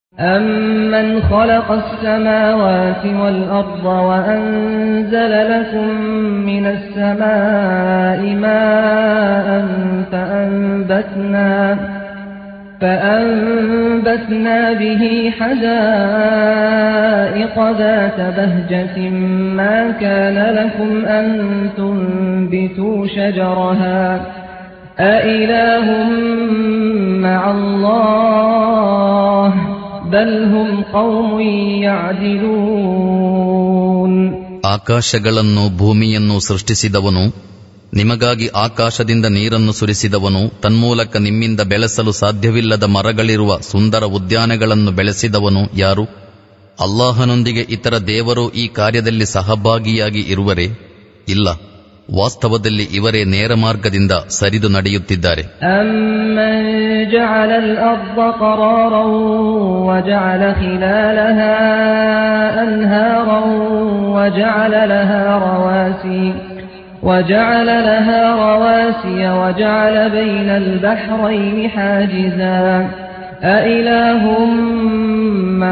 أَمَّنْ خَلَقَ السَّمَاوَاتِ وَالْأَرْضَ وَأَنزَلَ لَكُم مِّنَ السَّمَاءِ مَاءً فَأَنبَتْنَا بِهِ حَدَائِقَ ذَاتَ بَهْجَةٍ مَّا كَانَ لَكُمْ أَن تُنبِتُوا شَجَرَهَا ۗ أَإِلَٰهٌ مَّعَ اللَّهِ ۚ بَلْ هُمْ قَوْمٌ يَعْدِلُونَ ಆಕಾಶಗಳನ್ನು ಭೂಮಿಯನ್ನು ಸೃಷ್ಟಿಸಿದವನು ನಿಮಗಾಗಿ ಆಕಾಶದಿಂದ ನೀರನ್ನು ಸುರಿಸಿದವನು ತನ್ಮೂಲಕ ನಿಮ್ಮಿಂದ ಬೆಳೆಸಲು ಸಾಧ್ಯವಿಲ್ಲದ ಮರಗಳಿರುವ ಸುಂದರ ಉದ್ಯಾನಗಳನ್ನು ಬೆಳೆಸಿದವನು ಯಾರು ಅಲ್ಲಾಹನೊಂದಿಗೆ ಇತರ ದೇವರು ಈ ಕಾರ್ಯದಲ್ಲಿ ಸಹಭಾಗಿಯಾಗಿ ಇರುವರೇ ಇಲ್ಲ ವಾಸ್ತವದಲ್ಲಿ ಇವರೇ ನೇರ ಮಾರ್ಗದಿಂದ ಸರಿದು ನಡೆಯುತ್ತಿದ್ದಾರೆ أَمَّن جَعَلَ الْأَرْضَ قَرَارًا وَجَعَلَ خِلَالَهَا أَنْهَارًا وَجَعَلَ لَهَا رَوَاسِيَ وَجَعَلَ لَهَا رَوَاسِيَ وَجَعَلَ بَيْنَ الْبَحْرَيْنِ حَاجِزًا أَإِلَٰهٌ مَّعَ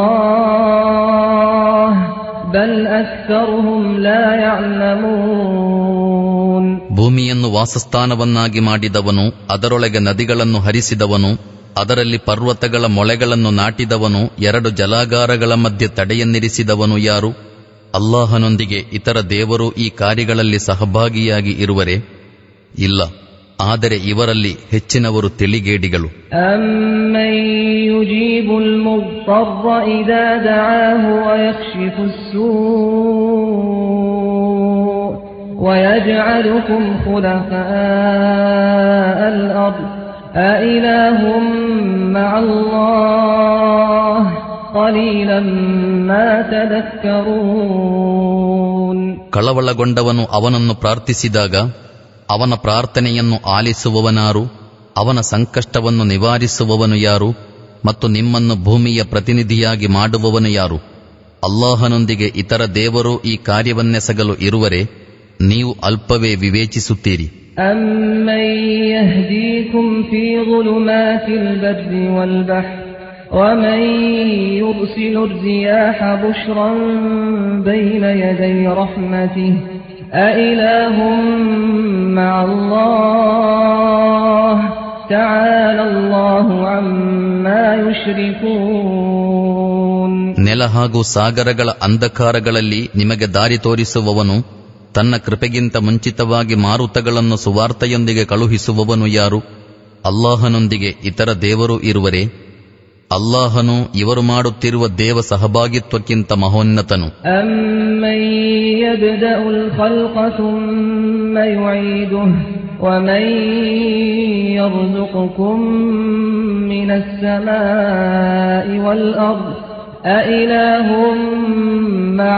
اللَّهِ ۚ بَلْ أَكْثَرُهُمْ لَا يَعْلَمُونَ ಭೂಮಿಯನ್ನು ವಾಸಸ್ಥಾನವನ್ನಾಗಿ ಮಾಡಿದವನು ಅದರೊಳಗೆ ನದಿಗಳನ್ನು ಹರಿಸಿದವನು ಅದರಲ್ಲಿ ಪರ್ವತಗಳ ಮೊಳೆಗಳನ್ನು ನಾಟಿದವನು ಎರಡು ಜಲಾಗಾರಗಳ ಮಧ್ಯೆ ತಡೆಯನ್ನಿರಿಸಿದವನು ಯಾರು ಅಲ್ಲಾಹನೊಂದಿಗೆ ಇತರ ದೇವರು ಈ ಕಾರ್ಯಗಳಲ್ಲಿ ಸಹಭಾಗಿಯಾಗಿ ಇರುವರೆ ಇಲ್ಲ ಆದರೆ ಇವರಲ್ಲಿ ಹೆಚ್ಚಿನವರು ತಿಳಿಗೇಡಿಗಳು أَمَّن يُجِيبُ الْمُضْطَرَّ إِذَا دَعَاهُ وَيَكْشِفُ السُّوءَ وَيَجْعَلُكُمْ خُلَفَاءَ الْأَرْضِ أَإِلَٰهٌ مَّعَ اللَّهِ ۚ قَلِيلًا مَّا تَذَكَّرُونَ ಕಳವಳಗೊಂಡವನು ಅವನನ್ನು ಪ್ರಾರ್ಥಿಸಿದಾಗ ಅವನ ಪ್ರಾರ್ಥನೆಯನ್ನು ಆಲಿಸುವವನಾರು ಅವನ ಸಂಕಷ್ಟವನ್ನು ನಿವಾರಿಸುವವನು ಯಾರು ಮತ್ತು ನಿಮ್ಮನ್ನು ಭೂಮಿಯ ಪ್ರತಿನಿಧಿಯಾಗಿ ಮಾಡುವವನು ಯಾರು ಅಲ್ಲಾಹನೊಂದಿಗೆ ಇತರ ದೇವರು ಈ ಕಾರ್ಯವನ್ನೆಸಗಲು ಇರುವರೆ ನೀವು ಅಲ್ಪವೇ ವಿವೇಚಿಸುತ್ತೀರಿ أَمَّن يَهْدِيكُمْ فِي ظُلُمَاتِ الْبَرِّ وَالْبَحْرِ وَمَن يُرْسِلُ الرِّيَاحَ بُشْرًا بَيْنَ يَدَيْ رَحْمَتِهِ ۗ أَإِلَٰهٌ مَّعَ اللَّهِ ۚ تَعَالَى اللَّهُ عَمَّا يُشْرِكُونَ ನೆಲ ಹಾಗೂ ಸಾಗರಗಳ ಅಂಧಕಾರಗಳಲ್ಲಿ ನಿಮಗೆ ದಾರಿ ತೋರಿಸುವವನು ತನ್ನ ಕೃಪೆಗಿಂತ ಮುಂಚಿತವಾಗಿ ಮಾರುತಗಳನ್ನು ಸುವಾರ್ತೆಯೊಂದಿಗೆ ಕಳುಹಿಸುವವನು ಯಾರು ಅಲ್ಲಾಹನೊಂದಿಗೆ ಇತರ ದೇವರು ಇರುವರೆ ಅಲ್ಲಾಹನು ಇವರು ಮಾಡುತ್ತಿರುವ ದೇವ ಸಹಭಾಗಿತ್ವಕ್ಕಿಂತ ಮಹೋನ್ನತನು أَمَّن يَبْدَأُ الْخَلْقَ ثُمَّ يُعِيدُهُ وَمَن يَرْزُقُكُم مِّنَ السَّمَاءِ وَالْأَرْضِ أَإِلَٰهٌ مَّعَ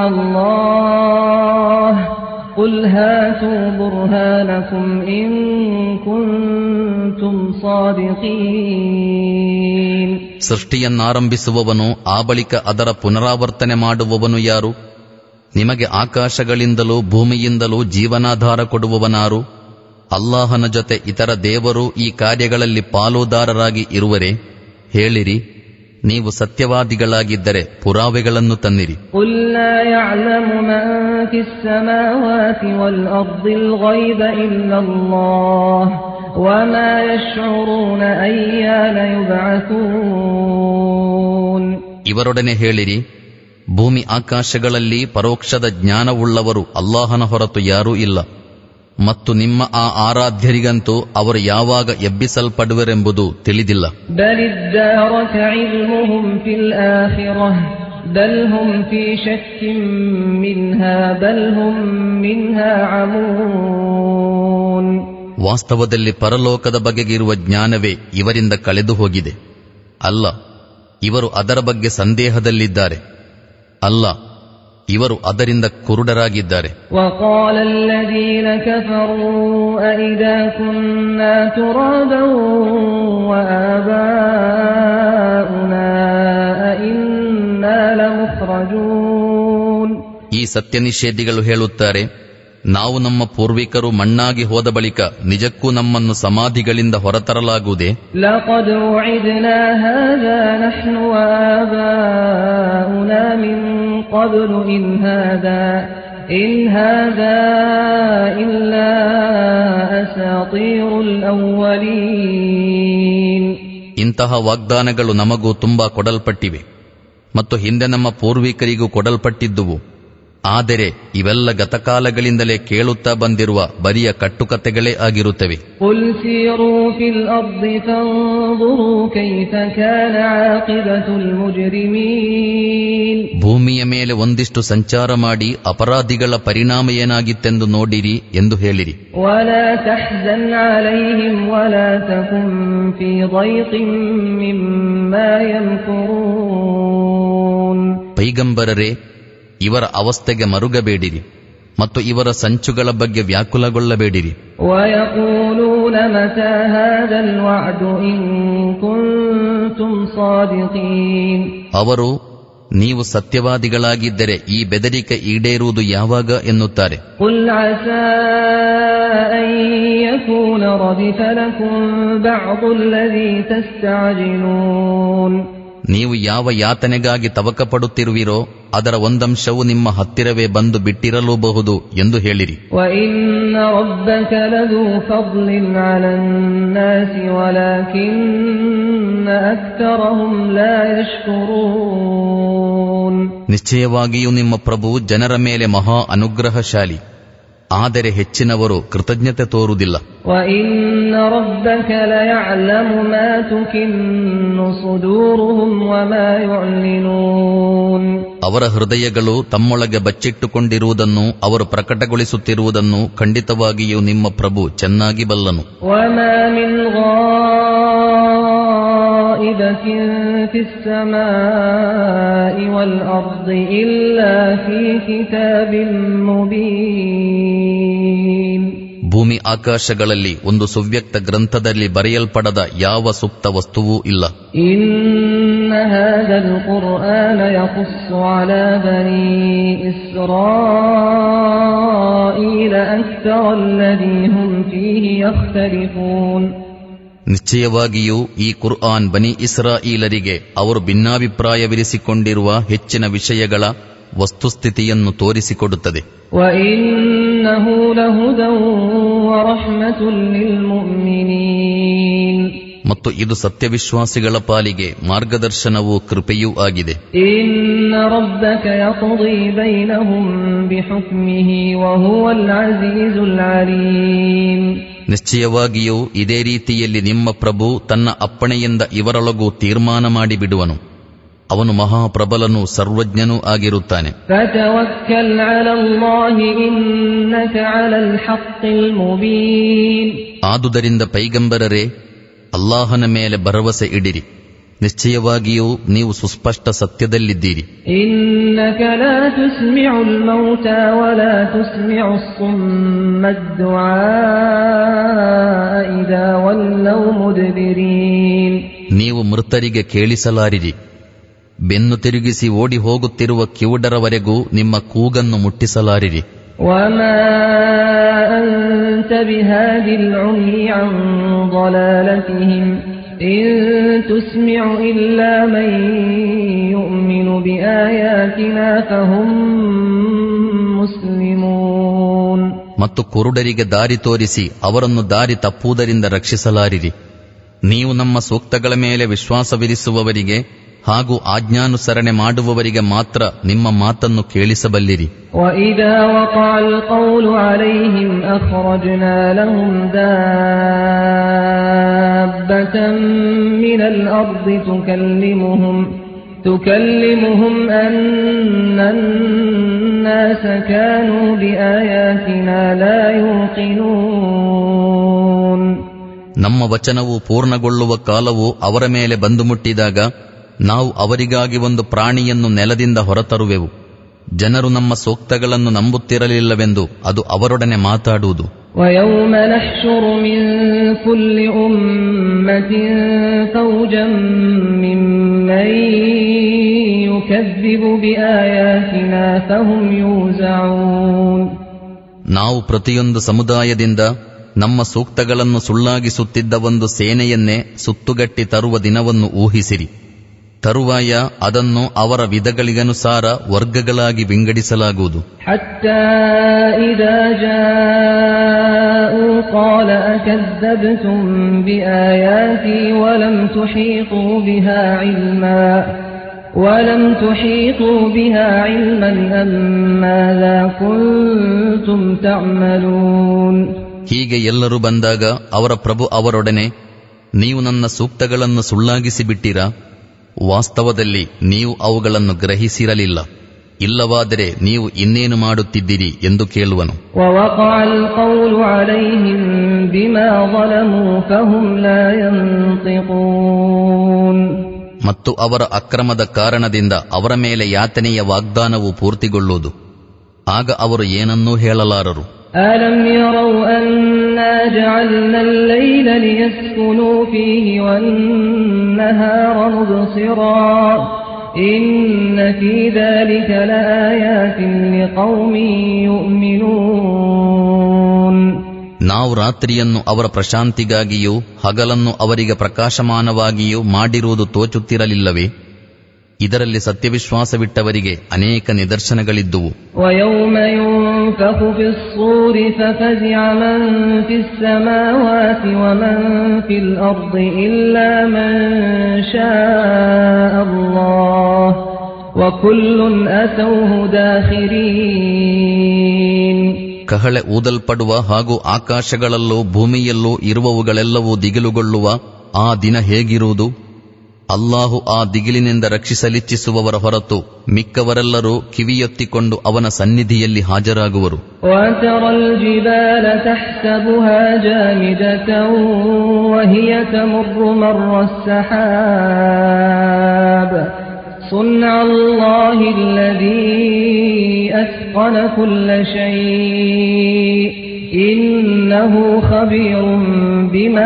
اللَّهِ ۚ قُلْ هَاتُوا بُرْهَانَكُمْ إِن كُنتُمْ صَادِقِينَ ಸೃಷ್ಟಿಯನ್ನಾರಂಭಿಸುವವನು ಆ ಬಳಿಕ ಅದರ ಪುನರಾವರ್ತನೆ ಮಾಡುವವನು ಯಾರು ನಿಮಗೆ ಆಕಾಶಗಳಿಂದಲೂ ಭೂಮಿಯಿಂದಲೂ ಜೀವನಾಧಾರ ಕೊಡುವವನಾರು ಅಲ್ಲಾಹನ ಜೊತೆ ಇತರ ದೇವರು ಈ ಕಾರ್ಯಗಳಲ್ಲಿ ಪಾಲುದಾರರಾಗಿ ಇರುವರೆ ಹೇಳಿರಿ ನೀವು ಸತ್ಯವಾದಿಗಳಾಗಿದ್ದರೆ ಪುರಾವೆಗಳನ್ನು ತನ್ನಿರಿ قُل لَّا يَعْلَمُ مَن فِي السَّمَاوَاتِ وَالْأَرْضِ الْغَيْبَ إِلَّا اللَّهُ ۚ وَمَا يَشْعُرُونَ أَيَّانَ يُبْعَثُونَ ಇವರೊಡನೆ ಹೇಳಿರಿ ಭೂಮಿ ಆಕಾಶಗಳಲ್ಲಿ ಪರೋಕ್ಷದ ಜ್ಞಾನವುಳ್ಳವರು ಅಲ್ಲಾಹನ ಹೊರತು ಯಾರೂ ಇಲ್ಲ ಮತ್ತು ನಿಮ್ಮ ಆ ಆರಾಧ್ಯರಿಗಂತೂ ಅವರು ಯಾವಾಗ ಎಬ್ಬಿಸಲ್ಪಡುವರೆಂಬುದು ತಿಳಿದಿಲ್ಲ بَلِ ادَّارَكَ عِلْمُهُمْ فِي الْآخِرَةِ ۚ بَلْ هُمْ فِي شَكٍّ مِّنْهَا بَلْ هُم مِّنْهَا عَمُونَ ವಾಸ್ತವದಲ್ಲಿ ಪರಲೋಕದ ಬಗೆಗಿರುವ ಜ್ಞಾನವೇ ಇವರಿಂದ ಕಳೆದು ಹೋಗಿದೆ ಅಲ್ಲ ಇವರು ಅದರ ಬಗ್ಗೆ ಸಂದೇಹದಲ್ಲಿದ್ದಾರೆ ಅಲ್ಲ ಇವರು ಅದರಿಂದ ಕುರುಡರಾಗಿದ್ದಾರೆ وقال الذين كفروا أئذا كنا ترابا وآباؤنا أئنا لمخرجون ಈ ಸತ್ಯನಿಷೇಧಿಗಳು ಹೇಳುತ್ತಾರೆ ನಾವು ನಮ್ಮ ಪೂರ್ವಿಕರು ಮಣ್ಣಾಗಿ ಹೋದ ಬಳಿಕ ನಿಜಕ್ಕೂ ನಮ್ಮನ್ನು ಸಮಾಧಿಗಳಿಂದ ಹೊರತರಲಾಗುವುದೇ لقد وعدنا هذا نحن وآباؤنا من قبل إن هذا إن هذا إلا أساطير الأولين ಇಂತಹ ವಾಗ್ದಾನಗಳು ನಮಗೂ ತುಂಬಾ ಕೊಡಲ್ಪಟ್ಟಿವೆ ಮತ್ತು ಹಿಂದೆ ನಮ್ಮ ಪೂರ್ವಿಕರಿಗೂ ಕೊಡಲ್ಪಟ್ಟಿದ್ದುವು ಆದರೆ ಇವೆಲ್ಲ ಗತಕಾಲಗಳಿಂದಲೇ ಕೇಳುತ್ತಾ ಬಂದಿರುವ ಬರಿಯ ಕಟ್ಟುಕತೆಗಳೇ ಆಗಿರುತ್ತವೆ قل سيروا في الأرض فانظروا كيف كان عاقبة المجرمين ಭೂಮಿಯ ಮೇಲೆ ಒಂದಿಷ್ಟು ಸಂಚಾರ ಮಾಡಿ ಅಪರಾಧಿಗಳ ಪರಿಣಾಮ ಏನಾಗಿತ್ತೆಂದು ನೋಡಿರಿ ಎಂದು ಹೇಳಿರಿ ولا تحزن عليهم ولا تكن في ضيق مما يمكرون ಪೈಗಂಬರರೇ ಇವರ ಅವಸ್ಥೆಗೆ ಮರುಗಬೇಡಿರಿ ಮತ್ತು ಇವರ ಸಂಚುಗಳ ಬಗ್ಗೆ ವ್ಯಾಕುಲಗೊಳ್ಳಬೇಡಿರಿ ويقولون متى هذا الوعد إن كنتم صادقين ಅವರು ನೀವು ಸತ್ಯವಾದಿಗಳಾಗಿದ್ದರೆ ಈ ಬೆದರಿಕೆ ಈಡೇರುವುದು ಯಾವಾಗ ಎನ್ನುತ್ತಾರೆ قل عسى أن يكون ردف لكم بعض الذي تستعجلون ನೀವು ಯಾವ ಯಾತನೆಗಾಗಿ ತವಕ ಪಡುತ್ತಿರುವಿರೋ ಅದರ ಒಂದಂಶವು ನಿಮ್ಮ ಹತ್ತಿರವೇ ಬಂದು ಬಿಟ್ಟಿರಲೂಬಹುದು ಎಂದು ಹೇಳಿರಿ وإن ربك لذو فضل على الناس ولكن أكثرهم لا يشكرون ನಿಶ್ಚಯವಾಗಿಯೂ ನಿಮ್ಮ ಪ್ರಭು ಜನರ ಮೇಲೆ ಮಹಾ ಅನುಗ್ರಹಶಾಲಿ ಆದರೆ ಹೆಚ್ಚಿನವರು ಕೃತಜ್ಞತೆ ತೋರುವುದಿಲ್ಲ وإن ربك ليعلم ما تكن صدورهم وما يعلنون ಅವರ ಹೃದಯಗಳು ತಮ್ಮೊಳಗೆ ಬಚ್ಚಿಟ್ಟುಕೊಂಡಿರುವುದನ್ನು ಅವರು ಪ್ರಕಟಗೊಳಿಸುತ್ತಿರುವುದನ್ನು ಖಂಡಿತವಾಗಿಯೂ ನಿಮ್ಮ ಪ್ರಭು ಚೆನ್ನಾಗಿ ಬಲ್ಲನು وما من غائبة في السماء والأرض إلا في كتاب مبين ಭೂಮಿ ಆಕಾಶಗಳಲ್ಲಿ ಒಂದು ಸುವ್ಯಕ್ತ ಗ್ರಂಥದಲ್ಲಿ ಬರೆಯಲ್ಪಡದ ಯಾವ ಸುಪ್ತ ವಸ್ತುವೂ ಇಲ್ಲ إن هذا القرآن يقص على بني إسرائيل أكثر الذي هم فيه يختلفون ನಿಶ್ಚಯವಾಗಿಯೂ ಈ ಕುರ್ಆನ್ ಬನಿ ಇಸ್ರಾಯೀಲರಿಗೆ ಅವರು ಭಿನ್ನಾಭಿಪ್ರಾಯವಿರಿಸಿಕೊಂಡಿರುವ ಹೆಚ್ಚಿನ ವಿಷಯಗಳ ವಸ್ತುಸ್ಥಿತಿಯನ್ನು ತೋರಿಸಿಕೊಡುತ್ತದೆ وإنه لهدى ورحمة للمؤمنين ಮತ್ತು ಇದು ಸತ್ಯವಿಶ್ವಾಸಿಗಳ ಪಾಲಿಗೆ ಮಾರ್ಗದರ್ಶನವೂ ಕೃಪೆಯೂ ಆಗಿದೆ إن ربك يقضي بينهم بحكمه وهو العزيز العليم ನಿಶ್ಚಯವಾಗಿಯೂ ಇದೇ ರೀತಿಯಲ್ಲಿ ನಿಮ್ಮ ಪ್ರಭು ತನ್ನ ಅಪ್ಪಣೆಯಿಂದ ಇವರೊಳಗೂ ತೀರ್ಮಾನ ಮಾಡಿಬಿಡುವನು ಅವನು ಮಹಾಪ್ರಬಲನೂ ಸರ್ವಜ್ಞನೂ ಆಗಿರುತ್ತಾನೆ فتوكل على الله إنك على الحق المبين ಆದುದರಿಂದ ಪೈಗಂಬರರೇ ಅಲ್ಲಾಹನ ಮೇಲೆ ಭರವಸೆ ಇಡಿರಿ ನಿಶ್ಚಯವಾಗಿಯೂ ನೀವು ಸುಸ್ಪಷ್ಟ ಸತ್ಯದಲ್ಲಿದ್ದೀರಿ إنك لا تسمع الموتى ولا تسمع الصم الدعاء إذا ولوا مدبرين ನೀವು ಮೃತರಿಗೆ ಕೇಳಿಸಲಾರಿರಿ ಬೆನ್ನು ತಿರುಗಿಸಿ ಓಡಿ ಹೋಗುತ್ತಿರುವ ಕಿವುಡರವರೆಗೂ ನಿಮ್ಮ ಕೂಗನ್ನು ಮುಟ್ಟಿಸಲಾರಿರಿ وما أنت بهاد العمي عن ضلالتهم إن تسمع إلا من يؤمن بآياتنا فهم مسلمون ಮತ್ತು ಕುರುಡರಿಗೆ ದಾರಿ ತೋರಿಸಿ ಅವರನ್ನು ದಾರಿ ತಪ್ಪುವುದರಿಂದ ರಕ್ಷಿಸಲಾರಿರಿ ನೀವು ನಮ್ಮ ಸೂಕ್ತಗಳ ಮೇಲೆ ವಿಶ್ವಾಸವಿರಿಸುವವರಿಗೆ ಹಾಗೂ ಆಜ್ಞಾನುಸರಣೆ ಮಾಡುವವರಿಗೆ ಮಾತ್ರ ನಿಮ್ಮ ಮಾತನ್ನು ಕೇಳಿಸಬಲ್ಲಿರಿ وإذا وقع القول عليهم أخرجنا لهم دابة من الأرض تكلمهم تكلمهم أن الناس كانوا بآياتنا لا يوقنون ನಮ್ಮ ವಚನವು ಪೂರ್ಣಗೊಳ್ಳುವ ಕಾಲವು ಅವರ ಮೇಲೆ ಬಂದು ಮುಟ್ಟಿದಾಗ ನಾವು ಅವರಿಗಾಗಿ ಒಂದು ಪ್ರಾಣಿಯನ್ನು ನೆಲದಿಂದ ಹೊರತರುವೆವು ಜನರು ನಮ್ಮ ಸೂಕ್ತಗಳನ್ನು ನಂಬುತ್ತಿರಲಿಲ್ಲವೆಂದು ಅದು ಅವರೊಡನೆ ಮಾತಾಡುವುದು ويوم نحشر من كل أمة فوجا ممن يكذب بآياتنا فهم يوزعون ನಾವು ಪ್ರತಿಯೊಂದು ಸಮುದಾಯದಿಂದ ನಮ್ಮ ಸೂಕ್ತಗಳನ್ನು ಸುಳ್ಳಾಗಿಸುತ್ತಿದ್ದ ಒಂದು ಸೇನೆಯನ್ನೇ ಸುತ್ತುಗಟ್ಟಿ ತರುವ ದಿನವನ್ನು ಊಹಿಸಿರಿ ತರುವಾಯ ಅದನ್ನು ಅವರ ವಿಧಗಳಿಗನುಸಾರ ವರ್ಗಗಳಾಗಿ ವಿಂಗಡಿಸಲಾಗುವುದು حتى إذا جاءوا قال أكذبتم بآياتي ولم تحيطوا بها علما ولم تحيطوا بها علما أم ماذا كنتم تعملون ಹೀಗೆ ಎಲ್ಲರೂ ಬಂದಾಗ ಅವರ ಪ್ರಭು ಅವರೊಡನೆ ನೀವು ನನ್ನ ಸೂಕ್ತಗಳನ್ನು ಸುಳ್ಳಾಗಿಸಿ ಬಿಟ್ಟಿರಾ ವಾಸ್ತವದಲ್ಲಿ ನೀವು ಅವುಗಳನ್ನು ಗ್ರಹಿಸಿರಲಿಲ್ಲ ಇಲ್ಲವಾದರೆ ನೀವು ಇನ್ನೇನು ಮಾಡುತ್ತಿದ್ದಿರಿ ಎಂದು ಕೇಳುವನು ووقع القول عليهم بما ظلموا فهم لا ينطقون ಮತ್ತು ಅವರ ಅಕ್ರಮದ ಕಾರಣದಿಂದ ಅವರ ಮೇಲೆ ಯಾತನೆಯ ವಾಗ್ದಾನವು ಪೂರ್ತಿಗೊಳ್ಳುವುದು ಆಗ ಅವರು ಏನನ್ನೂ ಹೇಳಲಾರರು ألم يروا أنا جعلنا الليل ليسكنوا فيه والنهار مبصرا إن في ذلك لآيات لقوم يؤمنون ನಾವು ರಾತ್ರಿಯನ್ನು ಅವರ ಪ್ರಶಾಂತಿಗಾಗಿಯೂ ಹಗಲನ್ನು ಅವರಿಗೆ ಪ್ರಕಾಶಮಾನವಾಗಿಯೂ ಮಾಡಿರುವುದು ತೋಚುತ್ತಿರಲಿಲ್ಲವೇ ಇದರಲ್ಲಿ ಸತ್ಯವಿಶ್ವಾಸವಿಟ್ಟವರಿಗೆ ಅನೇಕ ನಿದರ್ಶನಗಳಿದ್ದುವು ويوم ينفخ في الصور ففزع من في السماوات ومن في الأرض إلا من شاء الله وكل أتوه داخرين ಕಹಳೆ ಊದಲ್ಪಡುವ ಹಾಗೂ ಆಕಾಶಗಳಲ್ಲೂ ಭೂಮಿಯಲ್ಲೂ ಇರುವವುಗಳೆಲ್ಲವೂ ದಿಗಿಲುಗೊಳ್ಳುವ ಆ ದಿನ ಹೇಗಿರುವುದು ಅಲ್ಲಾಹು ಆ ದಿಗಿಲಿನಿಂದ ರಕ್ಷಿಸಲಿಚ್ಛಿಸುವವರ ಹೊರತು ಮಿಕ್ಕವರೆಲ್ಲರೂ ಕಿವಿಯೊತ್ತಿಕೊಂಡು ಅವನ ಸನ್ನಿಧಿಯಲ್ಲಿ ಹಾಜರಾಗುವರು وترى الجبال تحسبها جامدة وهي تمر مر السحاب صنع الله الذي أتقن كل شيء إنه خبير بما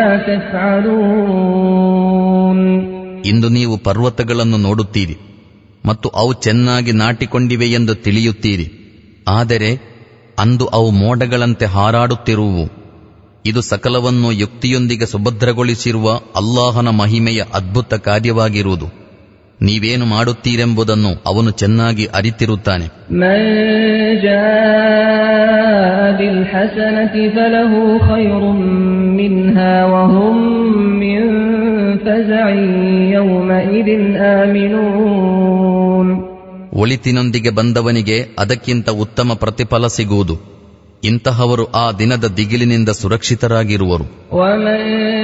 تفعلون ಇಂದು ನೀವು ಪರ್ವತಗಳನ್ನು ನೋಡುತ್ತೀರಿ ಮತ್ತು ಅವು ಚೆನ್ನಾಗಿ ನಾಟಿಕೊಂಡಿವೆ ಎಂದು ತಿಳಿಯುತ್ತೀರಿ ಆದರೆ ಅಂದು ಅವು ಮೋಡಗಳಂತೆ ಹಾರಾಡುತ್ತಿರುವು ಇದು ಸಕಲವನ್ನು ಯುಕ್ತಿಯೊಂದಿಗೆ ಸುಭದ್ರಗೊಳಿಸಿರುವ ಅಲ್ಲಾಹನ ಮಹಿಮೆಯ ಅದ್ಭುತ ಕಾರ್ಯವಾಗಿರುವುದು ನೀವೇನು ಮಾಡುತ್ತೀರೆಂಬುದನ್ನು ಅವನು ಚೆನ್ನಾಗಿ ಅರಿತಿರುತ್ತಾನೆ من جاء بالحسنة فله خير منها وهم من فزع يومئذ آمنون ಒಳಿತಿನೊಂದಿಗೆ ಬಂದವನಿಗೆ ಅದಕ್ಕಿಂತ ಉತ್ತಮ ಪ್ರತಿಫಲ ಸಿಗುವುದು ಇಂತಹವರು ಆ ದಿನದ ದಿಗಿಲಿನಿಂದ ಸುರಕ್ಷಿತರಾಗಿರುವರು ومن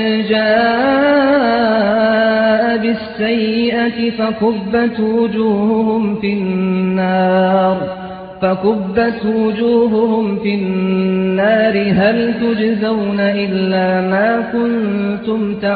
جاء بالسيئة فكبت وجوههم في النار فكبت وجوههم في النار هل تجزون إلا ما كنتم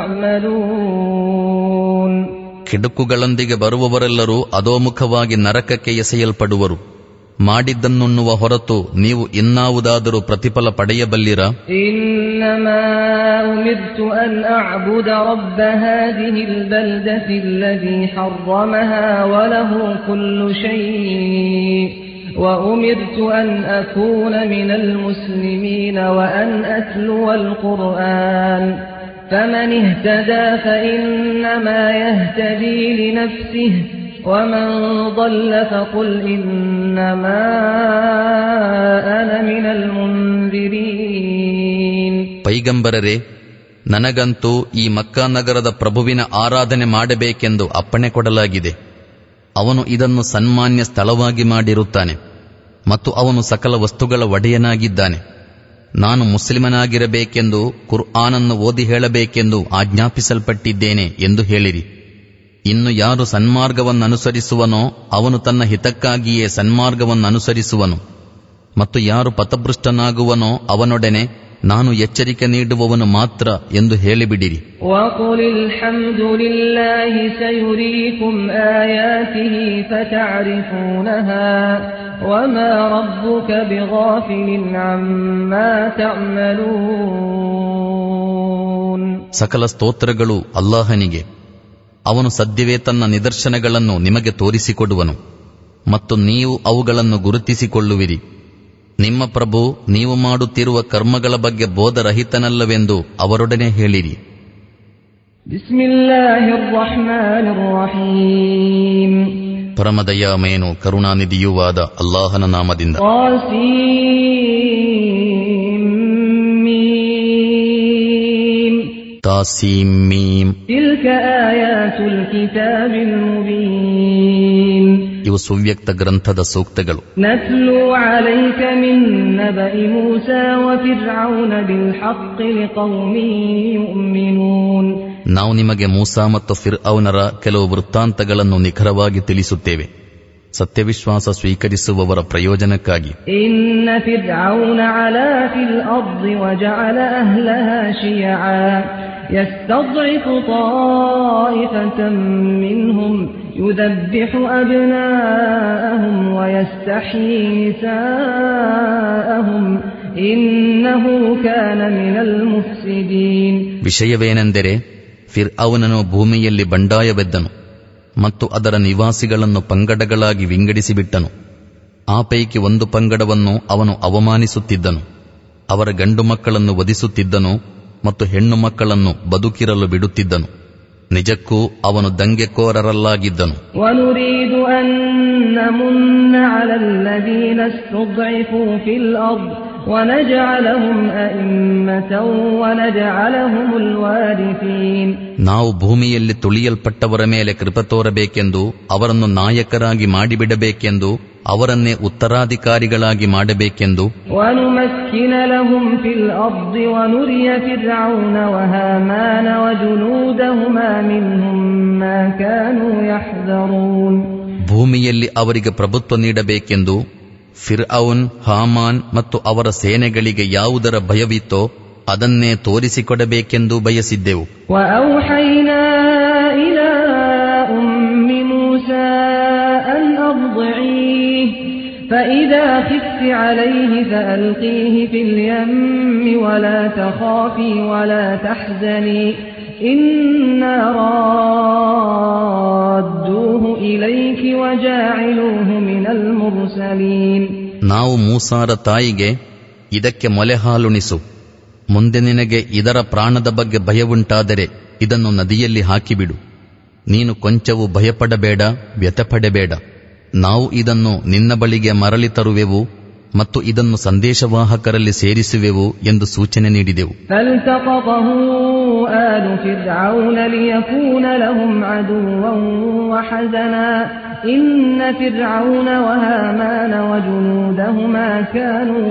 تعملون ಕಿಡುಕುಗಳೊಂದಿಗೆ ಬರುವವರೆಲ್ಲರೂ ಅಧೋಮುಖವಾಗಿ ನರಕಕ್ಕೆ ಎಸೆಯಲ್ಪಡುವರು ಮಾಡಿದ್ದನ್ನುಣ್ಣುವ ಹೊರತು ನೀವು ಇನ್ನಾವುದಾದರೂ ಪ್ರತಿಫಲ ಪಡೆಯಬಲ್ಲಿರಾ إنما أمرت أن أعبد رب هذه البلدة الذي حرمها وله كل شيء وأمرت أن أكون من المسلمين وأن أتلو القرآن فمن اهتدى فإنما يهتدي لنفسه ومن ضل فقل إنما أنا من المنذرين ಪೈಗಂಬರರೇ ನನಗಂತೂ ಈ ಮಕ್ಕಾ ನಗರದ ಪ್ರಭುವಿನ ಆರಾಧನೆ ಮಾಡಬೇಕೆಂದು ಅಪ್ಪಣೆ ಕೊಡಲಾಗಿದೆ ಅವನು ಇದನ್ನು ಸನ್ಮಾನ್ಯ ಸ್ಥಳವಾಗಿ ಮಾಡಿರುತ್ತಾನೆ ಮತ್ತು ಅವನು ಸಕಲ ವಸ್ತುಗಳ ಒಡೆಯನಾಗಿದ್ದಾನೆ ನಾನು ಮುಸ್ಲಿಮನಾಗಿರಬೇಕೆಂದು ಕುರ್ಆನನ್ನು ಓದಿ ಹೇಳಬೇಕೆಂದು ಆಜ್ಞಾಪಿಸಲ್ಪಟ್ಟಿದ್ದೇನೆ ಎಂದು ಹೇಳಿರಿ ಇನ್ನು ಯಾರು ಸನ್ಮಾರ್ಗವನ್ನನುಸರಿಸುವನೋ ಅವನು ತನ್ನ ಹಿತಕ್ಕಾಗಿಯೇ ಸನ್ಮಾರ್ಗವನ್ನನುಸರಿಸುವನು ಮತ್ತು ಯಾರು ಪಥಭೃಷ್ಟನಾಗುವನೋ ಅವನೊಡನೆ ನಾನು ಎಚ್ಚರಿಕೆ ನೀಡುವವನು ಮಾತ್ರ ಎಂದು ಹೇಳಿಬಿಡಿರಿ وقل الحمد لله سيريكم آياته فتعرفونها وما ربك بغافل عما تعملون ಸಕಲ ಸ್ತೋತ್ರಗಳು ಅಲ್ಲಾಹನಿಗೆ ಅವನು ಸದ್ಯವೇ ತನ್ನ ನಿದರ್ಶನಗಳನ್ನು ನಿಮಗೆ ತೋರಿಸಿಕೊಡುವನು ಮತ್ತು ನೀವು ಅವುಗಳನ್ನು ಗುರುತಿಸಿಕೊಳ್ಳುವಿರಿ ನಿಮ್ಮ ಪ್ರಭು ನೀವು ಮಾಡುತ್ತಿರುವ ಕರ್ಮಗಳ ಬಗ್ಗೆ ಬೋಧರಹಿತನಲ್ಲವೆಂದು ಅವರೊಡನೆ ಹೇಳಿರಿ بسم الله الرحمن الرحيم ಪರಮದಯಾಮೇನು ಕರುಣಾನಿಧಿಯುವಾದ ಅಲ್ಲಾಹನ ನಾಮದಿಂದ طاسيم ತಾಸೀಂ ಮೀಮ್ تلك آيات الكتاب المبين ಇವು ಸುವ್ಯಕ್ತ ಗ್ರಂಥದ ಸೂಕ್ತಗಳು نتلو عليك من نبأ موسى وفرعون بالحق لقوم يؤمنون ನಾವು ನಿಮಗೆ ಮೂಸಾ ಮತ್ತು ಫಿರ್ ಅವನರ ಕೆಲವು ವೃತ್ತಾಂತಗಳನ್ನು ನಿಖರವಾಗಿ ತಿಳಿಸುತ್ತೇವೆ ಸತ್ಯವಿಶ್ವಾಸ ಸ್ವೀಕರಿಸುವವರ ಪ್ರಯೋಜನಕ್ಕಾಗಿ إن فرعون علا في الأرض وجعل أهلها شيعا يستضعف طائفة منهم يذبح أبناءهم ويستحيي نساءهم إنه كان من المفسدين ವಿಷಯವೇನೆಂದರೆ ಫಿರ್ ಅವನನು ಭೂಮಿಯಲ್ಲಿ ಬಂಡಾಯವೆದ್ದನು ಮತ್ತು ಅದರ ನಿವಾಸಿಗಳನ್ನು ಪಂಗಡಗಳಾಗಿ ವಿಂಗಡಿಸಿಬಿಟ್ಟನು ಆ ಪೈಕಿ ಒಂದು ಪಂಗಡವನ್ನು ಅವನು ಅವಮಾನಿಸುತ್ತಿದ್ದನು ಅವರ ಗಂಡು ಮಕ್ಕಳನ್ನು ವಧಿಸುತ್ತಿದ್ದನು ಮತ್ತು ಹೆಣ್ಣು ಮಕ್ಕಳನ್ನು ಬದುಕಿರಲು ಬಿಡುತ್ತಿದ್ದನು ನಿಜಕ್ಕೂ ಅವನು ದಂಗೆಕೋರರಲ್ಲಾಗಿದ್ದನು ونريد أن نمن على الذين استضعفوا في الأرض ونجعلهم أئمة ونجعلهم الوارثين ನಾವು ಭೂಮಿಯಲ್ಲಿ ತುಳಿಯಲ್ಪಟ್ಟವರ ಮೇಲೆ ಕೃಪ ತೋರಬೇಕೆಂದು ಅವರನ್ನು ನಾಯಕರಾಗಿ ಮಾಡಿಬಿಡಬೇಕೆಂದು ಅವರನ್ನೇ ಉತ್ತರಾಧಿಕಾರಿಗಳಾಗಿ ಮಾಡಬೇಕೆಂದು ونمكن لهم في الأرض ونري فرعون وهامان وجنودهما منهم ما كانوا يحذرون ಭೂಮಿಯಲ್ಲಿ ಅವರಿಗೆ ಪ್ರಭುತ್ವ ನೀಡಬೇಕೆಂದು ಫಿರ್ ಔನ್ ಹಾಮಾನ್ ಮತ್ತು ಅವರ ಸೇನೆಗಳಿಗೆ ಯಾವುದರ ಭಯವಿತ್ತೋ ಅದನ್ನೇ ತೋರಿಸಿಕೊಡಬೇಕೆಂದು ಬಯಸಿದ್ದೆವು وأوحينا إلى أم موسى أن أرضعيه فإذا خفت عليه فألقيه في اليم ولا تخافي ولا تحزني إنا رادوه إليك وجاعلوه من المرسلين ನಾವು ಮೂಸಾರ ತಾಯಿಗೆ ಇದಕ್ಕೆ ಮೊಲೆ ಹಾಲುಣಿಸು ಮುಂದೆ ನಿನಗೆ ಇದರ ಪ್ರಾಣದ ಬಗ್ಗೆ ಭಯವುಂಟಾದರೆ ಇದನ್ನು ನದಿಯಲ್ಲಿ ಹಾಕಿಬಿಡು ನೀನು ಕೊಂಚವೂ ಭಯಪಡಬೇಡ ವ್ಯಥಪಡಬೇಡ ನಾವು ಇದನ್ನು ನಿನ್ನ ಬಳಿಗೆ ಮರಳಿ ತರುವೆವು ಮತ್ತು ಇದನ್ನು ಸಂದೇಶವಾಹಕರಲ್ಲಿ ಸೇರಿಸುವೆವು ಎಂದು ಸೂಚನೆ ನೀಡಿದೆವು فالتقطه آل فرعون ليكون لهم عدوا وحزنا إن فرعون وهامان وجنودهما كانوا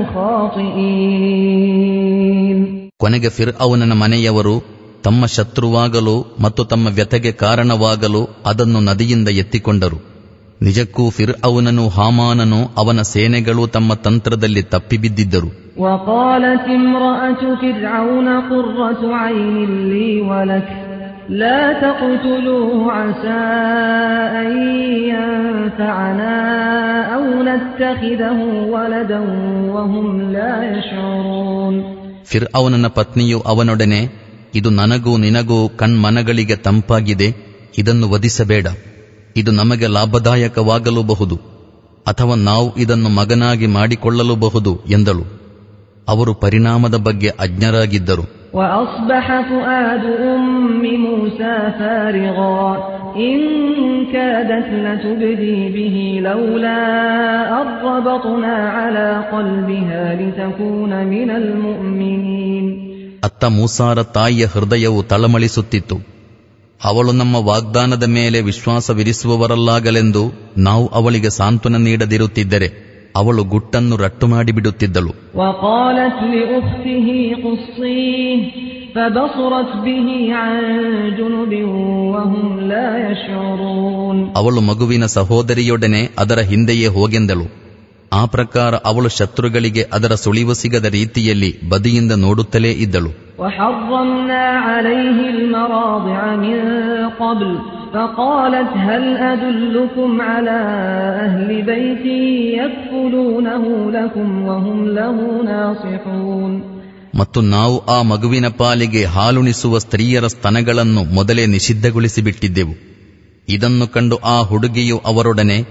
خاطئين ಕೊನೆಗೆ ಫಿರ್ ಅವನನ ಮನೆಯವರು ತಮ್ಮ ಶತ್ರುವಾಗಲು ಮತ್ತು ತಮ್ಮ ವ್ಯಥೆಗೆ ಕಾರಣವಾಗಲು ಅದನ್ನು ನದಿಯಿಂದ ಎತ್ತಿಕೊಂಡರು ನಿಜಕ್ಕೂ ಫಿರ್ ಅವನನು ಹಾಮಾನನು ಅವನ ಸೇನೆಗಳು ತಮ್ಮ ತಂತ್ರದಲ್ಲಿ ತಪ್ಪಿಬಿದ್ದಿದ್ದರು وقالت امرأة فرعون قرة عين لي ولك لا تقتلوه عسى أن ينفعنا أو نتخذه ولدا وهم لا يشعرون ಫಿರ್ ಅವನನ ಪತ್ನಿಯು ಅವನೊಡನೆ ಇದು ನನಗೂ ನಿನಗೂ ಕಣ್ಮನಗಳಿಗೆ ತಂಪಾಗಿದೆ ಇದನ್ನು ವಧಿಸಬೇಡ ಇದು ನಮಗೆ ಲಾಭದಾಯಕವಾಗಲೂಬಹುದು ಅಥವಾ ನಾವು ಇದನ್ನು ಮಗನಾಗಿ ಮಾಡಿಕೊಳ್ಳಲೂಬಹುದು ಎಂದಳು ಅವರು ಪರಿಣಾಮದ ಬಗ್ಗೆ ಅಜ್ಞರಾಗಿದ್ದರು وأصبح فؤاد أم موسى فارغا إن كادت لتبدي به لولا أن ربطنا على قلبها لتكون من المؤمنين ಅತ್ತ ಮೂಸಾರ ತಾಯಿಯ ಹೃದಯವು ತಳಮಳಿಸುತ್ತಿತ್ತು ಅವಳು ನಮ್ಮ ವಾಗ್ದಾನದ ಮೇಲೆ ವಿಶ್ವಾಸವಿರಿಸುವವರಲ್ಲಾಗಲೆಂದು ನಾವು ಅವಳಿಗೆ ಸಾಂತ್ವನ ನೀಡದಿರುತ್ತಿದ್ದರೆ ಅವಳು ಗುಟ್ಟನ್ನು ರಟ್ಟು ಮಾಡಿಬಿಡುತ್ತಿದ್ದಳು وقالت لأخته قصيه فبصرت به عن جنب وهم لا يشعرون ಅವಳು ಮಗುವಿನ ಸಹೋದರಿಯೊಡನೆ ಅದರ ಹಿಂದೆಯೇ ಹೋಗೆಂದಳು ಆ ಪ್ರಕಾರ ಅವಳು ಶತ್ರುಗಳಿಗೆ ಅದರ ಸುಳಿವು ಸಿಗದ ರೀತಿಯಲ್ಲಿ ಬದಿಯಿಂದ ನೋಡುತ್ತಲೇ ಇದ್ದಳು وحرمنا عليه المراضع من قبل فقالت هل أدلكم على أهل بيت يكفلونه لكم وهم له ناصحون ಮತ್ತು ನಾವು ಆ ಮಗುವಿನ ಪಾಲಿಗೆ ಹಾಲುಣಿಸುವ ಸ್ತ್ರೀಯರ ಸ್ತನಗಳನ್ನು ಮೊದಲೇ ನಿಷಿದ್ಧಗೊಳಿಸಿಬಿಟ್ಟಿದ್ದೆವು ಇದನ್ನು ಕಂಡು ಆ ಹುಡುಗಿಯು ಅವರೊಡನೆ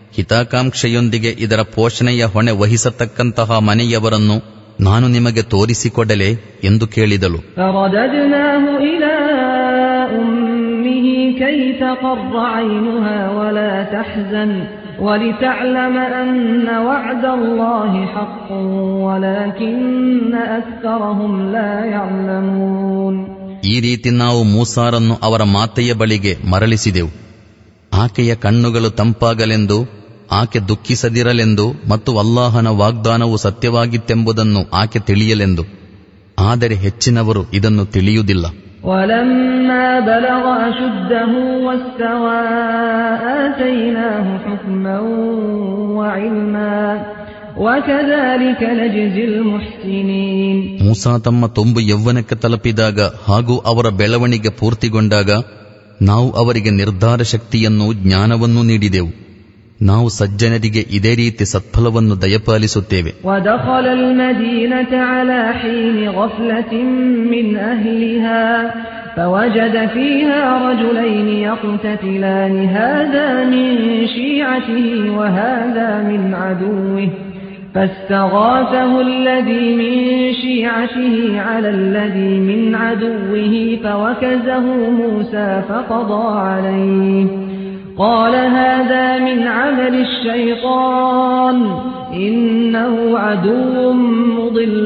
ಹಿತಾಕಾಂಕ್ಷೆಯೊಂದಿಗೆ ಇದರ ಪೋಷಣೆಯ ಹೊಣೆ ವಹಿಸತಕ್ಕಂತಹ ಮನೆಯವರನ್ನು ನಾನು ನಿಮಗೆ ತೋರಿಸಿಕೊಡಲೆ ಎಂದು ಕೇಳಿದಳು فرددناه إلى أمه كي تقر عينها ولا تحزن ولتعلم أن وعد الله حق ولكن أكثرهم لا يعلمون ಈ ರೀತಿ ನಾವು ಮೂಸಾರನ್ನು ಅವರ ಮಾತೆಯ ಬಳಿಗೆ ಮರಳಿಸಿದೆವು ಆಕೆಯ ಕಣ್ಣುಗಳು ತಂಪಾಗಲೆಂದು ಆಕೆ ದುಃಖಿಸದಿರಲೆಂದು ಮತ್ತು ಅಲ್ಲಾಹನ ವಾಗ್ದಾನವು ಸತ್ಯವಾಗಿತ್ತೆಂಬುದನ್ನು ಆಕೆ ತಿಳಿಯಲೆಂದು ಆದರೆ ಹೆಚ್ಚಿನವರು ಇದನ್ನು ತಿಳಿಯುವುದಿಲ್ಲ ولما بلغ أشده واستوى آتيناه حكما وعلما وكذلك نجزي المحسنين ಮೂಸಾ ತಮ್ಮ ತುಂಬು ಯೌವನಕ್ಕೆ ತಲುಪಿದಾಗ ಹಾಗೂ ಅವರ ಬೆಳವಣಿಗೆ ಪೂರ್ತಿಗೊಂಡಾಗ ನಾವು ಅವರಿಗೆ ನಿರ್ಧಾರ ಶಕ್ತಿಯನ್ನು ಜ್ಞಾನವನ್ನು ನೀಡಿದೆವು ನಾವು ಸಜ್ಜನರಿಗೆ ಇದೇ ರೀತಿ ಸತ್ಫಲವನ್ನು ದಯಪಾಲಿಸುತ್ತೇವೆ ودخل المدينة على حين غفلة من أهلها فوجد فيها رجلين يقتتلان هذا من شيعته وهذا من عدوه فاستغاثه الذي من شيعته على الذي من عدوه فوكزه موسى فقضى عليه قال هذا من عمل الشيطان إنه عدو مضل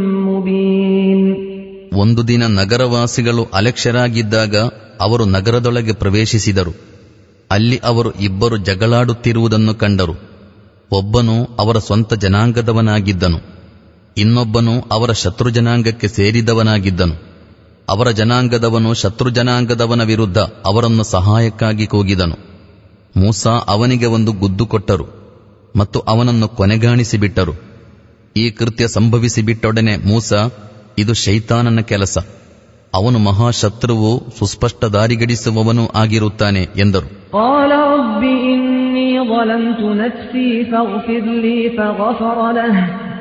مبين ಒಂದು ದಿನ ನಗರವಾಸಿಗಳು ಅಲೆಕ್ಷರಾಗಿದ್ದಾಗ ಅವರು ನಗರದೊಳಗೆ ಪ್ರವೇಶಿಸಿದರು ಅಲ್ಲಿ ಅವರು ಇಬ್ಬರು ಜಗಳಾಡುತ್ತಿರುವುದನ್ನು ಕಂಡರು ಒಬ್ಬನು ಅವರ ಸ್ವಂತ ಜನಾಂಗದವನಾಗಿದ್ದನು ಇನ್ನೊಬ್ಬನು ಅವರ ಶತ್ರು ಜನಾಂಗಕ್ಕೆ ಸೇರಿದವನಾಗಿದ್ದನು ಅವರ ಜನಾಂಗದವನು ಶತ್ರು ಜನಾಂಗದವನ ವಿರುದ್ಧ ಅವರನ್ನು ಸಹಾಯಕ್ಕಾಗಿ ಕೂಗಿದನು ಮೂಸಾ ಅವನಿಗೆ ಒಂದು ಗುದ್ದು ಕೊಟ್ಟರು ಮತ್ತು ಅವನನ್ನು ಕೊನೆಗಾಣಿಸಿಬಿಟ್ಟರು ಈ ಕೃತ್ಯ ಸಂಭವಿಸಿಬಿಟ್ಟೊಡನೆ ಮೂಸ ಇದು ಶೈತಾನನ ಕೆಲಸ ಅವನು ಮಹಾಶತ್ರುವು ಸುಸ್ಪಷ್ಟ ದಾರಿಗಡಿಸುವವನೂ ಆಗಿರುತ್ತಾನೆ ಎಂದರು قال رب إني ظلمت نفسي فاغفر لي فغفر له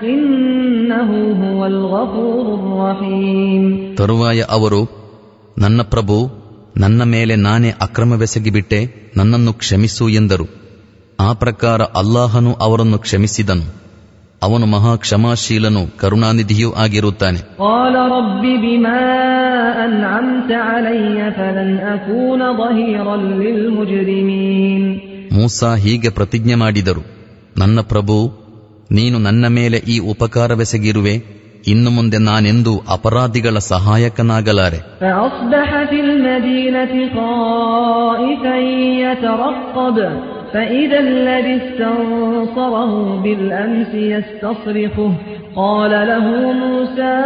إنه هو الغفور الرحيم ತರುವಾಯ ಅವರು ನನ್ನ ಪ್ರಭು ನನ್ನ ಮೇಲೆ ನಾನೇ ಅಕ್ರಮವೆಸಗಿಬಿಟ್ಟೆ ನನ್ನನ್ನು ಕ್ಷಮಿಸು ಎಂದರು ಆ ಪ್ರಕಾರ ಅಲ್ಲಾಹನು ಅವರನ್ನು ಕ್ಷಮಿಸಿದನು ಅವನು ಮಹಾ ಕ್ಷಮಾಶೀಲನು ಕರುಣಾನಿಧಿಯೂ ಆಗಿರುತ್ತಾನೆ قال رب بما أنعمت علي فلن أكون ظهيرا للمجرمين ಮೂಸಾ ಹೀಗೆ ಪ್ರತಿಜ್ಞೆ ಮಾಡಿದರು ನನ್ನ ಪ್ರಭು ನೀನು ನನ್ನ ಮೇಲೆ ಈ ಉಪಕಾರವೆಸಗಿರುವೆ ಇನ್ನು ಮುಂದೆ ನಾನೆಂದೂ ಅಪರಾಧಿಗಳ ಸಹಾಯಕನಾಗಲಾರೆ فأصبح في المدينة خائفا يترقب فإذا الذي استنصره بالأمس يستصرخه قال له موسى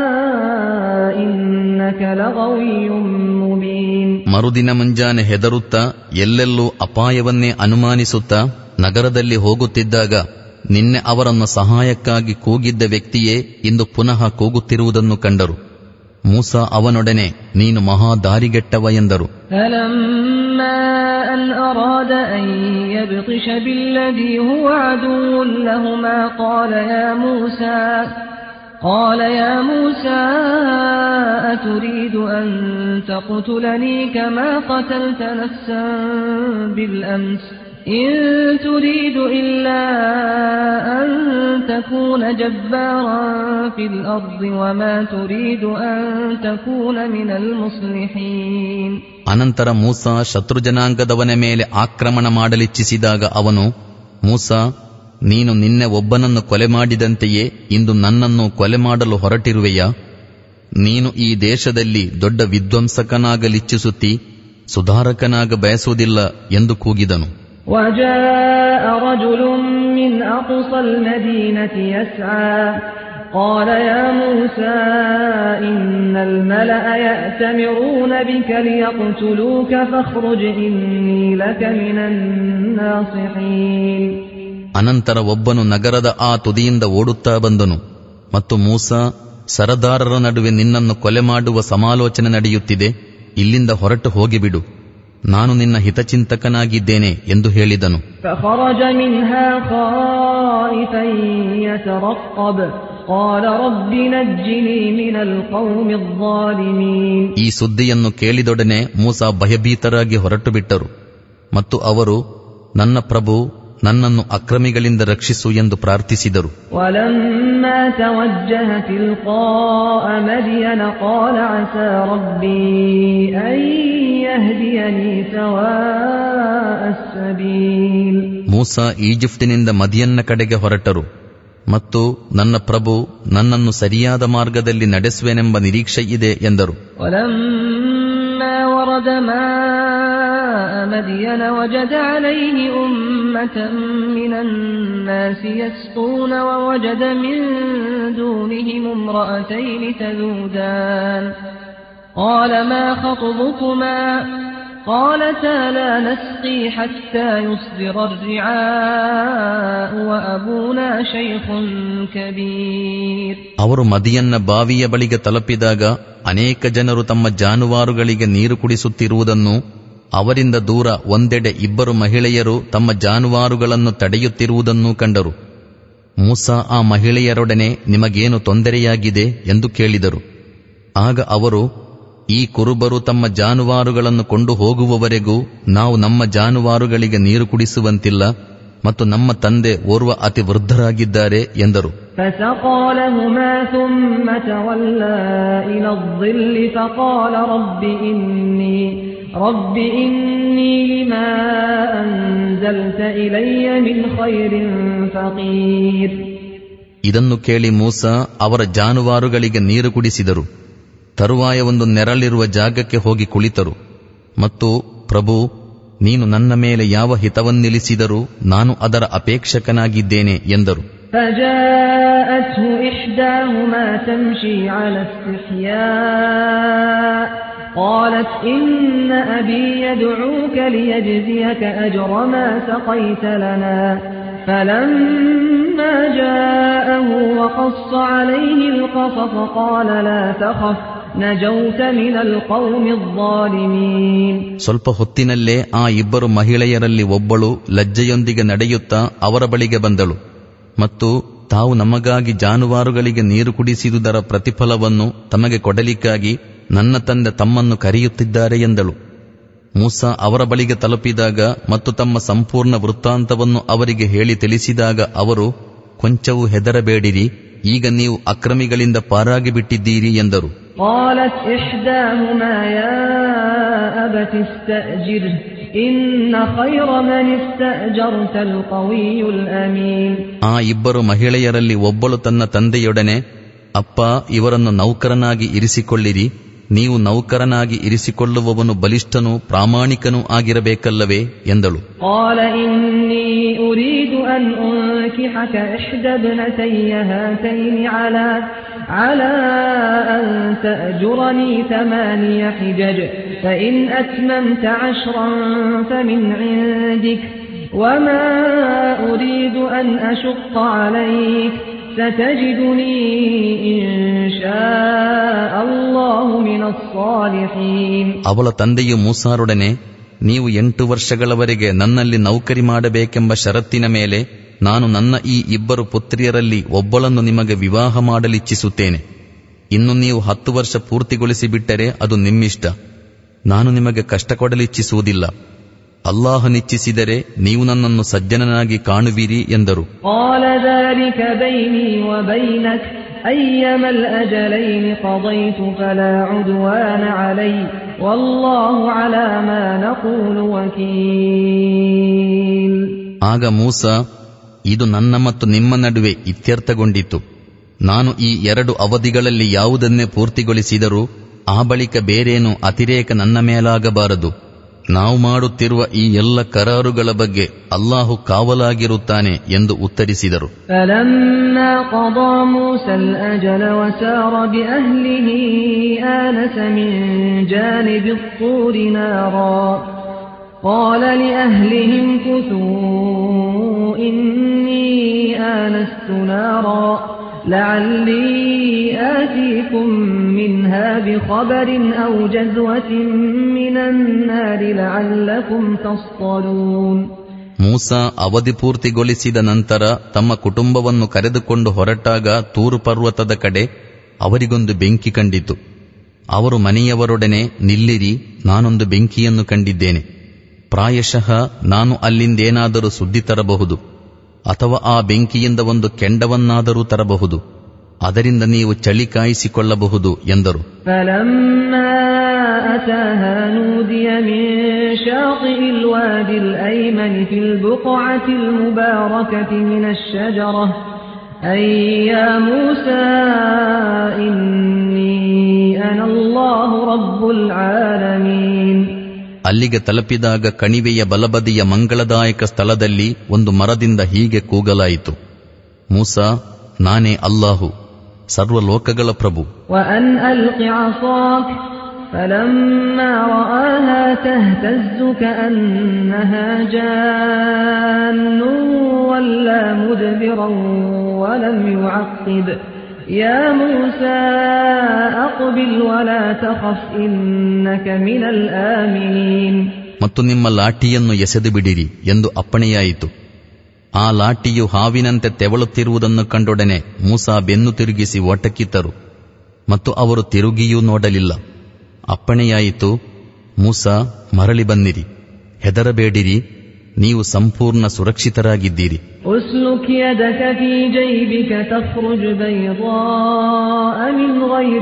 إنك لغوي مبين ಮರುದಿನ ಮುಂಜಾನೆ ಹೆದರುತ್ತಾ ಎಲ್ಲೆಲ್ಲೂ ಅಪಾಯವನ್ನೇ ಅನುಮಾನಿಸುತ್ತಾ ನಗರದಲ್ಲಿ ಹೋಗುತ್ತಿದ್ದಾಗ ನಿನ್ನೆ ಅವರನ್ನು ಸಹಾಯಕ್ಕಾಗಿ ಕೂಗಿದ್ದ ವ್ಯಕ್ತಿಯೇ ಇಂದು ಪುನಃ ಕೂಗುತ್ತಿರುವುದನ್ನು ಕಂಡರು ಮೂಸ ಅವನೊಡನೆ ನೀನು ಮಹಾ ದಾರಿಗೆಟ್ಟವ ಎಂದರು فلما أن أراد أن يبطش بالذي هو عدو لهما قال يا موسى قال يا موسى أتريد أن تقتلني كما قتلت نفسا بالأمس إن تريد إلا أن تكون جبارا في الأرض وما تريد أن تكون من المصلحين ಅನಂತರ ಮೂಸ ಶತ್ರುಜನಾಂಗದವನ ಮೇಲೆ ಆಕ್ರಮಣ ಮಾಡಲಿಚ್ಛಿಸಿದಾಗ ಅವನು ಮೂಸ ನೀನು ನಿನ್ನೆ ಒಬ್ಬನನ್ನು ಕೊಲೆ ಮಾಡಿದಂತೆಯೇ ಇಂದು ನನ್ನನ್ನು ಕೊಲೆ ಮಾಡಲು ಹೊರಟಿರುವೆಯಾ ನೀನು ಈ ದೇಶದಲ್ಲಿ ದೊಡ್ಡ ವಿಧ್ವಂಸಕನಾಗಲಿಚ್ಛಿಸುತ್ತಿ ಸುಧಾರಕನಾಗ ಬಯಸುವುದಿಲ್ಲ ಎಂದು ಕೂಗಿದನು وجاء رجل من أقصى المدينة يسعى قال يا موسى إن الملأ يأتمرون بك ليقتلوك فاخرج إني لك من الناصحين ಅನಂತರ ಒಬ್ಬನು ನಗರದ ಆ ತುದಿಯಿಂದ ಓಡುತ್ತಾ ಬಂದನು ಮತ್ತು ಮೂಸ ಸರದಾರರ ನಡುವೆ ನಿನ್ನನ್ನು ಕೊಲೆ ಮಾಡುವ ಸಮಾಲೋಚನೆ ನಡೆಯುತ್ತಿದೆ ಇಲ್ಲಿಂದ ಹೊರಟು ಹೋಗಿಬಿಡು ನಾನು ನಿನ್ನ ಹಿತಚಿಂತಕನಾಗಿದ್ದೇನೆ ಎಂದು ಹೇಳಿದನು فخرج منها خائفا يترقب قال رب نجني من القوم الظالمين ಈ ಸುದ್ದಿಯನ್ನು ಕೇಳಿದೊಡನೆ ಮೂಸ ಭಯಭೀತರಾಗಿ ಹೊರಟು ಬಿಟ್ಟರು ಮತ್ತು ಅವರು ನನ್ನ ಪ್ರಭು ನನ್ನನ್ನು ಅಕ್ರಮಿಗಳಿಂದ ರಕ್ಷಿಸು ಎಂದು ಪ್ರಾರ್ಥಿಸಿದರು ولما توجه تلقاء مدين قال عسى ربي أن يهديني سواء السبيل ಮೂಸ ಈಜಿಪ್ಟಿನಿಂದ ಮದಿಯನ್ನ ಕಡೆಗೆ ಹೊರಟರು ಮತ್ತು ನನ್ನ ಪ್ರಭು ನನ್ನನ್ನು ಸರಿಯಾದ ಮಾರ್ಗದಲ್ಲಿ ನಡೆಸುವೆನೆಂಬ ನಿರೀಕ್ಷೆ ಇದೆ ಎಂದರು ولما ورد ماء مدين وجد عليه أمة من الناس يسقون ووجد من دونهم امرأتين تذودان قال ما خطبكما قالتا لا نسقي حتى يصدر الرعاء وأبونا شيخ كبير ಅವರು ಮದಿಯನ್ನ ಬಾವಿಯ ಬಳಿಗೆ ತಲುಪಿದಾಗ ಅನೇಕ ಜನರು ತಮ್ಮ ಜಾನುವಾರುಗಳಿಗೆ ನೀರು ಕುಡಿಸುತ್ತಿರುವುದನ್ನು ಅವರಿಂದ ದೂರ ಒಂದೆಡೆ ಇಬ್ಬರು ಮಹಿಳೆಯರು ತಮ್ಮ ಜಾನುವಾರುಗಳನ್ನು ತಡೆಯುತ್ತಿರುವುದನ್ನೂ ಕಂಡರು ಮೂಸ ಆ ಮಹಿಳೆಯರೊಡನೆ ನಿಮಗೇನು ತೊಂದರೆಯಾಗಿದೆ ಎಂದು ಕೇಳಿದರು ಆಗ ಅವರು ಈ ಕುರುಬರು ತಮ್ಮ ಜಾನುವಾರುಗಳನ್ನು ಕೊಂಡು ಹೋಗುವವರೆಗೂ ನಾವು ನಮ್ಮ ಜಾನುವಾರುಗಳಿಗೆ ನೀರು ಕುಡಿಸುವಂತಿಲ್ಲ ಮತ್ತು ನಮ್ಮ ತಂದೆ ಓರ್ವ ಅತಿ ವೃದ್ಧರಾಗಿದ್ದಾರೆ ಎಂದರು فسقى لهما ثم تولى إلى الظل فقال رب إني رب إني لما أنزلت إلي من خير فقير ಇದನ್ನು ಕೇಳಿ ಮೂಸ ಅವರ ಜಾನುವಾರುಗಳಿಗೆ ನೀರು ಕುಡಿಸಿದರು ತರುವಾಯ ಒಂದು ನೆರಳಿರುವ ಜಾಗಕ್ಕೆ ಹೋಗಿ ಕುಳಿತರು ಮತ್ತು ಪ್ರಭು ನೀನು ನನ್ನ ಮೇಲೆ ಯಾವ ಹಿತವನ್ನಿಳಿಸಿದರೂ ನಾನು ಅದರ ಅಪೇಕ್ಷಕನಾಗಿದ್ದೇನೆ ಎಂದರು فجاءته إحداهما تمشي على استحياء قالت إن أبي يدعوك ليجزيك أجر ما سقيت لنا فلما جاءه وقص عليه القصص قال لا تخف نجوت من القوم الظالمين ಸ್ವಲ್ಪ ಹೊತ್ತಿನಲ್ಲೇ ಆ ಇಬ್ಬರು ಮಹಿಳೆಯರಲ್ಲಿ ಒಬ್ಬಳು ಲಜ್ಜೆಯೊಂದಿಗೆ ನಡೆಯುತ್ತಾ ಅವರ ಬಳಿಗೆ ಬಂದಳು ಮತ್ತು ತಾವು ನಮಗಾಗಿ ಜಾನುವಾರುಗಳಿಗೆ ನೀರು ಕುಡಿಸಿದುದರ ಪ್ರತಿಫಲವನ್ನು ತಮಗೆ ಕೊಡಲಿಕ್ಕಾಗಿ ನನ್ನ ತಂದೆ ತಮ್ಮನ್ನು ಕರೆಯುತ್ತಿದ್ದಾರೆ ಎಂದಳು ಮೂಸ ಅವರ ಬಳಿಗೆ ತಲುಪಿದಾಗ ಮತ್ತು ತಮ್ಮ ಸಂಪೂರ್ಣ ವೃತ್ತಾಂತವನ್ನು ಅವರಿಗೆ ಹೇಳಿ ತಿಳಿಸಿದಾಗ ಅವರು ಕೊಂಚವೂ ಹೆದರಬೇಡಿರಿ ಈಗ ನೀವು ಅಕ್ರಮಿಗಳಿಂದ ಪಾರಾಗಿ ಬಿಟ್ಟಿದ್ದೀರಿ ಎಂದರು قالت إحداهما يا أبت استأجره إن خير من استأجرت القوي الأمين ಆ ಇಬ್ಬರು ಮಹಿಳೆಯರಲ್ಲಿ ಒಬ್ಬಳು ತನ್ನ ತಂದೆಯೊಡನೆ ಅಪ್ಪ ಇವರನ್ನು ನೌಕರನಾಗಿ ಇರಿಸಿಕೊಳ್ಳಿರಿ ನೀವು ನೌಕರನಾಗಿ ಇರಿಸಿಕೊಳ್ಳುವವನು ಬಲಿಷ್ಠನೂ ಪ್ರಾಮಾಣಿಕನೂ ಆಗಿರಬೇಕಲ್ಲವೇ ಎಂದಳು قال إني أريد أن أنكحك إحدى ابنتي هاتين على على أن تأجرني ثماني حجج فإن أتممت عشرا فمن عندك وما أريد أن أشق عليك ستجدني إن شاء الله من الصالحين ಅವಳ ತಂದೆಯು ಮೂಸಾರೊಡನೆ ನೀವು ಎಂಟು ವರ್ಷಗಳವರೆಗೆ ನನ್ನಲ್ಲಿ ನೌಕರಿ ಮಾಡಬೇಕೆಂಬ ಷರತ್ತಿನ ಮೇಲೆ ನಾನು ನನ್ನ ಈ ಇಬ್ಬರು ಪುತ್ರಿಯರಲ್ಲಿ ಒಬ್ಬಳನ್ನು ನಿಮಗೆ ವಿವಾಹ ಮಾಡಲಿಚ್ಛಿಸುತ್ತೇನೆ ಇನ್ನು ನೀವು ಹತ್ತು ವರ್ಷ ಪೂರ್ತಿಗೊಳಿಸಿ ಬಿಟ್ಟರೆ ಅದು ನಿಮ್ಮಿಷ್ಟ ನಾನು ನಿಮಗೆ ಕಷ್ಟ ಕೊಡಲಿಚ್ಛಿಸುವುದಿಲ್ಲ ಅಲ್ಲಾಹನಿಚ್ಛಿಸಿದರೆ ನೀವು ನನ್ನನ್ನು ಸಜ್ಜನನಾಗಿ ಕಾಣುವಿರಿ ಎಂದರು قال ذلك بيني وبينك أيما الأجلين قضيت فلا عدوان علي والله على ما نقول وكيل ಆಗ ಮೂಸ ಇದು ನನ್ನ ಮತ್ತು ನಿಮ್ಮ ನಡುವೆ ಇತ್ಯರ್ಥಗೊಂಡಿತು ನಾನು ಈ ಎರಡು ಅವಧಿಗಳಲ್ಲಿ ಯಾವುದನ್ನೇ ಪೂರ್ತಿಗೊಳಿಸಿದರೂ ಆ ಬಳಿಕ ಬೇರೇನು ಅತಿರೇಕ ನನ್ನ ಮೇಲಾಗಬಾರದು ನಾವು ಮಾಡುತ್ತಿರುವ ಈ ಎಲ್ಲ ಕರಾರುಗಳ ಬಗ್ಗೆ ಅಲ್ಲಾಹು ಕಾವಲಾಗಿರುತ್ತಾನೆ ಎಂದು ಉತ್ತರಿಸಿದರು فلما قضى موسى الأجل وسار بأهله آنس من جانب الطور نارا قال لأهلهم كثوا إني آنست نارا لعلي آتيكم منها بخبر أو جزوة من النار لعلكم تصطلون ಮೂಸ ಅವಧಿ ಪೂರ್ತಿಗೊಳಿಸಿದ ನಂತರ ತಮ್ಮ ಕುಟುಂಬವನ್ನು ಕರೆದುಕೊಂಡು ಹೊರಟಾಗ ತೂರು ಪರ್ವತದ ಕಡೆ ಅವರಿಗೊಂದು ಬೆಂಕಿ ಕಂಡಿತು ಅವರು ಮನೆಯವರೊಡನೆ ನಿಲ್ಲಿರಿ ನಾನೊಂದು ಬೆಂಕಿಯನ್ನು ಕಂಡಿದ್ದೇನೆ ಪ್ರಾಯಶಃ ನಾನು ಅಲ್ಲಿಂದೇನಾದರೂ ಸುದ್ದಿ ತರಬಹುದು ಅಥವಾ ಆ ಬೆಂಕಿಯಿಂದ ಒಂದು ಕೆಂಡವನ್ನಾದರೂ ತರಬಹುದು ಅದರಿಂದ ನೀವು ಚಳಿ ಕಾಯಿಸಿಕೊಳ್ಳಬಹುದು ಎಂದರು فلما أتاها نودي من شاطئ الوادي الأيمن في البقعة المباركة من الشجرة أي يا موسى إني أنا الله رب العالمين ಅಲ್ಲಿಗೆ ತಲುಪಿದಾಗ ಕಣಿವೆಯ ಬಲಬದಿಯ ಮಂಗಳದಾಯಕ ಸ್ಥಳದಲ್ಲಿ ಒಂದು ಮರದಿಂದ ಹೀಗೆ ಕೂಗಲಾಯಿತು ಮೂಸ ನಾನೇ ಅಲ್ಲಾಹು ಸರ್ವಲೋಕಗಳ ಪ್ರಭು وأن ألق عصاك فلما رآها تهتز كأنها جان ولا مدبرا ولم يعقب يا موسى أقبل ولا تخف إنك من الآمنين ಮತ್ತು ನಿಮ್ಮ ಲಾಠಿಯನ್ನು ಎಸೆದು ಬಿಡಿರಿ ಎಂದು ಅಪ್ಪಣೆಯಾಯಿತು ಆ ಲಾಠಿಯು ಹಾವಿನಂತೆ ತೆವಳುತ್ತಿರುವುದನ್ನು ಕಂಡೊಡನೆ ಮೂಸಾ ಬೆನ್ನು ತಿರುಗಿಸಿ ಓಟಕ್ಕಿತ್ತರು ಮತ್ತು ಅವರು ತಿರುಗಿಯೂ ನೋಡಲಿಲ್ಲ ಅಪ್ಪಣೆಯಾಯಿತು ಮೂಸಾ ಮರಳಿ ಬನ್ನಿರಿ ಹೆದರಬೇಡಿರಿ ನೀವು ಸಂಪೂರ್ಣ ಸುರಕ್ಷಿತರಾಗಿದ್ದೀರಿ اسلك يدك في جيبك تخرج بيضاء من غير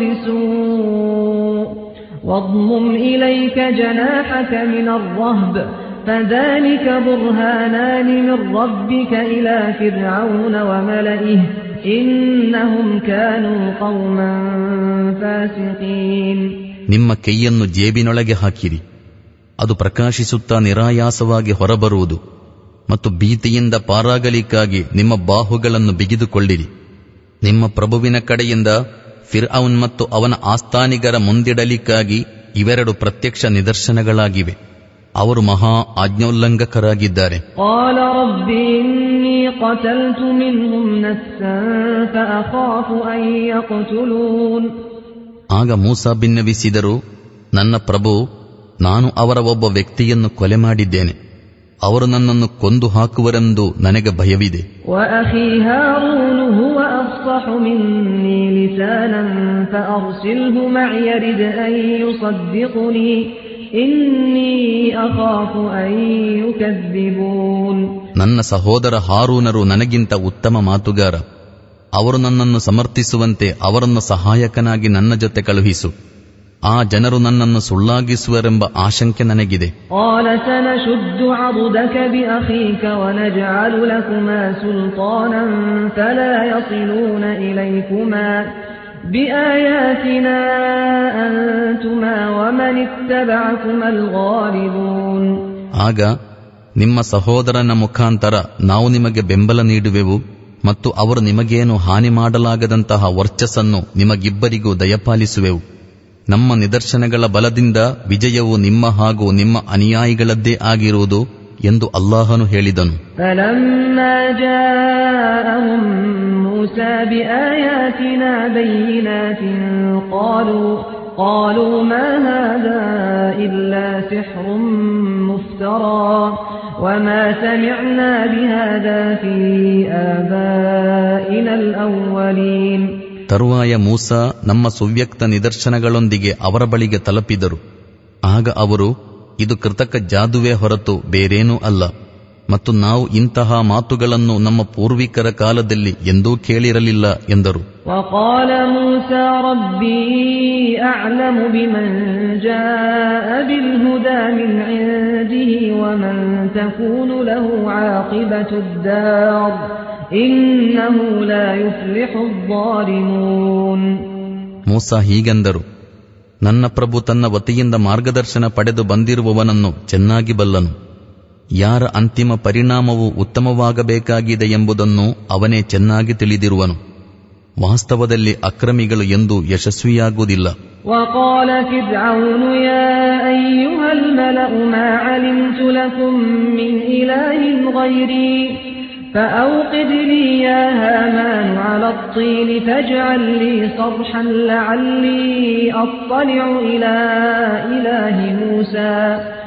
سوء واضمم إليك جناحك من الرهب فذلك برهانان من ربك إلى فرعون وملئه إنهم كانوا قوما فاسقين ನಿಮ್ಮ ಕೈಯನ್ನು ಜೇಬಿನೊಳಗೆ ಹಾಕಿರಿ ಅದು ಪ್ರಕಾಶಿಸುತ್ತಾ ನಿರಾಯಾಸವಾಗಿ ಹೊರಬರುವುದು ಮತ್ತು ಭೀತಿಯಿಂದ ಪಾರಾಗಲಿಕ್ಕಾಗಿ ನಿಮ್ಮ ಬಾಹುಗಳನ್ನು ಬಿಗಿದುಕೊಳ್ಳಿರಿ ನಿಮ್ಮ ಪ್ರಭುವಿನ ಕಡೆಯಿಂದ ಫಿರ್ ಅವನ್ ಮತ್ತು ಅವನ ಆಸ್ಥಾನಿಗರ ಮುಂದಿಡಲಿಕ್ಕಾಗಿ ಇವೆರಡು ಪ್ರತ್ಯಕ್ಷ ನಿದರ್ಶನಗಳಾಗಿವೆ ಅವರು ಮಹಾ ಆಜ್ಞೋಲ್ಲಂಘಕರಾಗಿದ್ದಾರೆ قال رب إني قتلت منهم نفسا فأخاف أن يقتلون ಆಗ ಮೂಸಾ ಭಿನ್ನವಿಸಿದರು ನನ್ನ ಪ್ರಭು ನಾನು ಅವರ ಒಬ್ಬ ವ್ಯಕ್ತಿಯನ್ನು ಕೊಲೆ ಮಾಡಿದ್ದೇನೆ ಅವರು ನನ್ನನ್ನು ಕೊಂದು ಹಾಕುವರೆಂದು ನನಗೆ ಭಯವಿದೆ وأخي هارون هو أفصح مني لسانا فأرسله معي رد أن يصدقني إني أخاف أن يكذبون ನನ್ನ ಸಹೋದರ ಹಾರೂನರು ನನಗಿಂತ ಉತ್ತಮ ಮಾತುಗಾರ ಅವರು ನನ್ನನ್ನು ಸಮರ್ಥಿಸುವಂತೆ ಅವರನ್ನು ಸಹಾಯಕನಾಗಿ ನನ್ನ ಜೊತೆ ಕಳುಹಿಸು ಆ ಜನರು ನನ್ನನ್ನು ಸುಳ್ಳಾಗಿಸುವರೆಂಬ ಆಶಂಕೆ ನನಗಿದೆ قال سنشد عضدك بأخيك ونجعل لكما سلطانا فلا يصلون إليكما بآياتنا أنتما ومن اتبعكما الغالبون ಆಗ ನಿಮ್ಮ ಸಹೋದರನ ಮುಖಾಂತರ ನಾವು ನಿಮಗೆ ಬೆಂಬಲ ನೀಡುವೆವು ಮತ್ತು ಅವರು ನಿಮಗೇನು ಹಾನಿ ಮಾಡಲಾಗದಂತಹ ವರ್ಚಸ್ಸನ್ನು ನಿಮಗಿಬ್ಬರಿಗೂ ದಯಪಾಲಿಸುವೆವು ನಮ್ಮ ನಿದರ್ಶನಗಳ ಬಲದಿಂದ ವಿಜಯವು ನಿಮ್ಮ ಹಾಗೂ ನಿಮ್ಮ ಅನುಯಾಯಿಗಳದ್ದೇ ಆಗಿರುವುದು ಎಂದು ಅಲ್ಲಾಹನು ಹೇಳಿದನು فلما جاءهم موسى بآياتنا بينات قالوا قالوا ما هذا إلا سحر مفترى وما سمعنا بهذا في آبائنا الأولين ತರುವಾಯ ಮೂಸ ನಮ್ಮ ಸುವ್ಯಕ್ತ ನಿದರ್ಶನಗಳೊಂದಿಗೆ ಅವರ ಬಳಿಗೆ ತಲುಪಿದರು ಆಗ ಅವರು ಇದು ಕೃತಕ ಜಾದುವೇ ಹೊರತು ಬೇರೇನೂ ಅಲ್ಲ ಮತ್ತು ನಾವು ಇಂತಹ ಮಾತುಗಳನ್ನು ನಮ್ಮ ಪೂರ್ವಿಕರ ಕಾಲದಲ್ಲಿ ಎಂದೂ ಕೇಳಿರಲಿಲ್ಲ ಎಂದರು وقال موسى ربي أعلم بمن جاء بالهدى من عنده ومن تكون له عاقبة الدار إنه لا يفلح الظالمون ಮೂಸ ಹೀಗೆಂದರು ನನ್ನ ಪ್ರಭು ತನ್ನ ವತಿಯಿಂದ ಮಾರ್ಗದರ್ಶನ ಪಡೆದು ಬಂದಿರುವವನನ್ನು ಚೆನ್ನಾಗಿ ಬಲ್ಲನು ಯಾರ ಅಂತಿಮ ಪರಿಣಾಮವು ಉತ್ತಮವಾಗಬೇಕಾಗಿದೆ ಎಂಬುದನ್ನು ಅವನೇ ಚೆನ್ನಾಗಿ ತಿಳಿದಿರುವನು ವಾಸ್ತವದಲ್ಲಿ ಅಕ್ರಮಿಗಳು ಎಂದು ಯಶಸ್ವಿಯಾಗುವುದಿಲ್ಲ وقال فرعون يا أيها الملأ ما علمت لكم من إله غيري فأوقد لي يا هامان على الطين فاجعل لي صرحا لعلي أطلع إلى إله موسى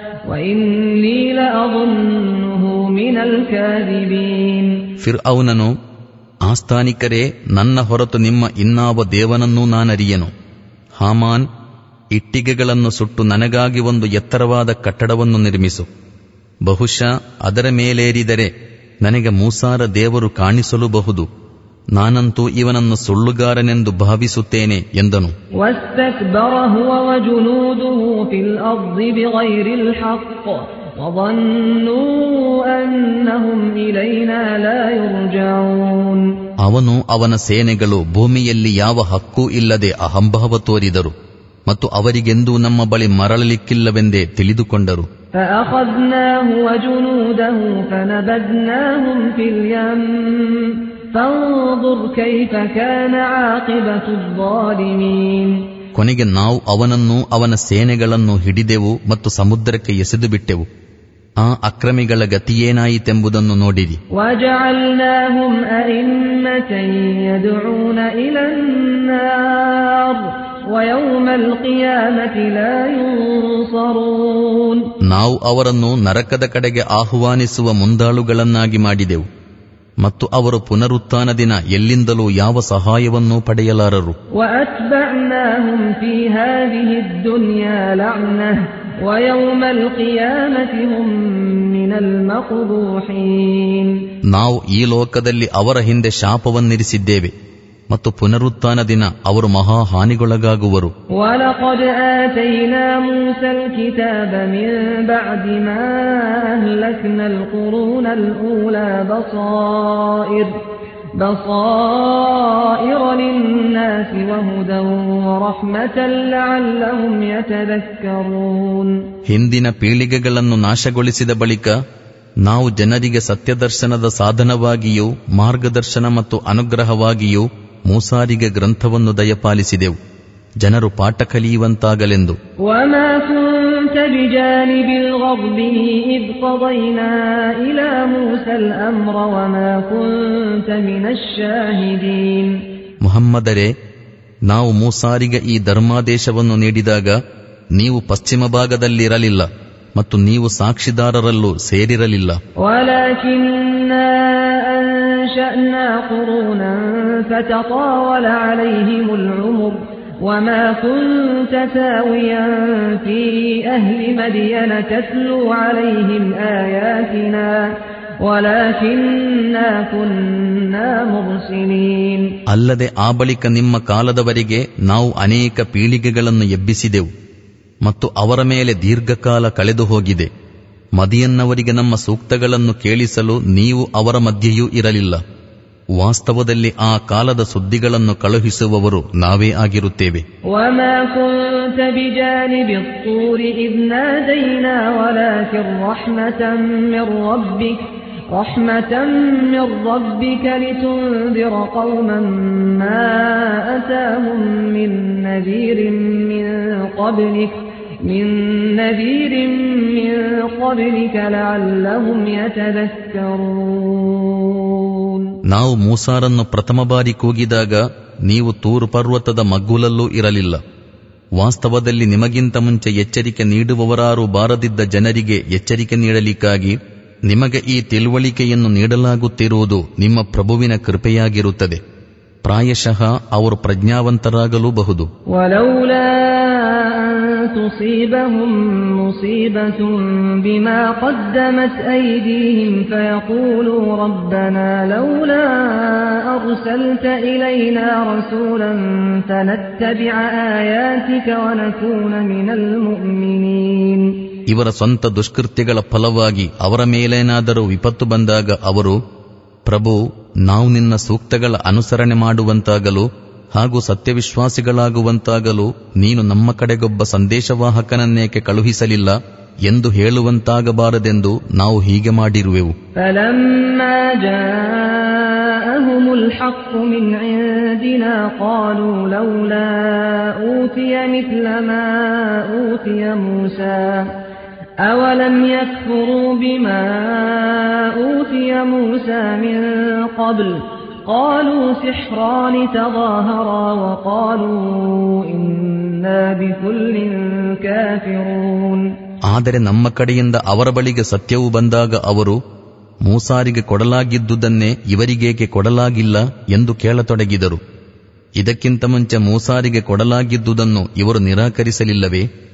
وإني لأظنه من الكاذبين ಫಿರ್ ಅವನನು ಆಸ್ಥಾನಿಕರೇ ನನ್ನ ಹೊರತು ನಿಮ್ಮ ಇನ್ನಾವ ದೇವನನ್ನೂ ನಾನರಿಯನು ಹಾಮಾನ್ ಇಟ್ಟಿಗೆಗಳನ್ನು ಸುಟ್ಟು ನನಗಾಗಿ ಒಂದು ಎತ್ತರವಾದ ಕಟ್ಟಡವನ್ನು ನಿರ್ಮಿಸು ಬಹುಶಃ ಅದರ ಮೇಲೇರಿದರೆ ನನಗೆ ಮೂಸಾರ ದೇವರು ಕಾಣಿಸಲುಬಹುದು ನಾನಂತೂ ಇವನನ್ನು ಸುಳ್ಳುಗಾರನೆಂದು ಭಾವಿಸುತ್ತೇನೆ ಎಂದನು واستكبر هو وجنوده في الأرض بغير الحق وظنوا أنهم إلينا لا يرجعون ಅವನು ಅವನ ಸೇನೆಗಳು ಭೂಮಿಯಲ್ಲಿ ಯಾವ ಹಕ್ಕೂ ಇಲ್ಲದೆ ಅಹಂಭಾವ ತೋರಿದರು ಮತ್ತು ಅವರಿಗೆಂದೂ ನಮ್ಮ ಬಳಿ ಮರಳಲಿಕ್ಕಿಲ್ಲವೆಂದೇ ತಿಳಿದುಕೊಂಡರು فأخذناه وجنوده فنبذناهم في اليم فانظر كيف كان عاقبة الظالمين ಕೊನೆಗೆ ನಾವು ಅವನನ್ನು ಅವನ ಸೇನೆಗಳನ್ನು ಹಿಡಿದೆವು ಮತ್ತು ಸಮುದ್ರಕ್ಕೆ ಎಸೆದು ಬಿಟ್ಟೆವು ಆ ಅಕ್ರಮಿಗಳ ಗತಿಯೇನಾಯಿತೆಂಬುದನ್ನು ನೋಡಿರಿ وجعلناهم أئمة يدعون إلى النار ويوم القيامة لا ينصرون ನಾವು ಅವರನ್ನು ನರಕದ ಕಡೆಗೆ ಆಹ್ವಾನಿಸುವ ಮುಂದಾಳುಗಳನ್ನಾಗಿ ಮಾಡಿದೆವು ಮತ್ತು ಅವರು ಪುನರುತ್ಥಾನ ದಿನ ಎಲ್ಲಿಂದಲೂ ಯಾವ ಸಹಾಯವನ್ನೂ ಪಡೆಯಲಾರರು وأتبعناهم في هذه الدنيا لعنة ويوم القيامة هم من المقبوحين ನಾವು ಈ ಲೋಕದಲ್ಲಿ ಅವರ ಹಿಂದೆ ಶಾಪವನ್ನಿರಿಸಿದ್ದೇವೆ ಮತ್ತು ಪುನರುತ್ಥಾನ ದಿನ ಅವರು ಮಹಾ ಹಾನಿಗೊಳಗಾಗುವರು ولقد آتينا موسى الكتاب من بعد ما أهلكنا القرون الأولى بصائر بصائر للناس وهدى ورحمة لعلهم يتذكرون ಹಿಂದಿನ ಪೀಳಿಗೆಗಳನ್ನು ನಾಶಗೊಳಿಸಿದ ಬಳಿಕ ನಾವು ಜನರಿಗೆ ಸತ್ಯದರ್ಶನದ ಸಾಧನವಾಗಿಯೂ ಮಾರ್ಗದರ್ಶನ ಮತ್ತು ಅನುಗ್ರಹವಾಗಿಯೂ ಮೂಸಾರಿಗೆ ಗ್ರಂಥವನ್ನು ದಯಪಾಲಿಸಿದೆವು ಜನರು ಪಾಠ ಕಲಿಯುವಂತಾಗಲೆಂದು وما كنت بجانب الغرب إذ قضينا إلى موسى الأمر وما كنت من الشاهدين ಮುಹಮ್ಮದರೇ ನಾವು ಮೂಸಾರಿಗೆ ಈ ಧರ್ಮಾದೇಶವನ್ನು ನೀಡಿದಾಗ ನೀವು ಪಶ್ಚಿಮ ಭಾಗದಲ್ಲಿರಲಿಲ್ಲ ಮತ್ತು ನೀವು ಸಾಕ್ಷಿದಾರರಲ್ಲೂ ಸೇರಿರಲಿಲ್ಲ ولكننا أنشأنا قرونا فتطاول عليهم العمر وما كنت ثاويا في أهل مدين تتلو عليهم آياتنا ولكننا كنا مرسلين ಅಲ್ಲದೆ ಆ ಬಳಿಕ ನಿಮ್ಮ ಕಾಲದವರೆಗೆ ನಾವು ಅನೇಕ ಪೀಳಿಗೆಗಳನ್ನು ಎಬ್ಬಿಸಿದೆವು ಮತ್ತು ಅವರ ಮೇಲೆ ದೀರ್ಘಕಾಲ ಕಳೆದು ಹೋಗಿದೆ ಮದಿಯನ್ನವರಿಗೆ ನಮ್ಮ ಸೂಕ್ತಗಳನ್ನು ಕೇಳಿಸಲು ನೀವು ಅವರ ಮಧ್ಯೆಯೂ ಇರಲಿಲ್ಲ ವಾಸ್ತವದಲ್ಲಿ ಆ ಕಾಲದ ಸುದ್ದಿಗಳನ್ನು ಕಳುಹಿಸುವವರು ನಾವೇ ಆಗಿರುತ್ತೇವೆ وما كنت بجانب الطور إذ نادينا ولكن رحمة من ربك رحمة من ربك لتنذر قوما ما أتاهم من نذير من قبلك من نذير من قبلك لعلهم يتذكرون ನಾವು ಮೂಸಾರನ್ನು ಪ್ರಥಮ ಬಾರಿ ಕೂಗಿದಾಗ ನೀವು ತೂರು ಪರ್ವತದ ಮಗ್ಗುಲಲ್ಲೂ ಇರಲಿಲ್ಲ ವಾಸ್ತವದಲ್ಲಿ ನಿಮಗಿಂತ ಮುಂಚೆ ಎಚ್ಚರಿಕೆ ನೀಡುವವರಾರು ಬಾರದಿದ್ದ ಜನರಿಗೆ ಎಚ್ಚರಿಕೆ ನೀಡಲಿಕ್ಕಾಗಿ ನಿಮಗೆ ಈ ತಿಳುವಳಿಕೆಯನ್ನು ನೀಡಲಾಗುತ್ತಿರುವುದು ನಿಮ್ಮ ಪ್ರಭುವಿನ ಕೃಪೆಯಾಗಿರುತ್ತದೆ ಪ್ರಾಯಶಃ ಅವರು ಪ್ರಜ್ಞಾವಂತರಾಗಲೂಬಹುದು ولولا أن تصيبهم مصيبة بما قدمت أيديهم فيقولوا ربنا لولا أرسلت إلينا رسولا فنتبع آياتك ونكون من المؤمنين ಇವರ ಸ್ವಂತ ದುಷ್ಕೃತ್ಯಗಳ ಫಲವಾಗಿ ಅವರ ಮೇಲೇನಾದರೂ ವಿಪತ್ತು ಬಂದಾಗ ಅವರು ಪ್ರಭು ನಾವು ನಿನ್ನ ಸೂಕ್ತಗಳ ಅನುಸರಣೆ ಮಾಡುವಂತಾಗಲು ಹಾಗೂ ಸತ್ಯವಿಶ್ವಾಸಿಗಳಾಗುವಂತಾಗಲು ನೀನು ನಮ್ಮ ಕಡೆಗೊಬ್ಬ ಸಂದೇಶವಾಹಕನನ್ನೇಕೆ ಕಳುಹಿಸಲಿಲ್ಲ ಎಂದು ಹೇಳುವಂತಾಗಬಾರದೆಂದು ನಾವು ಹೀಗೆ ಮಾಡಿರುವೆವು فلما جاءهم الحق من عندنا قالوا لولا أوتي مثل ما أوتي موسى أولم يكفروا بما أوتي موسى من قبل قالوا سحران تظاهرا وقالوا إنا بكل كافرون ಆದರೆ ನಮ್ಮ ಕಡೆಯಿಂದ ಅವರ ಬಳಿಗೆ ಸತ್ಯವು ಬಂದಾಗ ಅವರು ಮೂಸಾರಿಗೆ ಕೊಡಲಾಗಿದ್ದುದನ್ನೇ ಇವರಿಗೇಕೆ ಕೊಡಲಾಗಿಲ್ಲ ಎಂದು ಕೇಳತೊಡಗಿದರು ಇದಕ್ಕಿಂತ ಮುಂಚೆ ಮೂಸಾರಿಗೆ ಕೊಡಲಾಗಿದ್ದುದನ್ನು ಇವರು ನಿರಾಕರಿಸಲಿಲ್ಲವೇ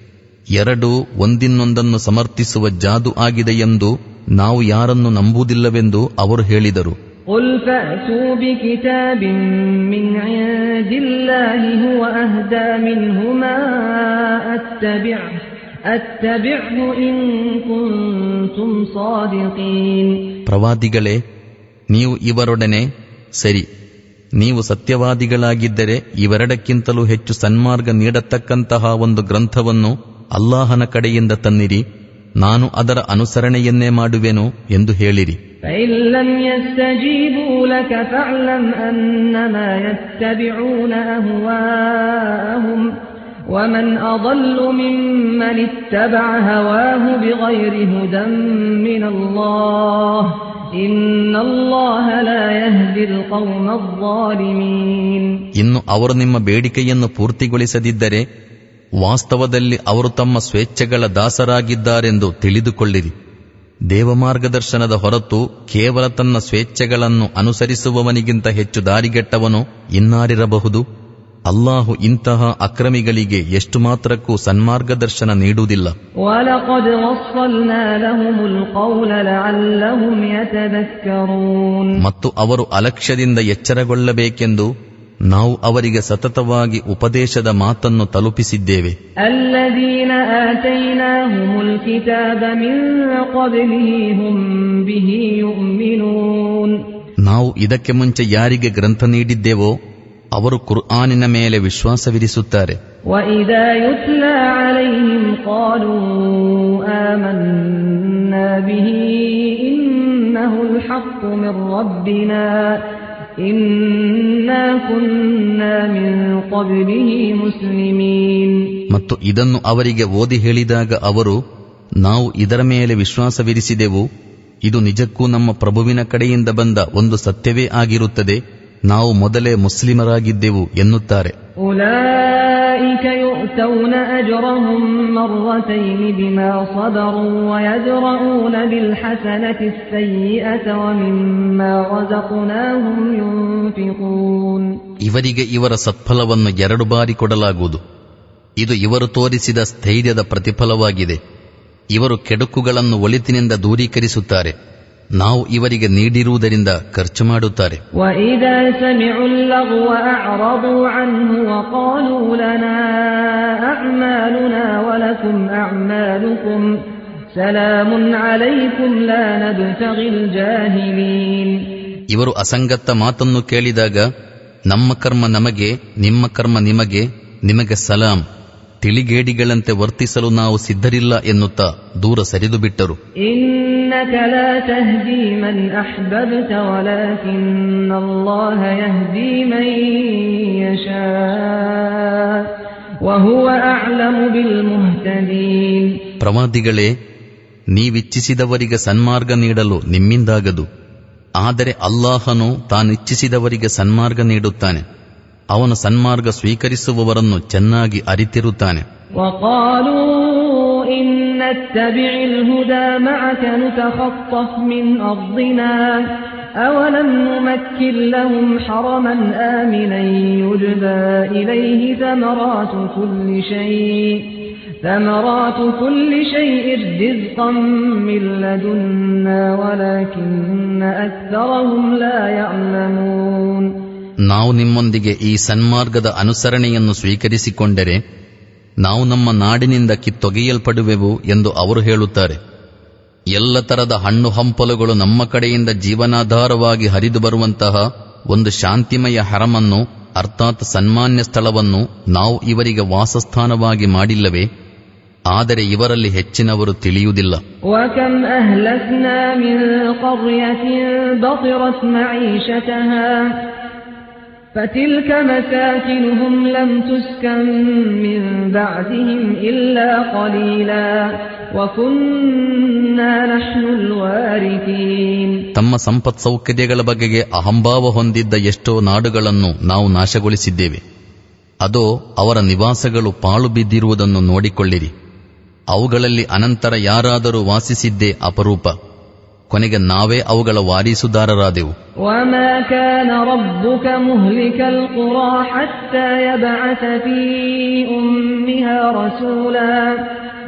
ಎರಡು ಒಂದಿನ್ನೊಂದನ್ನು ಸಮರ್ಥಿಸುವ ಜಾದು ಆಗಿದೆ ಎಂದು ನಾವು ಯಾರನ್ನು ನಂಬುವುದಿಲ್ಲವೆಂದು ಅವರು ಹೇಳಿದರು قل فأتوا بكتاب من عند الله هو أهدى منهما أتبعه أتبعه إن كنتم صادقين ಪ್ರವಾದಿಗಳೇ ನೀವು ಇವರೊಡನೆ ಸರಿ ನೀವು ಸತ್ಯವಾದಿಗಳಾಗಿದ್ದರೆ ಇವೆರಡಕ್ಕಿಂತಲೂ ಹೆಚ್ಚು ಸನ್ಮಾರ್ಗ ನೀಡತಕ್ಕಂತಹ ಒಂದು ಗ್ರಂಥವನ್ನು ಅಲ್ಲಾಹನ ಕಡೆಯಿಂದ ತನ್ನಿರಿ ನಾನು ಅದರ ಅನುಸರಣೆಯನ್ನೇ ಮಾಡುವೆನು ಎಂದು ಹೇಳಿರಿ فإن لم يستجيبوا لك فاعلم أنما يتبعون أهواءهم ومن أضل ممن اتبع هواه بغير هدى من الله إن الله لا يهدي القوم الظالمين ಇನ್ನು ಅವರು ನಿಮ್ಮ ಬೇಡಿಕೆಯನ್ನು ಪೂರ್ತಿಗೊಳಿಸದಿದ್ದರೆ ವಾಸ್ತವದಲ್ಲಿ ಅವರು ತಮ್ಮ ಸ್ವೇಚ್ಛೆಗಳ ದಾಸರಾಗಿದ್ದಾರೆಂದು ತಿಳಿದುಕೊಳ್ಳಿರಿ ದೇವಮಾರ್ಗದರ್ಶನದ ಹೊರತು ಕೇವಲ ತನ್ನ ಸ್ವೇಚ್ಛೆಗಳನ್ನು ಅನುಸರಿಸುವವನಿಗಿಂತ ಹೆಚ್ಚು ದಾರಿಗೆಟ್ಟವನು ಇನ್ನಾರಿರಬಹುದು ಅಲ್ಲಾಹು ಇಂತಹ ಅಕ್ರಮಿಗಳಿಗೆ ಎಷ್ಟು ಮಾತ್ರಕ್ಕೂ ಸನ್ಮಾರ್ಗದರ್ಶನ ನೀಡುವುದಿಲ್ಲ ولقد وصلنا لهم القول لعلهم يتذكرون ಮತ್ತು ಅವರು ಅಲಕ್ಷ್ಯದಿಂದ ಎಚ್ಚರಗೊಳ್ಳಬೇಕೆಂದು ನಾವು ಅವರಿಗೆ ಸತತವಾಗಿ ಉಪದೇಶದ ಮಾತನ್ನು ತಲುಪಿಸಿದ್ದೇವೆ الذين آتيناهم الكتاب من قبله هم به يؤمنون ನಾವು ಇದಕ್ಕೆ ಮುಂಚೆ ಯಾರಿಗೆ ಗ್ರಂಥ ನೀಡಿದ್ದೇವೋ ಅವರು ಕುರ್ಆನಿನ ಮೇಲೆ ವಿಶ್ವಾಸವಿರಿಸುತ್ತಾರೆ وإذا يتلى عليهم قالوا آمنا به إنه الحق من ربنا إنا كنا من قبله مسلمين ಮತ್ತು ಇದನ್ನು ಅವರಿಗೆ ಓದಿ ಹೇಳಿದಾಗ ಅವರು ನಾವು ಇದರ ಮೇಲೆ ವಿಶ್ವಾಸವಿರಿಸಿದೆವು ಇದು ನಿಜಕ್ಕೂ ನಮ್ಮ ಪ್ರಭುವಿನ ಕಡೆಯಿಂದ ಬಂದ ಒಂದು ಸತ್ಯವೇ ಆಗಿರುತ್ತದೆ ನಾವು ಮೊದಲೇ ಮುಸ್ಲಿಮರಾಗಿದ್ದೆವು ಎನ್ನುತ್ತಾರೆ أولئك يؤتون أجرهم مرتين بما صبروا ويدرؤون بالحسنة السيئة ومما رزقناهم ينفقون ಇವರಿಗೆ ಇವರ ಸತ್ಫಲವನ್ನು ಎರಡು ಬಾರಿ ಕೊಡಲಾಗುವುದು ಇದು ಇವರು ತೋರಿಸಿದ ಸ್ಥೈರ್ಯದ ಪ್ರತಿಫಲವಾಗಿದೆ ಇವರು ಕೆಡುಕುಗಳನ್ನು ಒಳಿತಿನಿಂದ ದೂರೀಕರಿಸುತ್ತಾರೆ ನಾವು ಇವರಿಗೆ ನೀಡಿರುವುದರಿಂದ ಖರ್ಚು ಮಾಡುತ್ತಾರೆ وإذا سمعوا اللغو أعرضوا عنه وقالوا لنا أعمالنا ولكم أعمالكم سلام عليكم لا نبتغي الجاهلين ಇವರು ಅಸಂಗತ ಮಾತನ್ನು ಕೇಳಿದಾಗ ನಮ್ಮ ಕರ್ಮ ನಮಗೆ ನಿಮ್ಮ ಕರ್ಮ ನಿಮಗೆ ನಿಮಗೆ ಸಲಾಂ ತಿಳಿಗೇಡಿಗಳಂತೆ ವರ್ತಿಸಲು ನಾವು ಸಿದ್ಧರಿಲ್ಲ ಎನ್ನುತ್ತಾ ದೂರ ಸರಿದು ಬಿಟ್ಟರು إنك لا تهدي من أحببت ولكن الله يهدي من يشاء وهو أعلم بالمهتدين ಪ್ರವಾದಿಗಳೇ ನೀವಿಚ್ಛಿಸಿದವರಿಗೆ ಸನ್ಮಾರ್ಗ ನೀಡಲು ನಿಮ್ಮಿಂದಾಗದು ಆದರೆ ಅಲ್ಲಾಹನು ತಾನಿಚ್ಛಿಸಿದವರಿಗೆ ಸನ್ಮಾರ್ಗ ನೀಡುತ್ತಾನೆ ಅವನು ಸನ್ಮಾರ್ಗ ಸ್ವೀಕರಿಸುವವರನ್ನು ಚೆನ್ನಾಗಿ ಅರಿತಿರುತ್ತಾನೆ وقالوا إن نتبع الهدى معك نتخطف من أرضنا أولم نمكن لهم حرما آمنا يجبى إليه ثمرات كل شيء ثمرات كل شيء رزقا من لدنا ولكن أكثرهم لا يعلمون ನಾವು ನಿಮ್ಮೊಂದಿಗೆ ಈ ಸನ್ಮಾರ್ಗದ ಅನುಸರಣೆಯನ್ನು ಸ್ವೀಕರಿಸಿಕೊಂಡರೆ ನಾವು ನಮ್ಮ ನಾಡಿನಿಂದ ಕಿತ್ತೊಗೆಯಲ್ಪಡುವೆವು ಎಂದು ಅವರು ಹೇಳುತ್ತಾರೆ ಎಲ್ಲ ತರದ ಹಣ್ಣು ಹಂಪಲುಗಳು ನಮ್ಮ ಕಡೆಯಿಂದ ಜೀವನಾಧಾರವಾಗಿ ಹರಿದು ಬರುವಂತಹ ಒಂದು ಶಾಂತಿಮಯ ಹರಮನ್ನು ಅರ್ಥಾತ್ ಸನ್ಮಾನ್ಯ ಸ್ಥಳವನ್ನು ನಾವು ಇವರಿಗೆ ವಾಸಸ್ಥಾನವಾಗಿ ಮಾಡಿಲ್ಲವೇ ಆದರೆ ಇವರಲ್ಲಿ ಹೆಚ್ಚಿನವರು ತಿಳಿಯುವುದಿಲ್ಲ وكم أهلكنا من قرية بطرت معيشتها فتلك مساكنهم لم تسكن من بعدهم إلا قليلا وكنا نحن الوارثين ತಮ್ಮ ಸಂಪತ್ ಸೌಕರ್ಯಗಳ ಬಗೆಗೆ ಅಹಂಭಾವ ಹೊಂದಿದ್ದ ಎಷ್ಟೋ ನಾಡುಗಳನ್ನು ನಾವು ನಾಶಗೊಳಿಸಿದ್ದೇವೆ ಅದೋ ಅವರ ನಿವಾಸಗಳು ಪಾಳು ಬಿದ್ದಿರುವುದನ್ನು ನೋಡಿಕೊಳ್ಳಿರಿ ಅವುಗಳಲ್ಲಿ ಅನಂತರ ಯಾರಾದರೂ ವಾಸಿಸಿದ್ದೇ ಅಪರೂಪ ಕೊನೆಗೆ ನಾವೇ ಅವುಗಳ ವಾರಿಸುದಾರರಾದೆವು وما كان ربك مهلك القرى حتى يبعث في أمها رسولا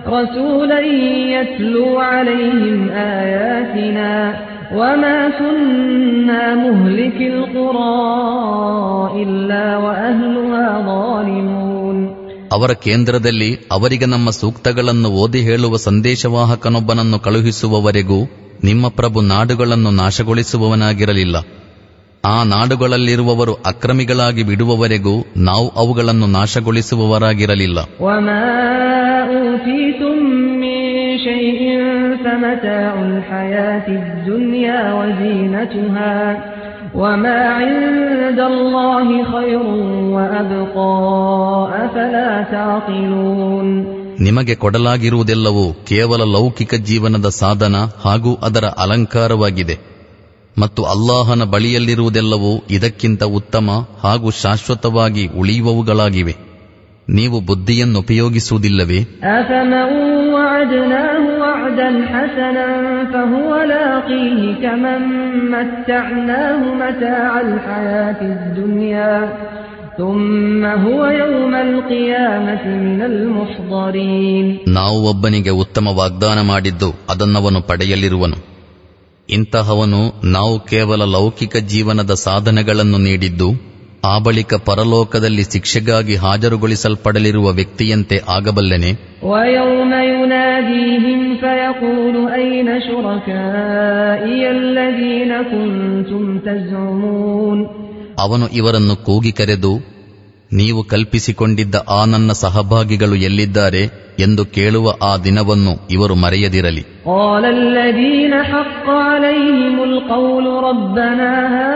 رسولا يتلو عليهم آياتنا وما كنا مهلك القرى إلا وأهلها ظالمون ಅವರ ಕೇಂದ್ರದಲ್ಲಿ ಅವರಿಗೆ ನಮ್ಮ ಸೂಕ್ತಗಳನ್ನು ಓದಿ ಹೇಳುವ ಸಂದೇಶವಾಹಕನೊಬ್ಬನನ್ನು ಕಳುಹಿಸುವವರೆಗೂ ನಿಮ್ಮ ಪ್ರಭು ನಾಡುಗಳನ್ನು ನಾಶಗೊಳಿಸುವವನಾಗಿರಲಿಲ್ಲ ಆ ನಾಡುಗಳಲ್ಲಿರುವವರು ಅಕ್ರಮಿಗಳಾಗಿ ಬಿಡುವವರೆಗೂ ನಾವು ಅವುಗಳನ್ನು ನಾಶಗೊಳಿಸುವವರಾಗಿರಲಿಲ್ಲ وما أوتيتم من شيء فمتاع الحياة الدنيا وزينتها وما عند الله خير وأبقى أفلا تعقلون ನಿಮಗೆ ಕೊಡಲಾಗಿರುವುದೆಲ್ಲವೂ ಕೇವಲ ಲೌಕಿಕ ಜೀವನದ ಸಾಧನ ಹಾಗೂ ಅದರ ಅಲಂಕಾರವಾಗಿದೆ ಮತ್ತು ಅಲ್ಲಾಹನ ಬಳಿಯಲ್ಲಿರುವುದೆಲ್ಲವೂ ಇದಕ್ಕಿಂತ ಉತ್ತಮ ಹಾಗೂ ಶಾಶ್ವತವಾಗಿ ಉಳಿಯುವವುಗಳಾಗಿವೆ ನೀವು ಬುದ್ಧಿಯನ್ನು ಉಪಯೋಗಿಸುವುದಿಲ್ಲವೇ أفمن وعدناه وعدا حسنا فهو لاقيه كمن متعناه متاع الحياة الدنيا ثم هو يوم القيامة من المحضرين ನಾವು ಒಬ್ಬನಿಗೆ ಉತ್ತಮ ವಾಗ್ದಾನ ಮಾಡಿದ್ದು ಅದನ್ನವನು ಪಡೆಯಲಿರುವನು ಇಂತಹವನು ನಾವು ಕೇವಲ ಲೌಕಿಕ ಜೀವನದ ಸಾಧನೆಗಳನ್ನು ನೀಡಿದ್ದು ಆ ಬಳಿಕ ಪರಲೋಕದಲ್ಲಿ ಶಿಕ್ಷೆಗಾಗಿ ಹಾಜರುಗೊಳಿಸಲ್ಪಡಲಿರುವ ವ್ಯಕ್ತಿಯಂತೆ ಆಗಬಲ್ಲೆನೆ ويوم يناديهم فيقول أين شركائي الذين كنتم تزعمون ಅವನು ಇವರನ್ನು ಕೂಗಿ ಕರೆದು ನೀವು ಕಲ್ಪಿಸಿಕೊಂಡಿದ್ದ ಆ ನನ್ನ ಸಹಭಾಗಿಗಳು ಎಲ್ಲಿದ್ದಾರೆ ಎಂದು ಕೇಳುವ ಆ ದಿನವನ್ನು ಇವರು ಮರೆಯದಿರಲಿ قال الذين حق عليهم القول ربنا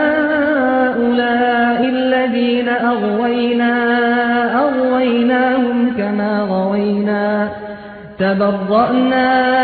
هؤلاء الذين أغوينا أغويناهم كما غوينا تبرأنا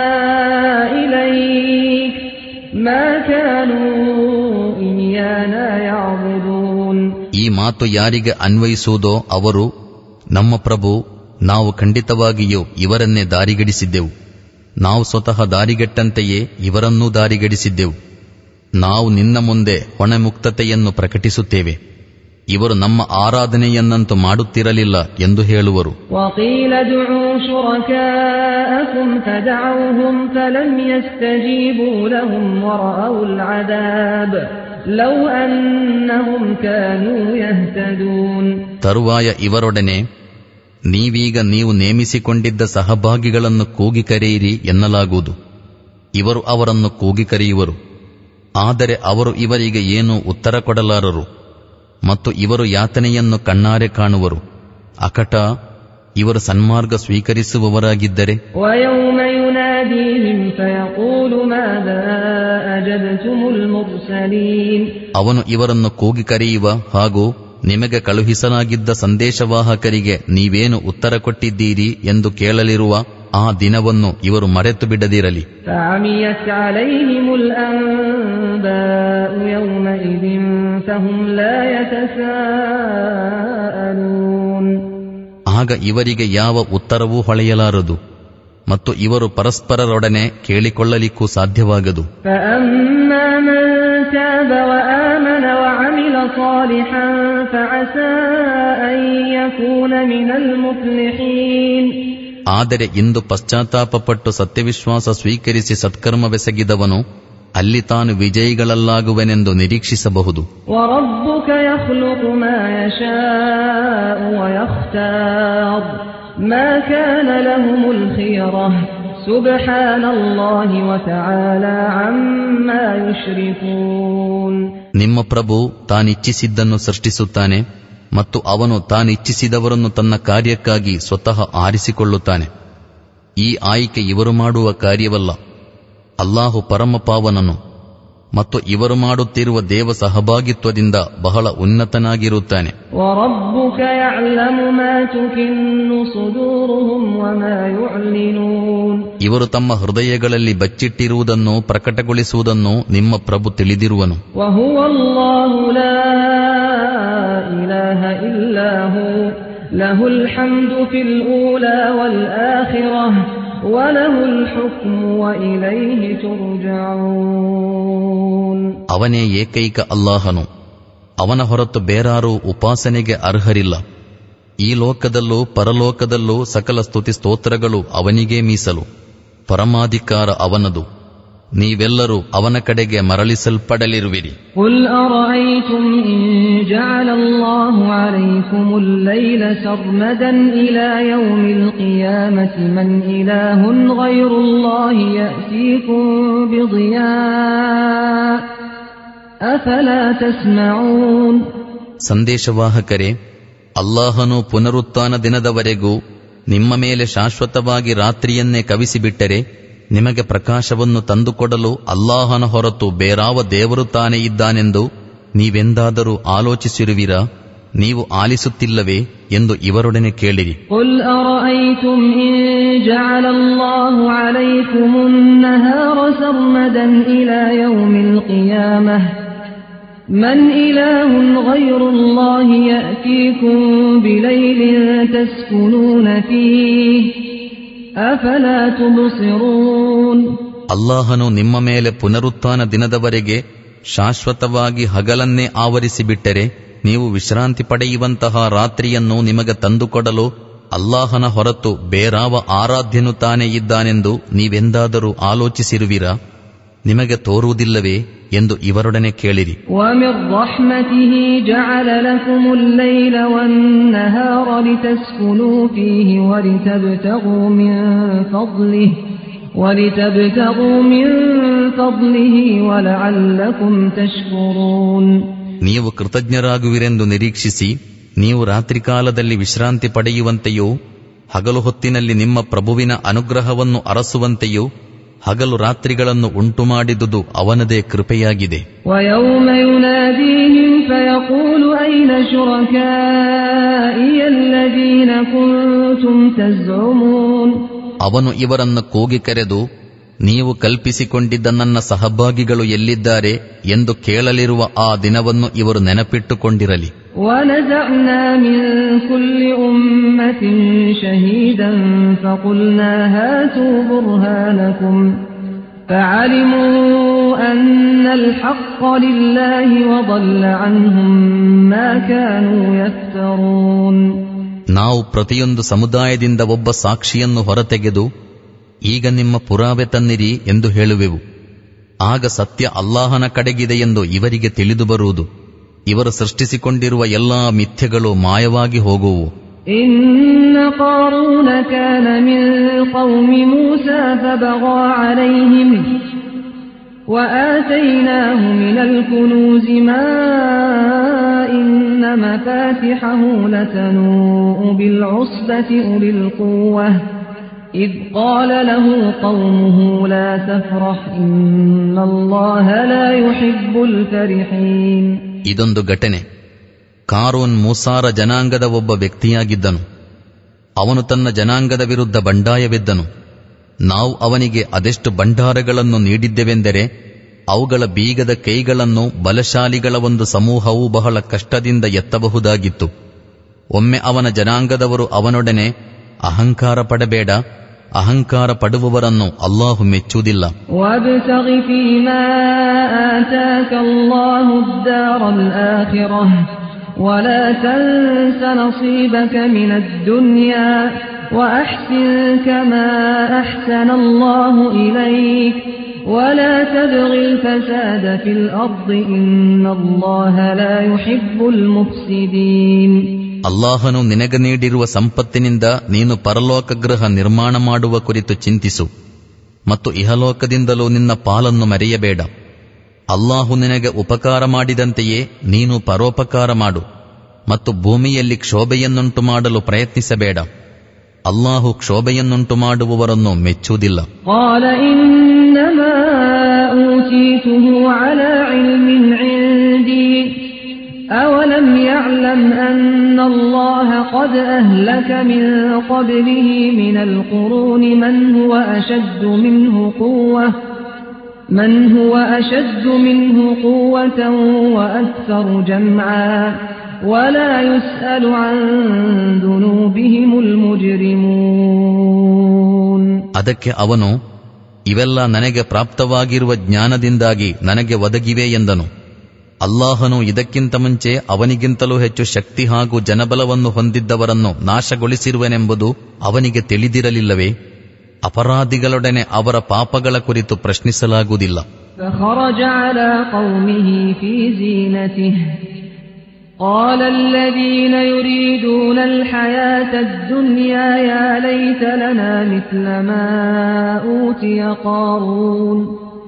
إليك ما كانوا إيانا يعبدون ಈ ಮಾತು ಯಾರಿಗೆ ಅನ್ವಯಿಸುವುದೋ ಅವರು ನಮ್ಮ ಪ್ರಭು ನಾವು ಖಂಡಿತವಾಗಿಯೂ ಇವರನ್ನೇ ದಾರಿಗಡಿಸಿದ್ದೆವು ನಾವು ಸ್ವತಃ ದಾರಿಗೆಟ್ಟಂತೆಯೇ ಇವರನ್ನೂ ದಾರಿಗಡಿಸಿದ್ದೆವು ನಾವು ನಿನ್ನ ಮುಂದೆ ಹೊಣೆಮುಕ್ತತೆಯನ್ನು ಪ್ರಕಟಿಸುತ್ತೇವೆ ಇವರು ನಮ್ಮ ಆರಾಧನೆಯನ್ನಂತೂ ಮಾಡುತ್ತಿರಲಿಲ್ಲ ಎಂದು ಹೇಳುವರು وقيل ادعوا شركاءكم فدعوهم فلم يستجيبوا لهم ورأوا العذاب لو أنهم كانوا يهتدون ತರುವಾಯ ಇವರೊಡನೆ ನೀವೀಗ ನೀವು ನೇಮಿಸಿಕೊಂಡಿದ್ದ ಸಹಭಾಗಿಗಳನ್ನು ಕೂಗಿ ಕರೆಯಿರಿ ಎನ್ನಲಾಗುವುದು ಇವರು ಅವರನ್ನು ಕೂಗಿ ಕರೆಯುವರು ಆದರೆ ಅವರು ಇವರಿಗೆ ಏನೂ ಉತ್ತರ ಕೊಡಲಾರರು ಮತ್ತು ಇವರು ಯಾತನೆಯನ್ನು ಕಣ್ಣಾರೆ ಕಾಣುವರು ಅಕಟ ಇವರು ಸನ್ಮಾರ್ಗ ಸ್ವೀಕರಿಸುವವರಾಗಿದ್ದರೆ ويوم يناديهم فيقول ماذا أجبتم المرسلين ಅವನು ಇವರನ್ನು ಕೂಗಿ ಕರೆಯುವ ಹಾಗೂ ನಿಮಗೆ ಕಳುಹಿಸಲಾಗಿದ್ದ ಸಂದೇಶವಾಹಕರಿಗೆ ನೀವೇನು ಉತ್ತರ ಕೊಟ್ಟಿದ್ದೀರಿ ಎಂದು ಕೇಳಲಿರುವ ಆ ದಿನವನ್ನು ಇವರು ಮರೆತು ಬಿಡದಿರಲಿ فعميت عليهم الأنباء يومئذ فهم لا يتساءلون ಆಗ ಇವರಿಗೆ ಯಾವ ಉತ್ತರವೂ ಹೊಳೆಯಲಾರದು ಮತ್ತು ಇವರು ಪರಸ್ಪರರೊಡನೆ ಕೇಳಿಕೊಳ್ಳಲಿಕ್ಕೂ ಸಾಧ್ಯವಾಗದು فأما من تاب وآمن وعمل صالحا فعسى أن يكون من المفلحين ಆದರೆ ಇಂದು ಪಶ್ಚಾತ್ತಾಪಪಟ್ಟು ಸತ್ಯವಿಶ್ವಾಸ ಸ್ವೀಕರಿಸಿ ಸತ್ಕರ್ಮವೆಸಗಿದವನು ಅಲ್ಲಿ ತಾನು ವಿಜಯಿಗಳಲ್ಲಾಗುವೆನೆಂದು ನಿರೀಕ್ಷಿಸಬಹುದು وربك يخلق ما يشاء ويختار ما كان لهم الخيرة سبحان الله وتعالى عما يشركون ನಿಮ್ಮ ಪ್ರಭು ತಾನಿಚ್ಛಿಸಿದ್ದನ್ನು ಸೃಷ್ಟಿಸುತ್ತಾನೆ ಮತ್ತು ಅವನು ತಾನಿಚ್ಛಿಸಿದವರನ್ನು ತನ್ನ ಕಾರ್ಯಕ್ಕಾಗಿ ಸ್ವತಃ ಆರಿಸಿಕೊಳ್ಳುತ್ತಾನೆ ಈ ಆಯ್ಕೆ ಇವರು ಮಾಡುವ ಕಾರ್ಯವಲ್ಲ ಅಲ್ಲಾಹು ಪರಮಪಾವನನು ಮತ್ತು ಇವರು ಮಾಡುತ್ತಿರುವ ದೇವ ಸಹಭಾಗಿತ್ವದಿಂದ ಬಹಳ ಉನ್ನತನಾಗಿರುತ್ತಾನೆ وربك يعلم ما تكن صدورهم وما يعلنون ಇವರು ತಮ್ಮ ಹೃದಯಗಳಲ್ಲಿ ಬಚ್ಚಿಟ್ಟಿರುವುದನ್ನು ಪ್ರಕಟಗೊಳಿಸುವುದನ್ನು ನಿಮ್ಮ ಪ್ರಭು ತಿಳಿದಿರುವನು وهو الله لا إله إلا هو له الحمد في الأولى والآخرة وله الحكم وإليه ترجعون ಅವನೇ ಏಕೈಕ ಅಲ್ಲಾಹನು ಅವನ ಹೊರತು ಬೇರಾರೂ ಉಪಾಸನೆಗೆ ಅರ್ಹರಿಲ್ಲ ಈ ಲೋಕದಲ್ಲೂ ಪರಲೋಕದಲ್ಲೂ ಸಕಲ ಸ್ತುತಿ ಸ್ತೋತ್ರಗಳು ಅವನಿಗೇ ಮೀಸಲು ಪರಮಾಧಿಕಾರ ಅವನದು ನೀವೆಲ್ಲರೂ ಅವನ ಕಡೆಗೆ ಮರಳಿಸಲ್ಪಡಲಿರುವಿರಿ قل أرأيتم إن جعل الله عليكم الليل سرمدا إلى يوم القيامة من إله غير الله يأتيكم بضياء أفلا تسمعون ಸಂದೇಶವಾಹಕರೇ ಅಲ್ಲಾಹನು ಪುನರುತ್ಥಾನ ದಿನದವರೆಗೂ ನಿಮ್ಮ ಮೇಲೆ ಶಾಶ್ವತವಾಗಿ ರಾತ್ರಿಯನ್ನೇ ಕವಿಸಿಬಿಟ್ಟರೆ ನಿಮಗೆ ಪ್ರಕಾಶವನ್ನು ತಂದುಕೊಡಲು ಅಲ್ಲಾಹನ ಹೊರತು ಬೇರಾವ ದೇವರು ತಾನೇ ಇದ್ದಾನೆಂದು ನೀವೆಂದಾದರೂ ಆಲೋಚಿಸಿರುವಿರಾ ನೀವು ಆಲಿಸುತ್ತಿಲ್ಲವೇ ಎಂದು ಇವರೊಡನೆ ಕೇಳಿರಿ قل أرأيتم إن جعل الله عليكم النهار سرمدا إلى يوم القيامة من إله غير الله يأتيكم بليل تسكنون فيه أفلا تبصرون ಅಲ್ಲಾಹನು ನಿಮ್ಮ ಮೇಲೆ ಪುನರುತ್ಥಾನ ದಿನದವರೆಗೆ ಶಾಶ್ವತವಾಗಿ ಹಗಲನ್ನೇ ಆವರಿಸಿಬಿಟ್ಟರೆ ನೀವು ವಿಶ್ರಾಂತಿ ಪಡೆಯುವಂತಹ ರಾತ್ರಿಯನ್ನು ನಿಮಗೆ ತಂದುಕೊಡಲು ಅಲ್ಲಾಹನ ಹೊರತು ಬೇರಾವ ಆರಾಧ್ಯನು ತಾನೇ ಇದ್ದಾನೆಂದು ನೀವೆಂದಾದರೂ ಆಲೋಚಿಸಿರುವಿರಾ ನಿಮಗೆ ತೋರುವುದಿಲ್ಲವೇ ಎಂದು ಇವರೊಡನೆ ಕೇಳಿರಿ ومن رحمته جعل لكم الليل والنهار لتسكنوا فيه ولتبتغوا من فضله ولتبتغوا من فضله ولعلكم تشكرون ನೀವು ಕೃತಜ್ಞರಾಗುವಿರೆಂದು ನಿರೀಕ್ಷಿಸಿ ನೀವು ರಾತ್ರಿಕಾಲದಲ್ಲಿ ವಿಶ್ರಾಂತಿ ಪಡೆಯುವಂತೆಯೂ ಹಗಲು ಹೊತ್ತಿನಲ್ಲಿ ನಿಮ್ಮ ಪ್ರಭುವಿನ ಅನುಗ್ರಹವನ್ನು ಅರಸುವಂತೆಯೂ ಹಗಲು ರಾತ್ರಿಗಳನ್ನು ಉಂಟುಮಾಡಿದುದು ಅವನದೇ ಕೃಪೆಯಾಗಿದೆ ويوم يناديهم فيقول أين شركائي الذين كنتم تزعمون ಅವನು ಇವರನ್ನು ಕೂಗಿ ಕರೆದು ನೀವು ಕಲ್ಪಿಸಿಕೊಂಡಿದ್ದ ನನ್ನ ಸಹಭಾಗಿಗಳು ಎಲ್ಲಿದ್ದಾರೆ ಎಂದು ಕೇಳಲಿರುವ ಆ ದಿನವನ್ನು ಇವರು ನೆನಪಿಟ್ಟುಕೊಂಡಿರಲಿ ونزعنا من كل أمة شهيدا فقلنا هاتوا برهانكم فعلموا أن الحق لله وضل عنهم ما كانوا يفترون ನಾವು ಪ್ರತಿಯೊಂದು ಸಮುದಾಯದಿಂದ ಒಬ್ಬ ಸಾಕ್ಷಿಯನ್ನು ಹೊರತೆಗೆದು ಈಗ ನಿಮ್ಮ ಪುರಾವೆ ತನ್ನಿರಿ ಎಂದು ಹೇಳುವೆವು ಆಗ ಸತ್ಯ ಅಲ್ಲಾಹನ ಕಡೆಗಿದೆ ಎಂದು ಇವರಿಗೆ ತಿಳಿದು ಬರುವುದು ಇವರು ಸೃಷ್ಟಿಸಿಕೊಂಡಿರುವ ಎಲ್ಲಾ ಮಿಥ್ಯೆಗಳು ಮಾಯವಾಗಿ ಹೋಗುವು إن قارون كان من قوم موسى فبغى عليهم وآتيناه من الكنوز ما إن مفاتحه لتنوء بالعصبة أولي القوة إذ قال له قومه لا تفرح إن الله لا يحب الفرحين ಇದೊಂದು ಘಟನೆ ಕಾರೋನ್ ಮೂಸಾರ ಜನಾಂಗದ ಒಬ್ಬ ವ್ಯಕ್ತಿಯಾಗಿದ್ದನು ಅವನು ತನ್ನ ಜನಾಂಗದ ವಿರುದ್ಧ ಬಂಡಾಯವೆದ್ದನು ನಾವು ಅವನಿಗೆ ಅದೆಷ್ಟು ಭಂಡಾರಗಳನ್ನು ನೀಡಿದ್ದೆವೆಂದರೆ ಅವುಗಳ ಬೀಗದ ಕೈಗಳನ್ನು ಬಲಶಾಲಿಗಳ ಒಂದು ಸಮೂಹವು ಬಹಳ ಕಷ್ಟದಿಂದ ಎತ್ತಬಹುದಾಗಿತ್ತು ಒಮ್ಮೆ ಅವನ ಜನಾಂಗದವರು ಅವನೊಡನೆ ಅಹಂಕಾರ ಪಡಬೇಡ ಅಹಂಕಾರ ಪಡುವವರನ್ನು ಅಲ್ಲಾಹು ಮೆಚ್ಚುವುದಿಲ್ಲ وابتغ فيما آتاك الله الدار الآخرة ولا تنس نصيبك من الدنيا وأحسن كما أحسن الله إليك ولا تبغ الفساد في الأرض إن الله لا يحب المفسدين ಅಲ್ಲಾಹನು ನಿನಗೆ ನೀಡಿರುವ ಸಂಪತ್ತಿನಿಂದ ನೀನು ಪರಲೋಕ ಗೃಹ ನಿರ್ಮಾಣ ಮಾಡುವ ಕುರಿತು ಚಿಂತಿಸು ಮತ್ತು ಇಹಲೋಕದಿಂದಲೂ ನಿನ್ನ ಪಾಲನ್ನು ಮರೆಯಬೇಡ ಅಲ್ಲಾಹು ನಿನಗೆ ಉಪಕಾರ ಮಾಡಿದಂತೆಯೇ ನೀನು ಪರೋಪಕಾರ ಮಾಡು ಮತ್ತು ಭೂಮಿಯಲ್ಲಿ ಕ್ಷೋಭೆಯನ್ನುಂಟು ಮಾಡಲು ಪ್ರಯತ್ನಿಸಬೇಡ ಅಲ್ಲಾಹು ಕ್ಷೋಭೆಯನ್ನುಂಟು ಮಾಡುವವರನ್ನು ಮೆಚ್ಚುವುದಿಲ್ಲ قال إنما أوتيته على علم عندي أولم يعلم أن الله قد أهلك من قبله من القرون من هو أشد منه قوة من هو أشد منه قوة وأكثر جمعا ولا يسأل عن ذنوبهم المجرمون ಅದಕ್ಕೆ ಅವನು ಇವೆಲ್ಲ ನನಗೆ ಪ್ರಾಪ್ತವಾಗಿರುವ ಜ್ಞಾನದಿಂದಾಗಿ ನನಗೆ ಒದಗಿವೆ ಎಂದನು ಅಲ್ಲಾಹನು ಇದಕ್ಕಿಂತ ಮುಂಚೆ ಅವನಿಗಿಂತಲೂ ಹೆಚ್ಚು ಶಕ್ತಿ ಹಾಗೂ ಜನಬಲವನ್ನು ಹೊಂದಿದ್ದವರನ್ನು ನಾಶಗೊಳಿಸಿರುವನೆಂಬುದು ಅವನಿಗೆ ತಿಳಿದಿರಲಿಲ್ಲವೇ ಅಪರಾಧಿಗಳೊಡನೆ ಅವರ ಪಾಪಗಳ ಕುರಿತು ಪ್ರಶ್ನಿಸಲಾಗುವುದಿಲ್ಲ فخرج على قومه في زينته قال الذين يريدون الحياة الدنيا يا ليت لنا مثل ما أوتي قارون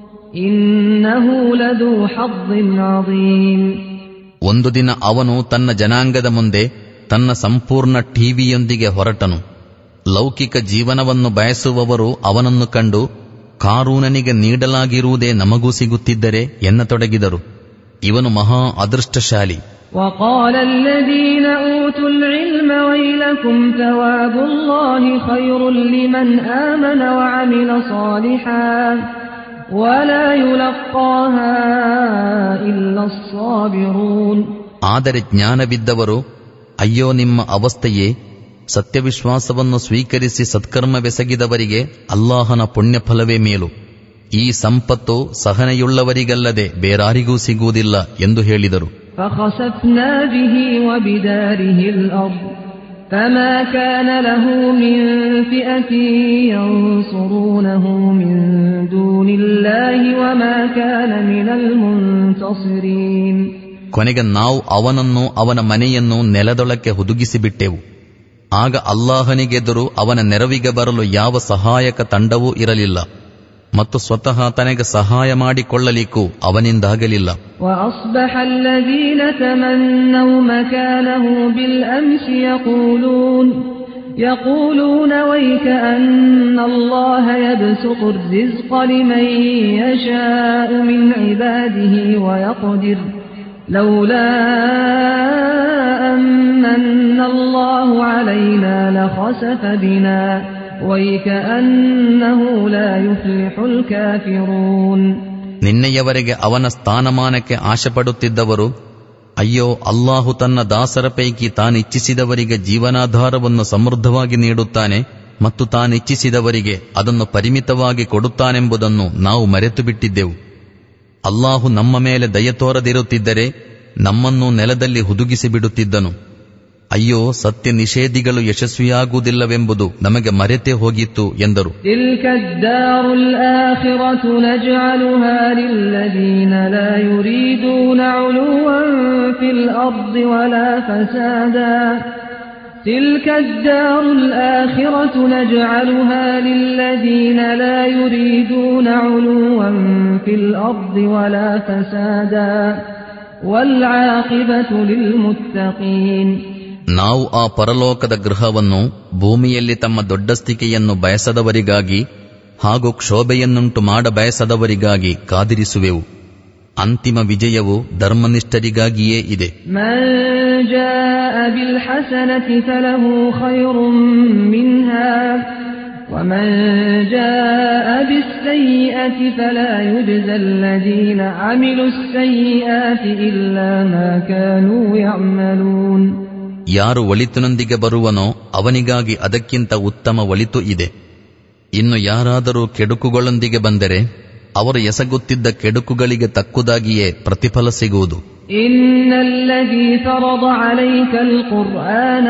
إنه لذو حظ عظيم ಒಂದು ದಿನ ಅವನು ತನ್ನ ಜನಾಂಗದ ಮುಂದೆ ತನ್ನ ಸಂಪೂರ್ಣ ಟಿವಿಯೊಂದಿಗೆ ಹೊರಟನು ಲೌಕಿಕ ಜೀವನವನ್ನು ಬಯಸುವವರು ಅವನನ್ನು ಕಂಡು ಕಾರೂನನಿಗೆ ನೀಡಲಾಗಿರುವುದೇ ನಮಗೂ ಸಿಗುತ್ತಿದ್ದರೆ ಎನ್ನತೊಡಗಿದರು ಇವನು ಮಹಾ ಅದೃಷ್ಟಶಾಲಿ وقال الذين أوتوا العلم ويلكم ثواب الله خير لمن آمن وعمل صالحا ولا يلقاها إلا الصابرون ಆದರೆ ಜ್ಞಾನವಿದ್ದವರು ಅಯ್ಯೋ ನಿಮ್ಮ ಅವಸ್ಥೆಯೇ ಸತ್ಯವಿಶ್ವಾಸವನ್ನು ಸ್ವೀಕರಿಸಿ ಸತ್ಕರ್ಮವೆಸಗಿದವರಿಗೆ ಅಲ್ಲಾಹನ ಪುಣ್ಯಫಲವೇ ಮೇಲು ಈ ಸಂಪತ್ತು ಸಹನೆಯುಳ್ಳವರಿಗಲ್ಲದೆ ಬೇರಾರಿಗೂ ಸಿಗುವುದಿಲ್ಲ ಎಂದು ಹೇಳಿದರು فخسفنا به وبداره الأرض فما كان له من فئة ينصرونه من دون الله وما كان من المنتصرين ಕೊನೆಗೆ ನಾವು ಅವನನ್ನು ಅವನ ಮನೆಯನ್ನು ನೆಲದೊಳಕ್ಕೆ ಹುದುಗಿಸಿಬಿಟ್ಟೆವು ಆಗ ಅಲ್ಲಾಹನಿಗೆದುರು ಅವನ ನೆರವಿಗೆ ಬರಲು ಯಾವ ಸಹಾಯಕ ತಂಡವೂ ಇರಲಿಲ್ಲ ಮತ್ತು ಸ್ವತಃ ತನಗೆ ಸಹಾಯ ಮಾಡಿಕೊಳ್ಳಲಿಕ್ಕೂ ಅವನಿಂದಾಗಲಿಲ್ಲ وأصبح الذين تمنوا مكانه بالأمس يقولون يقولون ويك أن الله يبسط الرزق لمن يشاء من عباده ويقدر لولا أمن الله علينا لخسف بنا ويكأنه لا يفلح الكافرون ನಿನ್ನೆಯವರೆಗೆ ಅವನ ಸ್ಥಾನಮಾನಕ್ಕೆ ಆಶೆಪಡುತ್ತಿದ್ದವರು ಅಯ್ಯೋ ಅಲ್ಲಾಹು ತನ್ನ ದಾಸರ ಪೈಕಿ ತಾನಿಚ್ಛಿಸಿದವರಿಗೆ ಜೀವನಾಧಾರವನ್ನು ಸಮೃದ್ಧವಾಗಿ ನೀಡುತ್ತಾನೆ ಮತ್ತು ತಾನಿಚ್ಛಿಸಿದವರಿಗೆ ಅದನ್ನು ಪರಿಮಿತವಾಗಿ ಕೊಡುತ್ತಾನೆಂಬುದನ್ನು ನಾವು ಮರೆತು ಬಿಟ್ಟಿದ್ದೆವು ಅಲ್ಲಾಹು ನಮ್ಮ ಮೇಲೆ ದಯ ತೋರದಿರುತ್ತಿದ್ದರೆ ನಮ್ಮನ್ನು ನೆಲದಲ್ಲಿ ಹುದುಗಿಸಿ ಬಿಡುತ್ತಿದ್ದನು ಅಯ್ಯೋ ಸತ್ಯ ನಿಷೇಧಿಗಳು ಯಶಸ್ವಿಯಾಗುವುದಿಲ್ಲವೆಂಬುದು ನಮಗೆ ಮರೆತೇ ಹೋಗಿತ್ತು ಎಂದರು تلك الدار الآخرة نجعلها للذين لا يريدون علوا في الأرض ولا فسادا تلك الدار الآخرة نجعلها للذين لا يريدون علوا في الأرض ولا فسادا والعاقبة للمتقين ನಾವು ಆ ಪರಲೋಕದ ಗೃಹವನ್ನು ಭೂಮಿಯಲ್ಲಿ ತಮ್ಮ ದೊಡ್ಡಸ್ತಿಕೆಯನ್ನು ಬಯಸದವರಿಗಾಗಿ ಹಾಗೂ ಕ್ಷೋಭೆಯನ್ನುಂಟು ಮಾಡ ಬಯಸದವರಿಗಾಗಿ ಕಾದಿರಿಸುವೆವು ಅಂತಿಮ ವಿಜಯವು ಧರ್ಮನಿಷ್ಠರಿಗಾಗಿಯೇ ಇದೆ من جاء بالحسنة فله خير منها ومن جاء بالسيئة فلا يجزى الذين عملوا السيئات إلا ما كانوا يعملون ಯಾರು ಒಳಿತಿನೊಂದಿಗೆ ಬರುವನೋ ಅವನಿಗಾಗಿ ಅದಕ್ಕಿಂತ ಉತ್ತಮ ಒಳಿತು ಇದೆ ಇನ್ನು ಯಾರಾದರೂ ಕೆಡುಕುಗಳೊಂದಿಗೆ ಬಂದರೆ ಅವರು ಎಸಗುತ್ತಿದ್ದ ಕೆಡುಕುಗಳಿಗೆ ತಕ್ಕುದಾಗಿಯೇ ಪ್ರತಿಫಲ ಸಿಗುವುದು إن الذي فرض عليك القرآن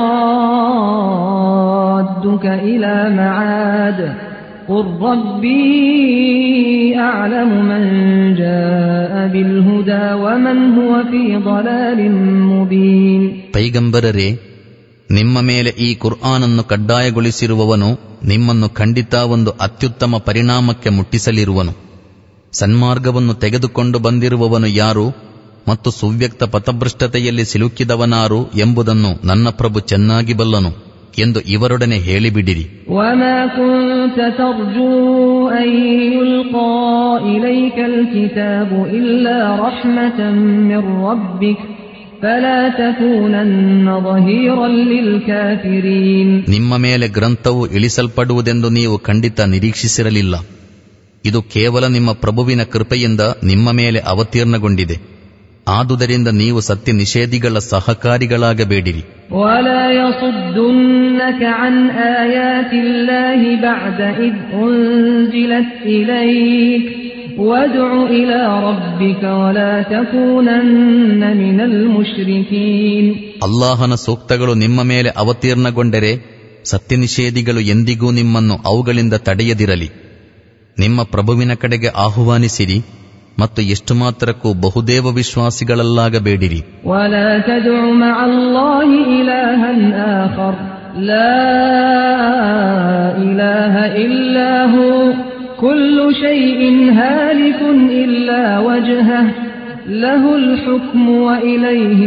لرادك إلى معاد قل ربي أعلم من جاء بالهدى ومن هو في ضلال مبين ಪೈಗಂಬರರೇ ನಿಮ್ಮ ಮೇಲೆ ಈ ಕುರ್ಆನನ್ನು ಕಡ್ಡಾಯಗೊಳಿಸಿರುವವನು ನಿಮ್ಮನ್ನು ಖಂಡಿತ ಒಂದು ಅತ್ಯುತ್ತಮ ಪರಿಣಾಮಕ್ಕೆ ಮುಟ್ಟಿಸಲಿರುವನು ಸನ್ಮಾರ್ಗವನ್ನು ತೆಗೆದುಕೊಂಡು ಬಂದಿರುವವನು ಯಾರು ಮತ್ತು ಸುವ್ಯಕ್ತ ಪಥಭ್ರಷ್ಟತೆಯಲ್ಲಿ ಸಿಲುಕಿದವನಾರು ಎಂಬುದನ್ನು ನನ್ನ ಪ್ರಭು ಚೆನ್ನಾಗಿ ಬಲ್ಲನು ಎಂದು ಇವರೊಡನೆ ಹೇಳಿಬಿಡಿರಿ وما كنت ترجو أن يلقى إليك الكتاب إلا رحمة من ربك فلا تكونن ظهيرا للكافرين ನಿಮ್ಮ ಮೇಲೆ ಗ್ರಂಥವು ಇಳಿಸಲ್ಪಡುವುದೆಂದು ನೀವು ಖಂಡಿತ ನಿರೀಕ್ಷಿಸಿರಲಿಲ್ಲ ಇದು ಕೇವಲ ನಿಮ್ಮ ಪ್ರಭುವಿನ ಕೃಪೆಯಿಂದ ನಿಮ್ಮ ಮೇಲೆ ಅವತೀರ್ಣಗೊಂಡಿದೆ ಆದುದರಿಂದ ನೀವು ಸತ್ಯ ನಿಷೇಧಿಗಳ ಸಹಕಾರಿಗಳಾಗಬೇಡಿರಿ ولا يصدنك عن آيات الله بعد إذ أنزلت إليك وادع إلى ربك ولا تكونن من المشركين ಅಲ್ಲಾಹನ ಸೂಕ್ತಗಳು ನಿಮ್ಮ ಮೇಲೆ ಅವತೀರ್ಣಗೊಂಡರೆ ಸತ್ಯನಿಷೇಧಿಗಳು ಎಂದಿಗೂ ನಿಮ್ಮನ್ನು ಅವುಗಳಿಂದ ತಡೆಯದಿರಲಿ ನಿಮ್ಮ ಪ್ರಭುವಿನ ಕಡೆಗೆ ಆಹ್ವಾನಿಸಿರಿ ಮತ್ತು ಎಷ್ಟು ಮಾತ್ರಕ್ಕೂ ಬಹುದೇವ ವಿಶ್ವಾಸಿಗಳಲ್ಲಾಗಬೇಡಿರಿ ولا تدع مع الله إلها آخر لا إله إلا هو كل شيء هالك إلا وجهه له الحكم وإليه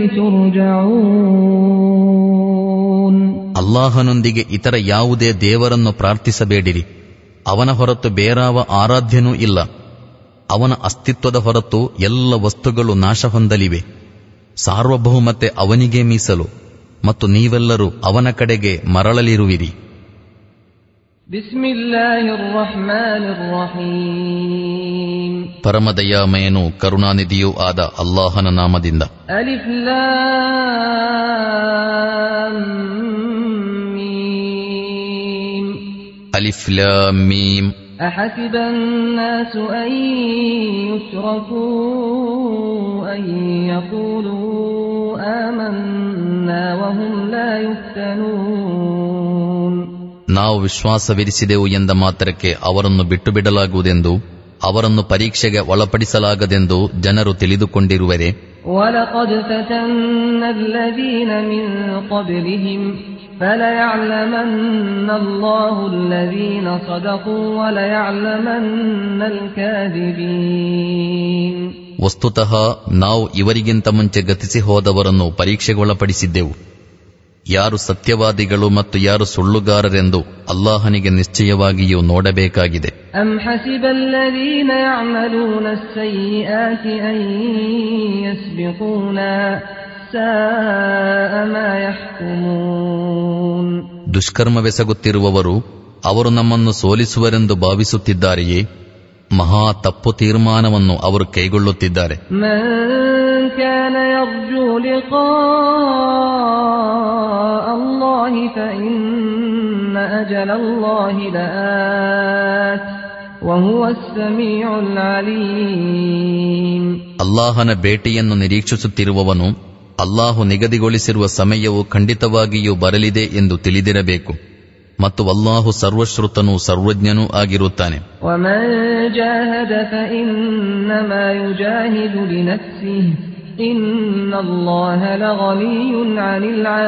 ترجعون ಅಲ್ಲಾಹನೊಂದಿಗೆ ಇತರ ಯಾವುದೇ ದೇವರನ್ನು ಪ್ರಾರ್ಥಿಸಬೇಡಿರಿ ಅವನ ಹೊರತು ಬೇರಾವ ಆರಾಧ್ಯನೂ ಇಲ್ಲ ಅವನ ಅಸ್ತಿತ್ವದ ಹೊರತು ಎಲ್ಲ ವಸ್ತುಗಳು ನಾಶ ಹೊಂದಲಿವೆ ಸಾರ್ವಭೌಮತೆ ಅವನಿಗೇ ಮೀಸಲು ಮತ್ತು ನೀವೆಲ್ಲರೂ ಅವನ ಕಡೆಗೆ ಮರಳಲಿರುವಿರಿ بسم الله الرحمن الرحيم ಪರಮದಯಾಮಯನೂ ಕರುಣಾನಿಧಿಯೂ ಆದ ಅಲ್ಲಾಹನ ನಾಮದಿಂದ ألف لام ميم ಅಲಿಫ್ ಲಾಮ್ ಮೀಮ್ أحسب الناس أن يتركوا أن يقولوا آمنا وهم لا يفتنون ನಾವು ವಿಶ್ವಾಸವಿರಿಸಿದೆವು ಎಂದ ಮಾತ್ರಕ್ಕೆ ಅವರನ್ನು ಬಿಟ್ಟು ಬಿಡಲಾಗುವುದೆಂದು ಅವರನ್ನು ಪರೀಕ್ಷೆಗೆ ಒಳಪಡಿಸಲಾಗದೆಂದು ಜನರು ತಿಳಿದುಕೊಂಡಿರುವರೆ ولقد فتنا الذين من قبلهم فليعلمن الله الذين صدقوا وليعلمن الكاذبين ವಸ್ತುತಃ ನಾವು ಇವರಿಗಿಂತ ಮುಂಚೆ ಗತಿಸಿ ಹೋದವರನ್ನು ಪರೀಕ್ಷೆಗೊಳಪಡಿಸಿದ್ದೆವು ಯಾರು ಸತ್ಯವಾದಿಗಳು ಮತ್ತು ಯಾರು ಸುಳ್ಳುಗಾರರೆಂದು ಅಲ್ಲಾಹನಿಗೆ ನಿಶ್ಚಯವಾಗಿಯೂ ನೋಡಬೇಕಾಗಿದೆ أم حسب الذين يعملون السيئات أن يسبقونا ساء ما يحكمون ದುಷ್ಕರ್ಮವೆಸಗುತ್ತಿರುವವರು ಅವರು ನಮ್ಮನ್ನು ಸೋಲಿಸುವರೆಂದು ಭಾವಿಸುತ್ತಿದ್ದಾರೆಯೇ ಮಹಾ ತಪ್ಪು ತೀರ್ಮಾನವನ್ನು ಅವರು ಕೈಗೊಳ್ಳುತ್ತಿದ್ದಾರೆ من كان يرجو لقاء الله فإن أجل الله لآت وهو السميع العليم ಅಲ್ಲಾಹನ ಭೇಟಿಯನ್ನು ನಿರೀಕ್ಷಿಸುತ್ತಿರುವವನು ಅಲ್ಲಾಹು ನಿಗದಿಗೊಳಿಸಿರುವ ಸಮಯವು ಖಂಡಿತವಾಗಿಯೂ ಬರಲಿದೆ ಎಂದು ತಿಳಿದಿರಬೇಕು ಮತ್ತು ಅಲ್ಲಾಹು ಸರ್ವಶ್ರುತನೂ ಸರ್ವಜ್ಞನೂ ಆಗಿರುತ್ತಾನೆ ومن جاهد فإنما يجاهد لنفسه إن الله لغني عن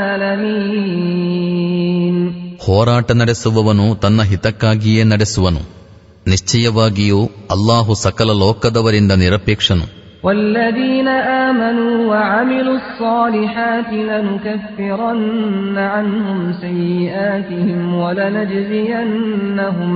العالمين ಹೋರಾಟ ನಡೆಸುವವನು ತನ್ನ ಹಿತಕ್ಕಾಗಿಯೇ ನಡೆಸುವನು ನಿಶ್ಚಯವಾಗಿಯೂ ಅಲ್ಲಾಹು ಸಕಲ ಲೋಕದವರಿಂದ ನಿರಪೇಕ್ಷನು والذين آمنوا وعملوا الصالحات لنكفرن عنهم سيئاتهم ولنجزينهم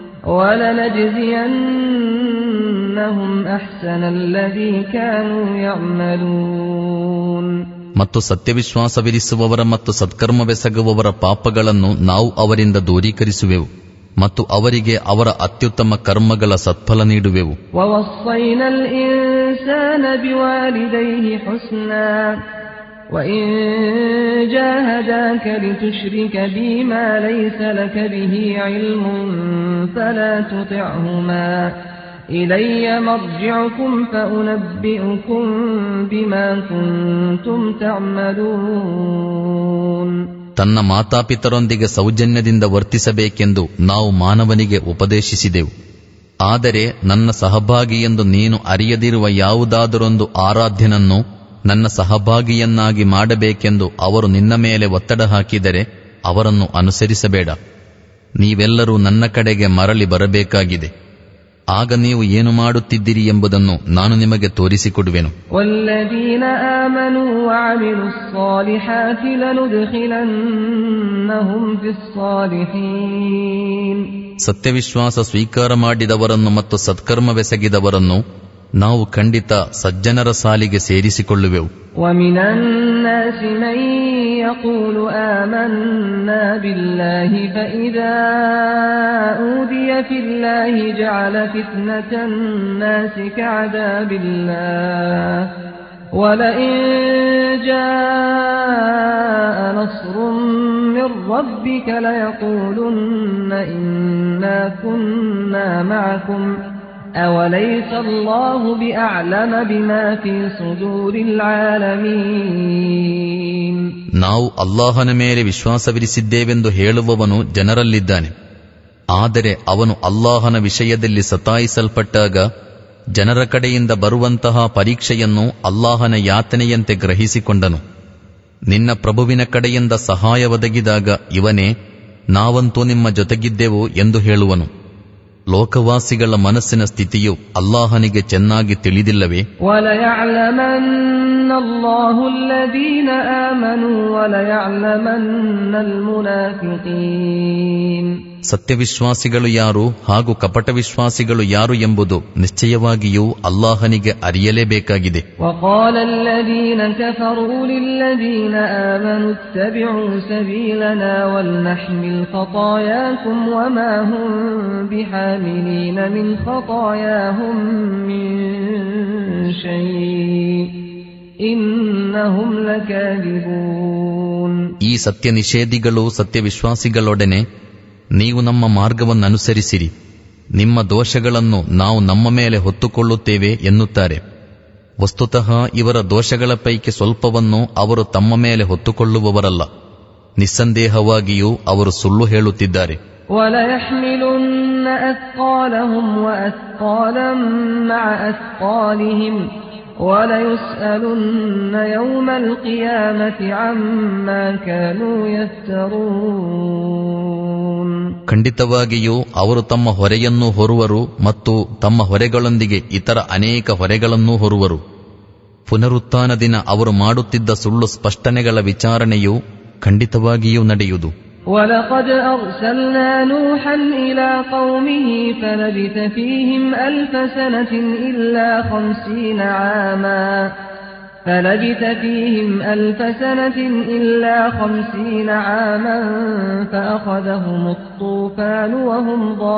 ولنجزينهم أحسن الذي كانوا يعملون ಮತ್ತು ಸತ್ಯವಿಶ್ವಾಸವಿರಿಸುವವರ ಮತ್ತು ಸತ್ಕರ್ಮವೆಸಗುವವರ ಪಾಪಗಳನ್ನು ನಾವು ಅವರಿಂದ ದೂರೀಕರಿಸುವೆವು ಮತ್ತು ಅವರಿಗೆ ಅವರ ಅತ್ಯುತ್ತಮ ಕರ್ಮಗಳ ಸತ್ಫಲ ನೀಡುವೆವು ووصينا الإنسان بوالديه حسنا وإن جاهداك لتشرك بي ما ليس لك به علم فلا تطعهما إلي مرجعكم فأنبئكم بما كنتم تعملون ತನ್ನ ಮಾತಾಪಿತರೊಂದಿಗೆ ಸೌಜನ್ಯದಿಂದ ವರ್ತಿಸಬೇಕೆಂದು ನಾವು ಮಾನವನಿಗೆ ಉಪದೇಶಿಸಿದೆವು ಆದರೆ ನನ್ನ ಸಹಭಾಗಿ ಎಂದು ನೀನು ಅರಿಯದಿರುವ ಯಾವುದಾದರೊಂದು ಆರಾಧ್ಯನನ್ನು ನನ್ನ ಸಹಭಾಗಿಯನ್ನಾಗಿ ಮಾಡಬೇಕೆಂದು ಅವರು ನಿನ್ನ ಮೇಲೆ ಒತ್ತಡ ಹಾಕಿದರೆ ಅವರನ್ನು ಅನುಸರಿಸಬೇಡ ನೀವೆಲ್ಲರೂ ನನ್ನ ಕಡೆಗೆ ಮರಳಿ ಬರಬೇಕಾಗಿದೆ ಆಗ ನೀವು ಏನು ಮಾಡುತ್ತಿದ್ದೀರಿ ಎಂಬುದನ್ನು ನಾನು ನಿಮಗೆ ತೋರಿಸಿಕೊಡುವೆನು والذين آمنوا وعملوا الصالحات لندخلنهم في الصالحين ಸತ್ಯವಿಶ್ವಾಸ ಸ್ವೀಕಾರ ಮಾಡಿದವರನ್ನು ಮತ್ತು ಸತ್ಕರ್ಮವೆಸಗಿದವರನ್ನು ನಾವು ಖಂಡಿತ ಸಜ್ಜನರ ಸಾಲಿಗೆ ಸೇರಿಸಿಕೊಳ್ಳುವೆವು ومن الناس من يقول آمنا بالله فإذا أوذي في الله جعل فتنة الناس كعذاب الله ولئن جاء نصر من ربك ليقولن إنا كنا معكم أوليس الله بأعلم بما في صدور العالمين ನಾವು ಅಲ್ಲಾಹನ ಮೇಲೆ ವಿಶ್ವಾಸವಿರಿಸಿದ್ದೇವೆಂದು ಹೇಳುವವನು ಜನರಲ್ಲಿದ್ದಾನೆ ಆದರೆ ಅವನು ಅಲ್ಲಾಹನ ವಿಷಯದಲ್ಲಿ ಸತಾಯಿಸಲ್ಪಟ್ಟಾಗ ಜನರ ಕಡೆಯಿಂದ ಬರುವಂತಹ ಪರೀಕ್ಷೆಯನ್ನು ಅಲ್ಲಾಹನ ಯಾತನೆಯಂತೆ ಗ್ರಹಿಸಿಕೊಂಡನು ನಿನ್ನ ಪ್ರಭುವಿನ ಕಡೆಯಿಂದ ಸಹಾಯ ಒದಗಿದಾಗ ಇವನೇ ನಾವಂತೂ ನಿಮ್ಮ ಜೊತೆಗಿದ್ದೆವು ಎಂದು ಹೇಳುವನು ಲೋಕವಾಸಿಗಳ ಮನಸ್ಸಿನ ಸ್ಥಿತಿಯು ಅಲ್ಲಾಹನಿಗೆ ಚೆನ್ನಾಗಿ ತಿಳಿದಿಲ್ಲವೇ وليعلمن الله الذين آمنوا وليعلمن المنافقين ಸತ್ಯವಿಶ್ವಾಸಿಗಳು ಯಾರು ಹಾಗೂ ಕಪಟ ವಿಶ್ವಾಸಿಗಳು ಯಾರು ಎಂಬುದು ನಿಶ್ಚಯವಾಗಿಯೂ ಅಲ್ಲಾಹನಿಗೆ ಅರಿಯಲೇಬೇಕಾಗಿದೆ وقال الذين كفروا للذين آمنوا اتبعوا سبيلنا ولنحمل خطاياكم وما هم بحاملين من خطاياهم من شيء إنهم لكاذبون ಈ ಸತ್ಯ ನಿಷೇಧಿಗಳು ಸತ್ಯವಿಶ್ವಾಸಿಗಳೊಡನೆ ನೀವು ನಮ್ಮ ಮಾರ್ಗವನ್ನು ಅನುಸರಿಸಿರಿ ನಿಮ್ಮ ದೋಷಗಳನ್ನು ನಾವು ನಮ್ಮ ಮೇಲೆ ಹೊತ್ತುಕೊಳ್ಳುತ್ತೇವೆ ಎನ್ನುತ್ತಾರೆ ವಸ್ತುತಃ ಇವರ ದೋಷಗಳ ಪೈಕಿ ಸ್ವಲ್ಪವನ್ನು ಅವರು ತಮ್ಮ ಮೇಲೆ ಹೊತ್ತುಕೊಳ್ಳುವವರಲ್ಲ ನಿಸ್ಸಂದೇಹವಾಗಿಯೂ ಅವರು ಸುಳ್ಳು ಹೇಳುತ್ತಿದ್ದಾರೆ وليحملن أثقالهم وأثقالا مع أثقالهم وليسألن يوم القيامة عما كانوا يفترون ಖಂಡಿತವಾಗಿಯೂ ಅವರು ತಮ್ಮ ಹೊರೆಯನ್ನು ಹೊರುವರು ಮತ್ತು ತಮ್ಮ ಹೊರೆಗಳೊಂದಿಗೆ ಇತರ ಅನೇಕ ಹೊರೆಗಳನ್ನೂ ಹೊರುವರು ಪುನರುತ್ಥಾನ ದಿನ ಅವರು ಮಾಡುತ್ತಿದ್ದ ಸುಳ್ಳು ಸ್ಪಷ್ಟನೆಗಳ ವಿಚಾರಣೆಯು ಖಂಡಿತವಾಗಿಯೂ ನಡೆಯುವುದು ولقد أرسلنا نوحا إلى قومه فلبث فيهم ألف سنة إلا خمسين عاما فلبث فيهم ألف سنة إلا خمسين عاما فأخذهم الطوفان وهم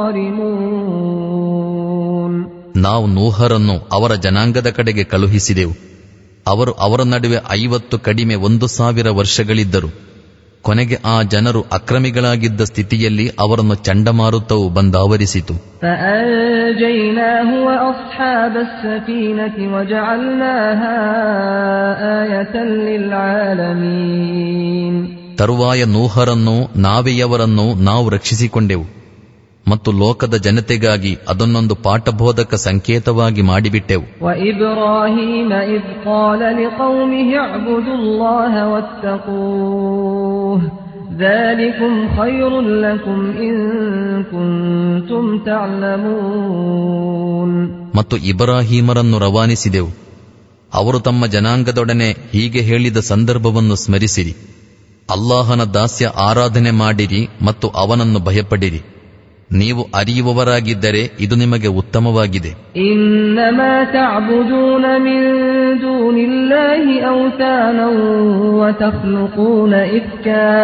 ظالمون ನಾವು ನೂಹರನ್ನು ಅವರ ಜನಾಂಗದ ಕಡೆಗೆ ಕಳುಹಿಸಿದೆವು ಅವರು ಅವರ ನಡುವೆ ಐವತ್ತು ಕಡಿಮೆ ಒಂದು ಸಾವಿರ ವರ್ಷಗಳಿದ್ದರು ಕೊನೆಗೆ ಆ ಜನರು ಅಕ್ರಮಿಗಳಾಗಿದ್ದ ಸ್ಥಿತಿಯಲ್ಲಿ ಅವರನ್ನು ಚಂಡಮಾರುತವು ಬಂದಾವರಿಸಿತು فأنجيناه وأصحاب السفينة وجعلناها آية للعالمين ತರುವಾಯ ನೂಹರನ್ನು ನಾವೆಯವರನ್ನು ನಾವು ರಕ್ಷಿಸಿಕೊಂಡೆವು ಮತ್ತು ಲೋಕದ ಜನತೆಗಾಗಿ ಅದನ್ನೊಂದು ಪಾಠಬೋಧಕ ಸಂಕೇತವಾಗಿ ಮಾಡಿಬಿಟ್ಟೆವು وإبراهيم إذ قال لقومه اعبدوا الله واتقوه ذلكم خير لكم إن كنتم تعلمون ಮತ್ತು ಇಬ್ರಾಹೀಮರನ್ನು ರವಾನಿಸಿದೆವು ಅವರು ತಮ್ಮ ಜನಾಂಗದೊಡನೆ ಹೀಗೆ ಹೇಳಿದ ಸಂದರ್ಭವನ್ನು ಸ್ಮರಿಸಿರಿ ಅಲ್ಲಾಹನ ದಾಸ್ಯ ಆರಾಧನೆ ಮಾಡಿರಿ ಮತ್ತು ಅವನನ್ನು ಭಯಪಡಿರಿ ನೀವು ಅರಿಯುವವರಾಗಿದ್ದರೆ ಇದು ನಿಮಗೆ ಉತ್ತಮವಾಗಿದೆ إنما تعبدون من دون الله أوثانا وتخلقون إفكا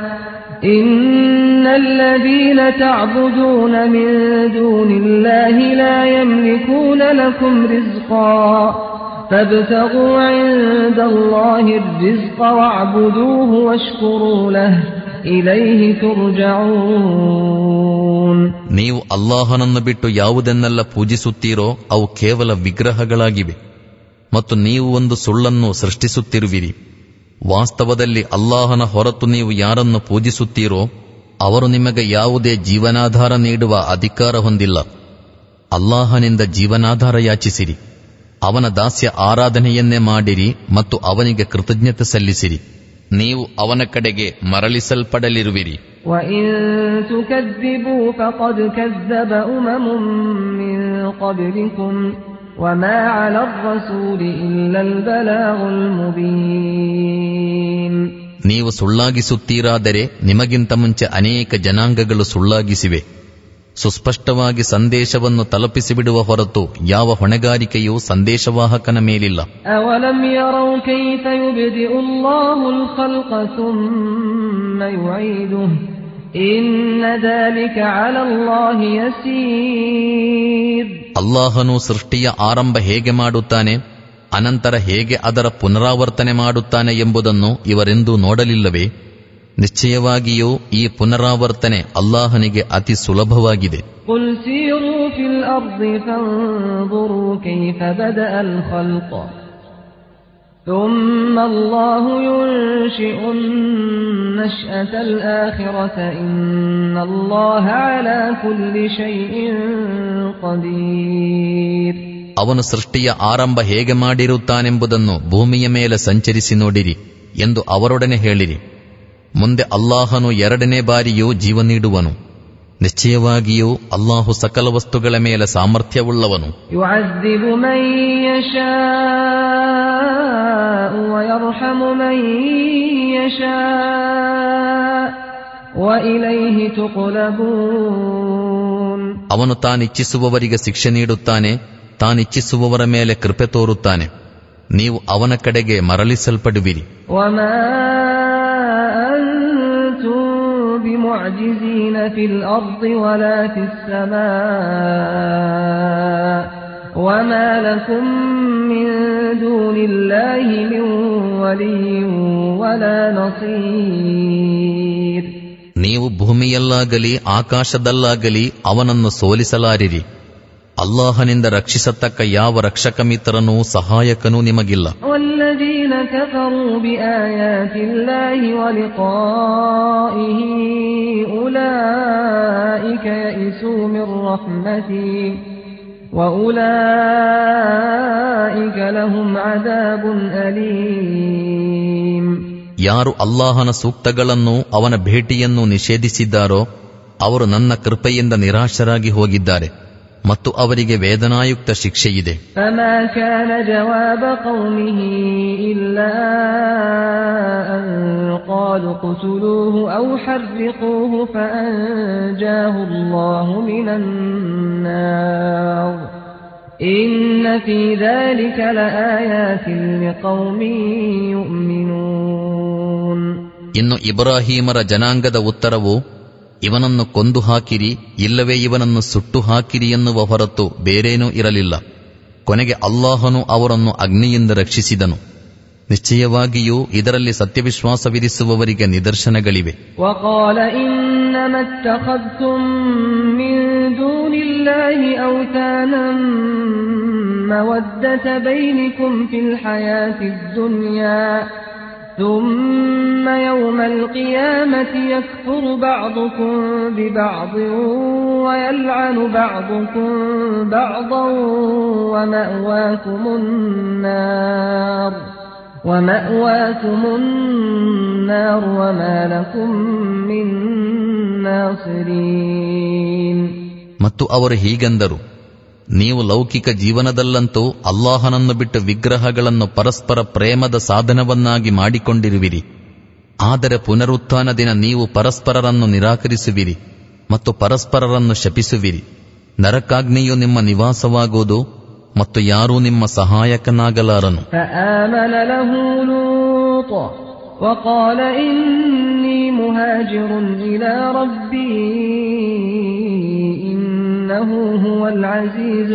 إن الذين تعبدون من دون الله لا يملكون لكم رزقا فابتغوا عند الله الرزق واعبدوه واشكروا له إليه ترجعون ನೀವು ಅಲ್ಲಾಹನನ್ನು ಬಿಟ್ಟು ಯಾವುದನ್ನೆಲ್ಲ ಪೂಜಿಸುತ್ತೀರೋ ಅವು ಕೇವಲ ವಿಗ್ರಹಗಳಾಗಿವೆ ಮತ್ತು ನೀವು ಒಂದು ಸುಳ್ಳನ್ನು ಸೃಷ್ಟಿಸುತ್ತಿರುವಿರಿ ವಾಸ್ತವದಲ್ಲಿ ಅಲ್ಲಾಹನ ಹೊರತು ನೀವು ಯಾರನ್ನು ಪೂಜಿಸುತ್ತೀರೋ ಅವರು ನಿಮಗೆ ಯಾವುದೇ ಜೀವನಾಧಾರ ನೀಡುವ ಅಧಿಕಾರ ಹೊಂದಿಲ್ಲ ಅಲ್ಲಾಹನಿಂದ ಜೀವನಾಧಾರ ಯಾಚಿಸಿರಿ ಅವನ ದಾಸ್ಯ ಆರಾಧನೆಯನ್ನೇ ಮಾಡಿರಿ ಮತ್ತು ಅವನಿಗೆ ಕೃತಜ್ಞತೆ ಸಲ್ಲಿಸಿರಿ ನೀವು ಅವನ ಕಡೆಗೆ ಮರಳಿಸಲ್ಪಡಲಿರುವಿರಿ وإن تكذبوا فقد كذب أمم من قبلكم وما على الرسول إلا البلاغ المبين ನೀವು ಸುಳ್ಳಾಗಿಸುತ್ತೀರಾದರೆ ನಿಮಗಿಂತ ಮುಂಚೆ ಅನೇಕ ಜನಾಂಗಗಳು ಸುಳ್ಳಾಗಿಸಿವೆ ಸುಸ್ಪಷ್ಟವಾಗಿ ಸಂದೇಶವನ್ನು ತಲುಪಿಸಿಬಿಡುವ ಹೊರತು ಯಾವ ಹೊಣೆಗಾರಿಕೆಯೂ ಸಂದೇಶವಾಹಕನ ಮೇಲಿಲ್ಲ أولم يروا كيف يبدئ الله الخلق ثم يعيده إن ذلك على الله يسير ಅಲ್ಲಾಹನು ಸೃಷ್ಟಿಯ ಆರಂಭ ಹೇಗೆ ಮಾಡುತ್ತಾನೆ ಅನಂತರ ಹೇಗೆ ಅದರ ಪುನರಾವರ್ತನೆ ಮಾಡುತ್ತಾನೆ ಎಂಬುದನ್ನು ಇವರೆಂದೂ ನೋಡಲಿಲ್ಲವೇ ನಿಶ್ಚಯವಾಗಿಯೂ ಈ ಪುನರಾವರ್ತನೆ ಅಲ್ಲಾಹನಿಗೆ ಅತಿ ಸುಲಭವಾಗಿದೆ قل سيروا في الأرض فانظروا كيف بدأ الخلق ثم الله ينشئ النشأة الآخرة إن الله على كل شيء قدير ಅವನು ಸೃಷ್ಟಿಯ ಆರಂಭ ಹೇಗೆ ಮಾಡಿರುತ್ತಾನೆಂಬುದನ್ನು ಭೂಮಿಯ ಮೇಲೆ ಸಂಚರಿಸಿ ನೋಡಿರಿ ಎಂದು ಅವರೊಡನೆ ಹೇಳಿರಿ ಮುಂದೆ ಅಲ್ಲಾಹನು ಎರಡನೇ ಬಾರಿಯೂ ಜೀವ ನೀಡುವನು ನಿಶ್ಚಯವಾಗಿಯೂ ಅಲ್ಲಾಹು ಸಕಲ ವಸ್ತುಗಳ ಮೇಲೆ ಸಾಮರ್ಥ್ಯವುಳ್ಳವನು يعذب من يشاء ويرحم من يشاء وإليه تقلبون ಅವನು ತಾನಿಚ್ಛಿಸುವವರಿಗೆ ಶಿಕ್ಷೆ ನೀಡುತ್ತಾನೆ ತಾನಿಚ್ಛಿಸುವವರ ಮೇಲೆ ಕೃಪೆ ತೋರುತ್ತಾನೆ ನೀವು ಅವನ ಕಡೆಗೆ ಮರಳಿಸಲ್ಪಡುವಿರಿ وما أنتم بمعجزين في الأرض ولا في السماء وما لكم من دون الله من ولي ولا نصير ನೀವು ಭೂಮಿಯಲ್ಲಾಗಲಿ ಆಕಾಶದಲ್ಲಾಗಲಿ ಅವನನ್ನು ಸೋಲಿಸಲಾರಿರಿ ಅಲ್ಲಾಹನಿಂದ ರಕ್ಷಿಸತಕ್ಕ ಯಾವ ರಕ್ಷಕ ಮಿತ್ರನೂ ಸಹಾಯಕನೂ ನಿಮಗಿಲ್ಲ والذين كفروا بآيات الله ولقائه أولئك يئسوا من رحمتي وأولئك لهم عذاب أليم ಯಾರು ಅಲ್ಲಾಹನ ಸೂಕ್ತಗಳನ್ನು ಅವನ ಭೇಟಿಯನ್ನು ನಿಷೇಧಿಸಿದ್ದಾರೋ ಅವರು ನನ್ನ ಕೃಪೆಯಿಂದ ನಿರಾಶರಾಗಿ ಹೋಗಿದ್ದಾರೆ ಮತ್ತು ಅವರಿಗೆ ವೇದನಾಯುಕ್ತ ಶಿಕ್ಷೆಯಿದೆ فما كان جواب قومه إلا أن قالوا اقتلوه أو حرقوه فأنجاه الله من النار إن في ذلك لآيات لقوم يؤمنون ಇನ್ನು ಇಬ್ರಾಹೀಮರ ಜನಾಂಗದ ಉತ್ತರವು ಇವನನ್ನು ಕೊಂದು ಹಾಕಿರಿ ಇಲ್ಲವೇ ಇವನನ್ನು ಸುಟ್ಟು ಹಾಕಿರಿ ಎನ್ನುವ ಹೊರತು ಬೇರೇನೂ ಇರಲಿಲ್ಲ ಕೊನೆಗೆ ಅಲ್ಲಾಹನು ಅವರನ್ನು ಅಗ್ನಿಯಿಂದ ರಕ್ಷಿಸಿದನು ನಿಶ್ಚಯವಾಗಿಯೂ ಇದರಲ್ಲಿ ಸತ್ಯವಿಶ್ವಾಸವಿರಿಸುವವರಿಗೆ ನಿದರ್ಶನಗಳಿವೆ وقال إنما اتخذتم من دون الله أوثانا مودة بينكم في الحياة الدنيا ثم يوم القيامة يكفر بعضكم ببعض ويلعن بعضكم بعضا ومأواكم النار ومأواكم النار وما لكم من ناصرين ಮತ್ತು ಅವರು ಹೀಗೆಂದರು ನೀವು ಲೌಕಿಕ ಜೀವನದಲ್ಲಂತೂ ಅಲ್ಲಾಹನನ್ನು ಬಿಟ್ಟು ವಿಗ್ರಹಗಳನ್ನು ಪರಸ್ಪರ ಪ್ರೇಮದ ಸಾಧನವನ್ನಾಗಿ ಮಾಡಿಕೊಂಡಿರುವಿರಿ ಆದರೆ ಪುನರುತ್ಥಾನ ದಿನ ನೀವು ಪರಸ್ಪರರನ್ನು ನಿರಾಕರಿಸುವಿರಿ ಮತ್ತು ಪರಸ್ಪರರನ್ನು ಶಪಿಸುವಿರಿ ನರಕಾಗ್ನಿಯು ನಿಮ್ಮ ನಿವಾಸವಾಗುವುದು ಮತ್ತು ಯಾರೂ ನಿಮ್ಮ ಸಹಾಯಕನಾಗಲಾರನು فآمن له لوط وقال إني مهاجر إلى ربي إنه هو العزيز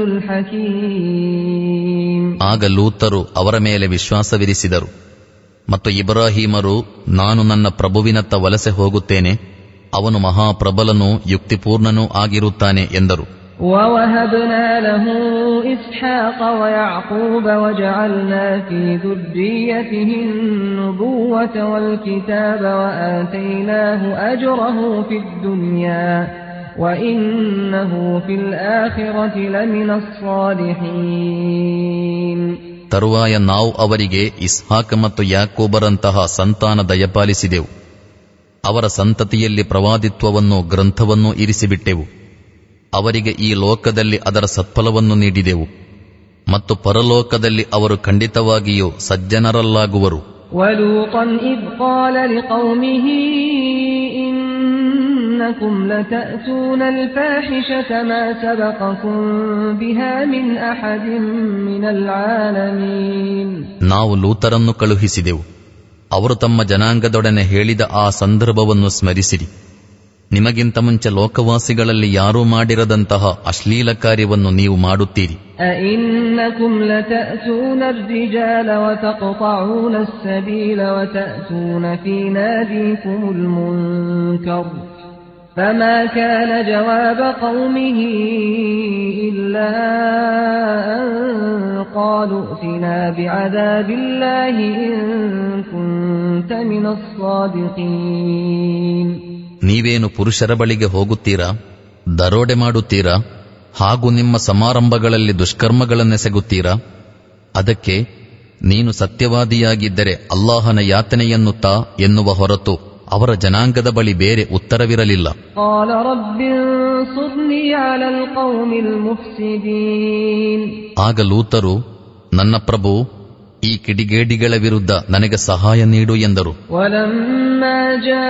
الحكيم ಆಗ ಲೂತರು ಅವರ ಮೇಲೆ ವಿಶ್ವಾಸವಿರಿಸಿದರು ಮತ್ತು ಇಬ್ರಾಹೀಮರು ನಾನು ನನ್ನ ಪ್ರಭುವಿನತ್ತ ವಲಸೆ ಹೋಗುತ್ತೇನೆ ಅವನು ಮಹಾಪ್ರಬಲನೂ ಯುಕ್ತಿಪೂರ್ಣನೂ ಆಗಿರುತ್ತಾನೆ ಎಂದರು ووهبنا له إسحاق ويعقوب وجعلنا في ذريته النبوة والكتاب وآتيناه أجره في الدنيا وإنه في الآخرة لمن الصالحين ತರುವಾಯ ನಾವು ಅವರಿಗೆ ಇಸ್ಹಾಕ ಮತ್ತು ಯಾಕೋಬರಂತಹ ಸಂತಾನ ದಯಪಾಲಿಸಿದೆವು ಅವರ ಸಂತತಿಯಲ್ಲಿ ಪ್ರವಾದಿತ್ವವನ್ನು ಗ್ರಂಥವನ್ನು ಇರಿಸಿಬಿಟ್ಟೆವು ಅವರಿಗೆ ಈ ಲೋಕದಲ್ಲಿ ಅದರ ಸತ್ಫಲವನ್ನು ನೀಡಿದೆವು ಮತ್ತು ಪರಲೋಕದಲ್ಲಿ ಅವರು ಖಂಡಿತವಾಗಿಯೂ ಸಜ್ಜನರಲ್ಲಾಗುವರು ولوطا إذ قال لقومه إنكم لتأتون الفاحشة ما سبقكم بها من أحد من العالمين ನಾವು ಲೂತರನ್ನು ಕಳುಹಿಸಿದೆವು ಅವರು ತಮ್ಮ ಜನಾಂಗದೊಡನೆ ಹೇಳಿದ ಆ ಸಂದರ್ಭವನ್ನು ಸ್ಮರಿಸಿರಿ ನಿಮಗಿಂತ ಮುಂಚೆ ಲೋಕವಾಸಿಗಳಲ್ಲಿ ಯಾರೂ ಮಾಡಿರದಂತಹ ಅಶ್ಲೀಲ ಕಾರ್ಯವನ್ನು ನೀವು ಮಾಡುತ್ತೀರಿ أئنكم لتأتون الرجال وتقطعون السبيل وتأتون في ناديكم المنكر فما كان جواب قومه إلا أن قالوا ائتنا بعذاب الله إن كنت من الصادقين ನೀವೇನು ಪುರುಷರ ಬಳಿಗೆ ಹೋಗುತ್ತೀರಾ ದರೋಡೆ ಮಾಡುತ್ತೀರಾ ಹಾಗೂ ನಿಮ್ಮ ಸಮಾರಂಭಗಳಲ್ಲಿ ದುಷ್ಕರ್ಮಗಳನ್ನೆಸಗುತ್ತೀರಾ ಅದಕ್ಕೆ ನೀನು ಸತ್ಯವಾದಿಯಾಗಿದ್ದರೆ ಅಲ್ಲಾಹನ ಯಾತನೆಯನ್ನು ತಾ ಎನ್ನುವ ಹೊರತು ಅವರ ಜನಾಂಗದ ಬಳಿ ಬೇರೆ ಉತ್ತರವಿರಲಿಲ್ಲ قال رب انصرني على القوم المفسدين ಆಗ ಲೂತರು ನನ್ನ ಪ್ರಭು ಈ ಕಿಡಿಗೇಡಿಗಳ ವಿರುದ್ಧ ನನಗೆ ಸಹಾಯ ನೀಡು ಎಂದರು ولما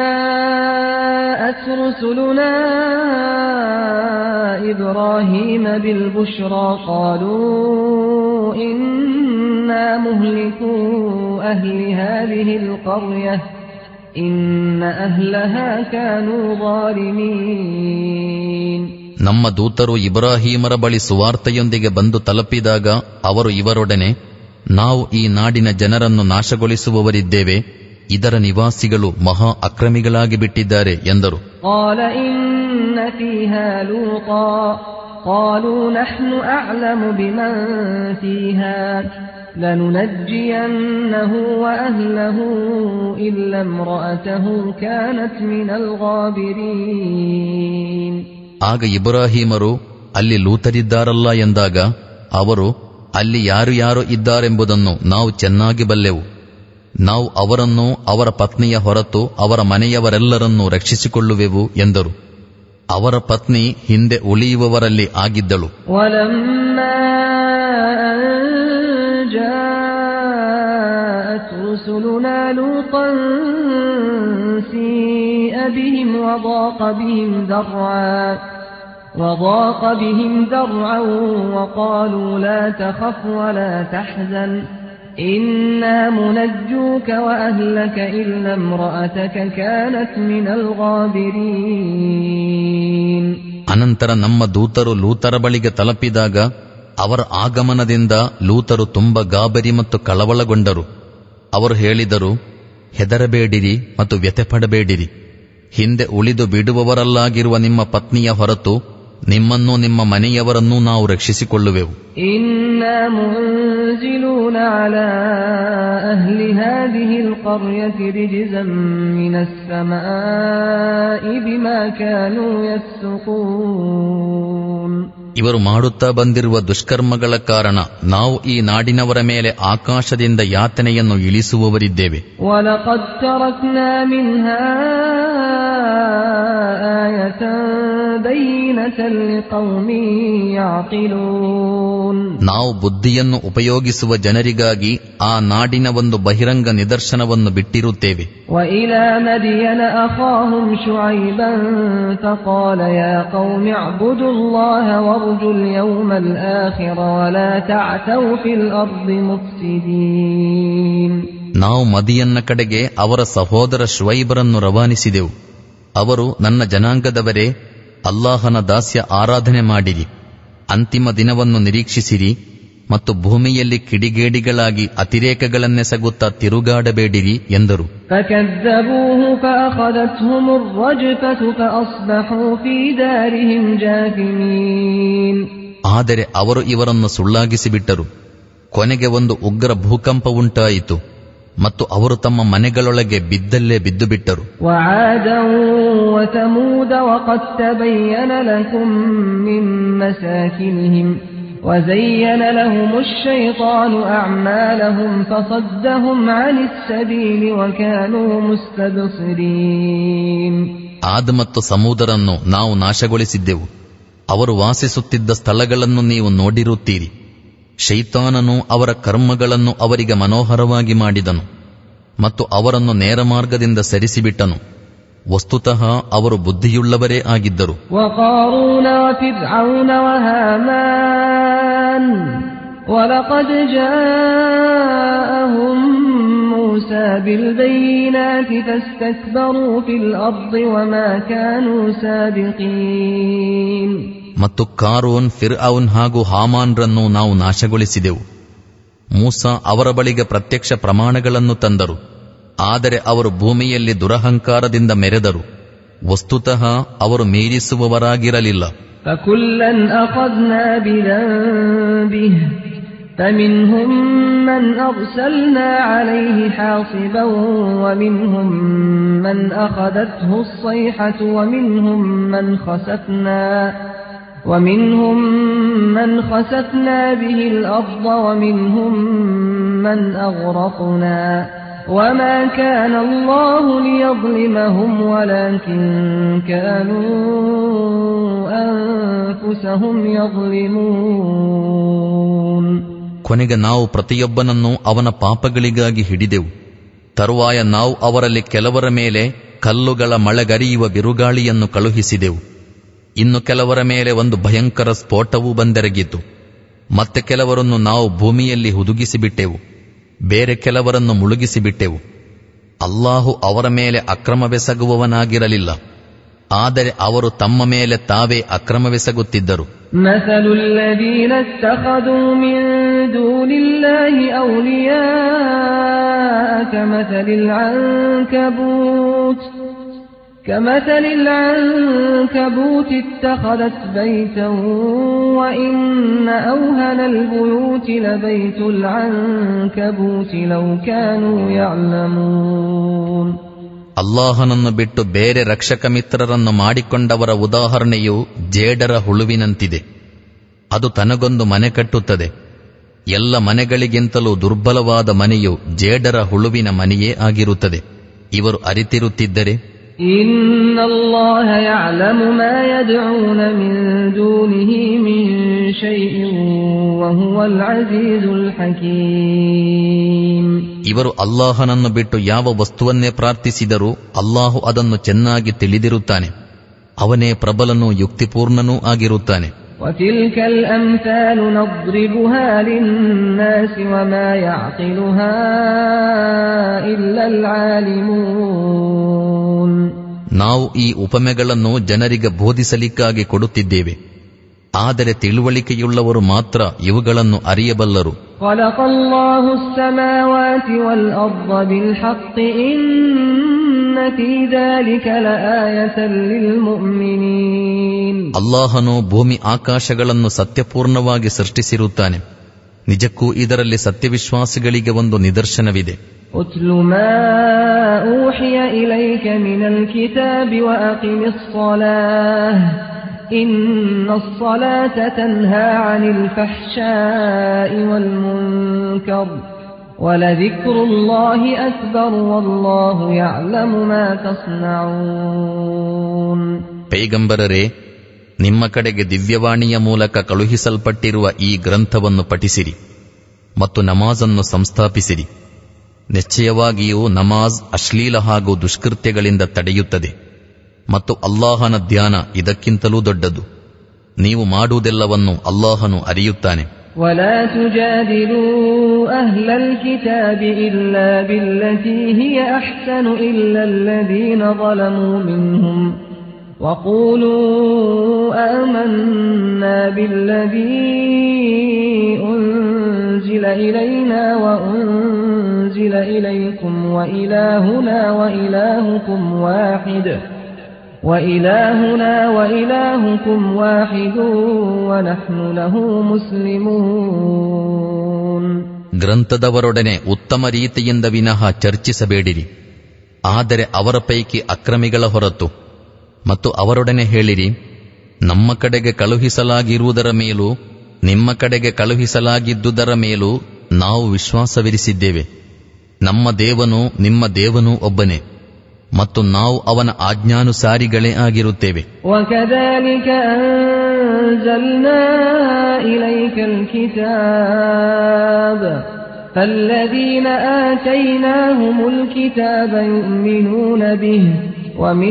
جاءت رسلنا إبراهيم بالبشرى قالوا إنا مهلكو أهل هذه القرية إن أهلها كانوا ظالمين ನಮ್ಮ ದೂತರು ಇಬ್ರಾಹೀಮರ ಬಳಿ ಸುವಾರ್ತೆಯೊಂದಿಗೆ ಬಂದು ತಲುಪಿದಾಗ ಅವರು ಇವರೊಡನೆ ನಾವು ಈ ನಾಡಿನ ಜನರನ್ನು ನಾಶಗೊಳಿಸುವವರಿದ್ದೇವೆ ಇದರ ನಿವಾಸಿಗಳು ಮಹಾ ಅಕ್ರಮಿಗಳಾಗಿ ಬಿಟ್ಟಿದ್ದಾರೆ ಎಂದರು قال إن فيها لوطا قالوا نحن أعلم بمن فيها لننجينه وأهله إلا امرأته كانت من الغابرين ಆಗ ಇಬ್ರಾಹೀಮರು ಅಲ್ಲಿ ಲೂತರಿದ್ದಾರಲ್ಲ ಎಂದಾಗ ಅವರು ಅಲ್ಲಿ ಯಾರು ಯಾರು ಇದ್ದಾರೆಂಬುದನ್ನು ನಾವು ಚೆನ್ನಾಗಿ ಬಲ್ಲೆವು ನಾವು ಅವರನ್ನು ಅವರ ಪತ್ನಿಯ ಹೊರತು ಅವರ ಮನೆಯವರೆಲ್ಲರನ್ನೂ ರಕ್ಷಿಸಿಕೊಳ್ಳುವೆವು ಎಂದರು ಅವರ ಪತ್ನಿ ಹಿಂದೆ ಉಳಿಯುವವರಲ್ಲಿ ಆಗಿದ್ದಳು ولما أن جاءت رسلنا لوطا سيء بهم وضاق بهم ذرعا وضاق بهم ذرعا وقالوا لا تخف ولا تحزن إنا منجوك وأهلك إلا امرأتك كانت من الغابرين ಅನಂತರ ನಮ್ಮ ದೂತರು ಲೂತರ ಬಳಿಗೆ ತಲುಪಿದಾಗ ಅವರ ಆಗಮನದಿಂದ ಲೂತರು ತುಂಬ ಗಾಬರಿ ಮತ್ತು ಕಳವಳಗೊಂಡರು ಅವರು ಹೇಳಿದರು ಹೆದರಬೇಡಿರಿ ಮತ್ತು ವ್ಯಥೆಪಡಬೇಡಿರಿ ಹಿಂದೆ ಉಳಿದು ಬಿಡುವವರಲ್ಲಾಗಿರುವ ನಿಮ್ಮ ಪತ್ನಿಯ ಹೊರತು ನಿಮ್ಮನ್ನೂ ನಿಮ್ಮ ಮನೆಯವರನ್ನೂ ನಾವು ರಕ್ಷಿಸಿಕೊಳ್ಳುವೆವು إنا منزلون على أهل هذه القرية رجزا من السماء بما كانوا يفسقون ಇವರು ಮಾಡುತ್ತಾ ಬಂದಿರುವ ದುಷ್ಕರ್ಮಗಳ ಕಾರಣ ನಾವು ಈ ನಾಡಿನವರ ಮೇಲೆ ಆಕಾಶದಿಂದ ಯಾತನೆಯನ್ನು ಇಳಿಸುವವರಿದ್ದೇವೆ ولقد تركنا منها آية بينة لقوم يعقلون ನಾವು ಬುದ್ಧಿಯನ್ನು ಉಪಯೋಗಿಸುವ ಜನರಿಗಾಗಿ ಆ ನಾಡಿನ ಒಂದು ಬಹಿರಂಗ ನಿದರ್ಶನವನ್ನು ಬಿಟ್ಟಿರುತ್ತೇವೆ وإلى مدين أخاهم شعيبا فقال يا قوم اعبدوا الله وارجوا اليوم الآخر ولا تعثوا في الأرض مفسدين ನಾವು ಮದಿಯನ್ನ ಕಡೆಗೆ ಅವರ ಸಹೋದರ ಶ್ವೈಬರನ್ನು ರವಾನಿಸಿದೆವು ಅವರು ನನ್ನ ಜನಾಂಗದವರೇ ಅಲ್ಲಾಹನ ದಾಸ್ಯ ಆರಾಧನೆ ಮಾಡಿರಿ ಅಂತಿಮ ದಿನವನ್ನು ನಿರೀಕ್ಷಿಸಿರಿ ಮತ್ತು ಭೂಮಿಯಲ್ಲಿ ಕಿಡಿಗೇಡಿಗಳಾಗಿ ಅತಿರೇಕಗಳನ್ನೆಸಗುತ್ತಾ ತಿರುಗಾಡಬೇಡಿರಿ ಎಂದರು فكذبوه فأخذتهم الرجفة فأصبحوا في دارهم جاثمين ಆದರೆ ಅವರು ಇವರನ್ನು ಸುಳ್ಳಾಗಿಸಿಬಿಟ್ಟರು ಕೊನೆಗೆ ಒಂದು ಉಗ್ರ ಭೂಕಂಪ ಉಂಟಾಯಿತು ಮತ್ತು ಅವರು ತಮ್ಮ ಮನೆಗಳೊಳಗೆ ಬಿದ್ದಲ್ಲೇ ಬಿದ್ದು ಬಿಟ್ಟರು وعادا وثمود وقد تبين لكم من مساكنهم وزين لهم الشيطان أعمالهم فصدهم عن السبيل وكانوا مستبصرين ಆದ ಮತ್ತು ಸಮೂದರನ್ನು ನಾವು ನಾಶಗೊಳಿಸಿದ್ದೆವು ಅವರು ವಾಸಿಸುತ್ತಿದ್ದ ಸ್ಥಳಗಳನ್ನು ನೀವು ನೋಡಿರುತ್ತೀರಿ ಶೈತಾನನು ಅವರ ಕರ್ಮಗಳನ್ನು ಅವರಿಗೆ ಮನೋಹರವಾಗಿ ಮಾಡಿದನು ಮತ್ತು ಅವರನ್ನು ನೇರ ಮಾರ್ಗದಿಂದ ಸರಿಸಿಬಿಟ್ಟನು ವಸ್ತುತಃ ಅವರು ಬುದ್ಧಿಯುಳ್ಳವರೇ ಆಗಿದ್ದರು وقارون وفرعون وهامان ولقد جاءهم موسى بالبينات فاستكبروا في الأرض وما كانوا سابقين ಮತ್ತು ಕಾರೋನ್ ಫಿರ್ ಅವನ್ ಹಾಗೂ ಹಾಮಾನ್ರನ್ನು ನಾವು ನಾಶಗೊಳಿಸಿದೆವು ಮೂಸ ಅವರ ಬಳಿಗೆ ಪ್ರತ್ಯಕ್ಷ ಪ್ರಮಾಣಗಳನ್ನು ತಂದರು ಆದರೆ ಅವರು ಭೂಮಿಯಲ್ಲಿ ದುರಹಂಕಾರದಿಂದ ಮೆರೆದರು ವಸ್ತುತಃ ಅವರು ಮೀರಿಸುವವರಾಗಿರಲಿಲ್ಲ فكلا أخذنا بذنبه فمنهم من أرسلنا عليه حاصبا ومنهم من أخذته الصيحة ومنهم من خسفنا ومنهم من خسفنا به الأرض ومنهم من أغرقنا وما كان الله ليظلمهم ولكن كانوا أنفسهم يظلمون ಕೊನೆಗೆ ನಾವು ಪ್ರತಿಯೊಬ್ಬನನ್ನು ಅವನ ಪಾಪಗಳಿಗಾಗಿ ಹಿಡಿದೆವು ತರುವಾಯ ನಾವು ಅವರಲ್ಲಿ ಕೆಲವರ ಮೇಲೆ ಕಲ್ಲುಗಳ ಮಳೆಗರಿಯುವ ಬಿರುಗಾಳಿಯನ್ನು ಕಳುಹಿಸಿದೆವು ಇನ್ನು ಕೆಲವರ ಮೇಲೆ ಒಂದು ಭಯಂಕರ ಸ್ಫೋಟವೂ ಬಂದೆರಗಿತು ಮತ್ತೆ ಕೆಲವರನ್ನು ನಾವು ಭೂಮಿಯಲ್ಲಿ ಹುದುಗಿಸಿಬಿಟ್ಟೆವು ಬೇರೆ ಕೆಲವರನ್ನು ಮುಳುಗಿಸಿಬಿಟ್ಟೆವು ಅಲ್ಲಾಹು ಅವರ ಮೇಲೆ ಅಕ್ರಮವೆಸಗುವವನಾಗಿರಲಿಲ್ಲ ಆದರೆ ಅವರು ತಮ್ಮ ಮೇಲೆ ತಾವೇ ಅಕ್ರಮವೆಸಗುತ್ತಿದ್ದರು مثل الذين اتخذوا من دون الله أولياء كمثل العنكبوت كمثل العنكبوت اتخذت بيتا وإن أوهن البيوت لبيت العنكبوت لو كانوا يعلمون ಅಲ್ಲಾಹನನ್ನು ಬಿಟ್ಟು ಬೇರೆ ರಕ್ಷಕ ಮಿತ್ರರನ್ನು ಮಾಡಿಕೊಂಡವರ ಉದಾಹರಣೆಯು ಜೇಡರ ಹುಳುವಿನಂತಿದೆ ಅದು ತನಗೊಂದು ಮನೆ ಕಟ್ಟುತ್ತದೆ ಎಲ್ಲ ಮನೆಗಳಿಗಿಂತಲೂ ದುರ್ಬಲವಾದ ಮನೆಯು ಜೇಡರ ಹುಳುವಿನ ಮನೆಯೇ ಆಗಿರುತ್ತದೆ ಇವರು ಅರಿತಿರುತ್ತಿದ್ದರೆ إن الله يعلم ما يدعون من دونه من شيء وهو العزيز الحكيم ಇವರು ಅಲ್ಲಾಹನನ್ನು ಬಿಟ್ಟು ಯಾವ ವಸ್ತುವನ್ನೇ ಪ್ರಾರ್ಥಿಸಿದರೂ ಅಲ್ಲಾಹು ಅದನ್ನು ಚೆನ್ನಾಗಿ ತಿಳಿದಿರುತ್ತಾನೆ ಅವನೇ ಪ್ರಬಲನೂ ಯುಕ್ತಿಪೂರ್ಣನೂ ಆಗಿರುತ್ತಾನೆ وتلك الأمثال نضربها للناس وما يعقلها إلا العالمون ನಾವು ಈ ಉಪಮೆಗಳನ್ನು ಜನರಿಗೆ ಬೋಧಿಸಲಿಕ್ಕಾಗಿ ಕೊಡುತ್ತಿದ್ದೇವೆ ಆದರೆ ತಿಳುವಳಿಕೆಯುಳ್ಳವರು ಮಾತ್ರ ಇವುಗಳನ್ನು ಅರಿಯಬಲ್ಲರು خلق الله السماوات والأرض بالحق إن في ذلك لآية للمؤمنين ಅಲ್ಲಾಹನು ಭೂಮಿ ಆಕಾಶಗಳನ್ನು ಸತ್ಯಪೂರ್ಣವಾಗಿ ಸೃಷ್ಟಿಸಿರುತ್ತಾನೆ ನಿಜಕ್ಕೂ ಇದರಲ್ಲಿ ಸತ್ಯವಿಶ್ವಾಸಿಗಳಿಗೆ ಒಂದು ನಿದರ್ಶನವಿದೆ اتل ما أوحي إليك من الكتاب وأقم الصلاة إن الصلاة تنهى عن الفحشاء والمنكر ولذكر الله أكبر والله يعلم ما تصنعون ಪೈಗಂಬರರೇ ನಿಮ್ಮ ಕಡೆಗೆ ದಿವ್ಯವಾಣಿಯ ಮೂಲಕ ಕಳುಹಿಸಲ್ಪಟ್ಟಿರುವ ಈ ಗ್ರಂಥವನ್ನು ಪಠಿಸಿರಿ ಮತ್ತು ನಮಾಜನ್ನು ಸಂಸ್ಥಾಪಿಸಿರಿ ನಿಶ್ಚಯವಾಗಿಯೂ ನಮಾಜ್ ಅಶ್ಲೀಲ ಹಾಗೂ ದುಷ್ಕೃತ್ಯಗಳಿಂದ ತಡೆಯುತ್ತದೆ ಮತ್ತು ಅಲ್ಲಾಹನ ಧ್ಯಾನ ಇದಕ್ಕಿಂತಲೂ ದೊಡ್ಡದು ನೀವು ಮಾಡುವುದೆಲ್ಲವನ್ನು ಅಲ್ಲಾಹನು ಅರಿಯುತ್ತಾನೆ ولا تجادلوا أهل الكتاب إلا بالتي هي أحسن إلا الذين ظلموا منهم وقولوا آمنا بالذي أنزل إلينا وأنزل إليكم وإلهنا وإلهكم واحد وإلهنا وإلهكم واحد ونحن له مسلمون ಗ್ರಂಥದವರೊಡನೆ ಉತ್ತಮ ರೀತಿಯಿಂದ ವಿನಃ ಚರ್ಚಿಸಬೇಡಿರಿ ಆದರೆ ಅವರ ಪೈಕಿ ಅಕ್ರಮಿಗಳ ಹೊರತು ಮತ್ತು ಅವರೊಡನೆ ಹೇಳಿರಿ ನಮ್ಮ ಕಡೆಗೆ ಕಳುಹಿಸಲಾಗಿರುವುದರ ಮೇಲೂ ನಿಮ್ಮ ಕಡೆಗೆ ಕಳುಹಿಸಲಾಗಿದ್ದುದರ ಮೇಲೂ ನಾವು ವಿಶ್ವಾಸವಿರಿಸಿದ್ದೇವೆ ನಮ್ಮ ದೇವನು ನಿಮ್ಮ ದೇವನೂ ಒಬ್ಬನೇ ಮತ್ತು ನಾವು ಅವನ ಆಜ್ಞಾನುಸಾರಿಗಳೇ ಆಗಿರುತ್ತೇವೆ وكذلك أنزلنا إليك الكتاب فالذين آتيناهم الكتاب يؤمنون به ومن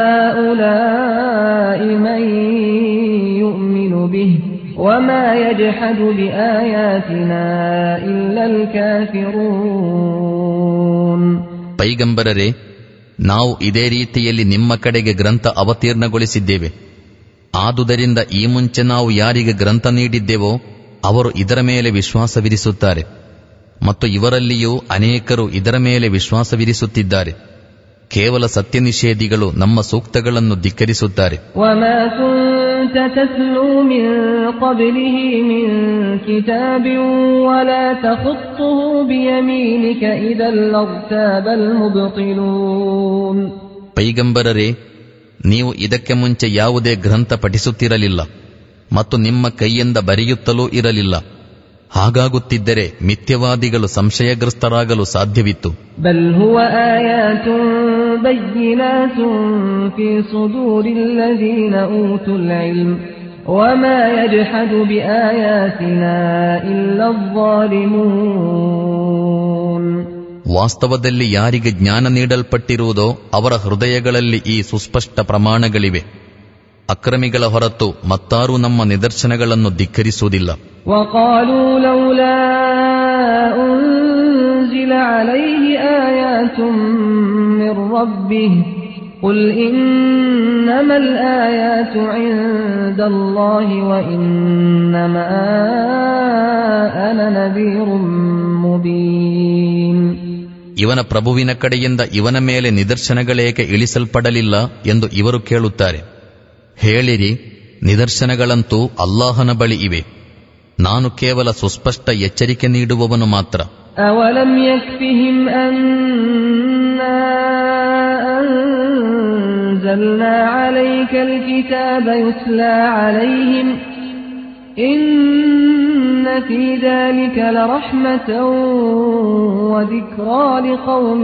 هؤلاء من يؤمن به وما يجحد بآياتنا إلا الكافرون ಪೈಗಂಬರರೇ ನಾವು ಇದೇ ರೀತಿಯಲ್ಲಿ ನಿಮ್ಮ ಕಡೆಗೆ ಗ್ರಂಥ ಅವತೀರ್ಣಗೊಳಿಸಿದ್ದೇವೆ ಆದುದರಿಂದ ಈ ಮುಂಚೆ ನಾವು ಯಾರಿಗೆ ಗ್ರಂಥ ನೀಡಿದ್ದೇವೋ ಅವರು ಇದರ ಮೇಲೆ ವಿಶ್ವಾಸವಿರಿಸುತ್ತಾರೆ ಮತ್ತು ಇವರಲ್ಲಿಯೂ ಅನೇಕರು ಇದರ ಮೇಲೆ ವಿಶ್ವಾಸವಿರಿಸುತ್ತಿದ್ದಾರೆ ಕೇವಲ ಸತ್ಯ ನಿಷೇಧಿಗಳು ನಮ್ಮ ಸೂಕ್ತಗಳನ್ನು ಧಿಕ್ಕರಿಸುತ್ತಾರೆ وما كنت تتلو من قبله من كتاب ولا تخطه بيمينك إذا لارتاب المبطلون ಪೈಗಂಬರರೇ ನೀವು ಇದಕ್ಕೆ ಮುಂಚೆ ಯಾವುದೇ ಗ್ರಂಥ ಪಠಿಸುತ್ತಿರಲಿಲ್ಲ ಮತ್ತು ನಿಮ್ಮ ಕೈಯಿಂದ ಬರೆಯುತ್ತಲೂ ಇರಲಿಲ್ಲ ಹಾಗಾಗುತ್ತಿದ್ದರೆ ಮಿಥ್ಯವಾದಿಗಳು ಸಂಶಯಗ್ರಸ್ತರಾಗಲು ಸಾಧ್ಯವಿತ್ತು بل هو آيات بينات في صدور الذين أوتوا العلم وما يجحد بآياتنا إلا الظالمون ವಾಸ್ತವದಲ್ಲಿ ಯಾರಿಗೆ ಜ್ಞಾನ ನೀಡಲ್ಪಟ್ಟಿರುವುದೋ ಅವರ ಹೃದಯಗಳಲ್ಲಿ ಈ ಸುಸ್ಪಷ್ಟ ಪ್ರಮಾಣಗಳಿವೆ ಅಕ್ರಮಿಗಳ ಹೊರತು ಮತ್ತಾರೂ ನಮ್ಮ ನಿದರ್ಶನಗಳನ್ನು ಧಿಕ್ಕರಿಸುವುದಿಲ್ಲ وقالوا لولا أنزل عليه آيات من ربه قل إنما الآيات عند الله وإنما أنا نذير مبين ಇವನ ಪ್ರಭುವಿನ ಕಡೆಯಿಂದ ಇವನ ಮೇಲೆ ನಿದರ್ಶನಗಳೇಕೆ ಇಳಿಸಲ್ಪಡಲಿಲ್ಲ ಎಂದು ಇವರು ಕೇಳುತ್ತಾರೆ ಹೇಳಿರಿ ನಿದರ್ಶನಗಳಂತೂ ಅಲ್ಲಾಹನ ಬಳಿ ಇವೆ ನಾನು ಕೇವಲ ಸುಸ್ಪಷ್ಟ ಎಚ್ಚರಿಕೆ ನೀಡುವವನು ಮಾತ್ರ أولم يكفهم أنا أنزلنا عليك الكتاب يتلى عليهم إن في ذلك لرحمة وذكرى لقوم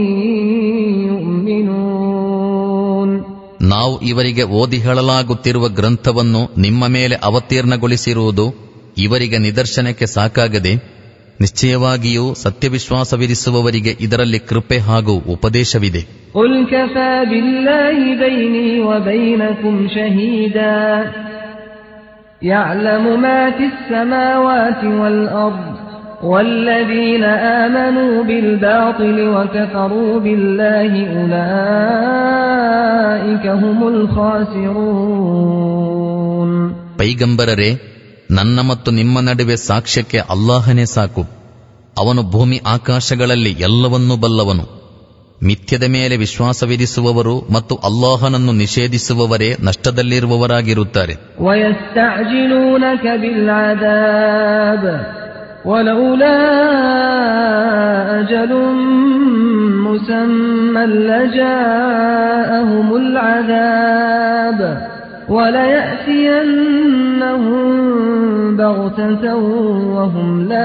يؤمنون ನಾವು ಇವರಿಗೆ ಓದಿ ಹೇಳಲಾಗುತ್ತಿರುವ ಗ್ರಂಥವನ್ನು ನಿಮ್ಮ ಮೇಲೆ ಅವತೀರ್ಣಗೊಳಿಸಿರುವುದು ಇವರಿಗೆ ನಿದರ್ಶನಕ್ಕೆ ಸಾಕಾಗದೆ ನಿಶ್ಚಯವಾಗಿಯೂ ಸತ್ಯವಿಶ್ವಾಸವಿರಿಸುವವರಿಗೆ ಇದರಲ್ಲಿ ಕೃಪೆ ಹಾಗೂ ಉಪದೇಶವಿದೆ قل كفى بالله بيني وبينكم شهيدا يعلم ما في السماوات والأرض والذين آمنوا بالباطل وكفروا بالله أولئك هم الخاسرون ಪೈಗಂಬರರೇ ನನ್ನ ಮತ್ತು ನಿಮ್ಮ ನಡುವೆ ಸಾಕ್ಷ್ಯಕ್ಕೆ ಅಲ್ಲಾಹನೇ ಸಾಕು ಅವನು ಭೂಮಿ ಆಕಾಶಗಳಲ್ಲಿ ಎಲ್ಲವನ್ನೂ ಬಲ್ಲವನು ಮಿಥ್ಯದ ಮೇಲೆ ವಿಶ್ವಾಸವಿರಿಸುವವರು ಮತ್ತು ಅಲ್ಲಾಹನನ್ನು ನಿಷೇಧಿಸುವವರೇ ನಷ್ಟದಲ್ಲಿರುವವರಾಗಿರುತ್ತಾರೆ ويستعجلونك بالعذاب ولولا أجل مسمى لجاءهم العذاب وليأتينهم بغتة وهم لا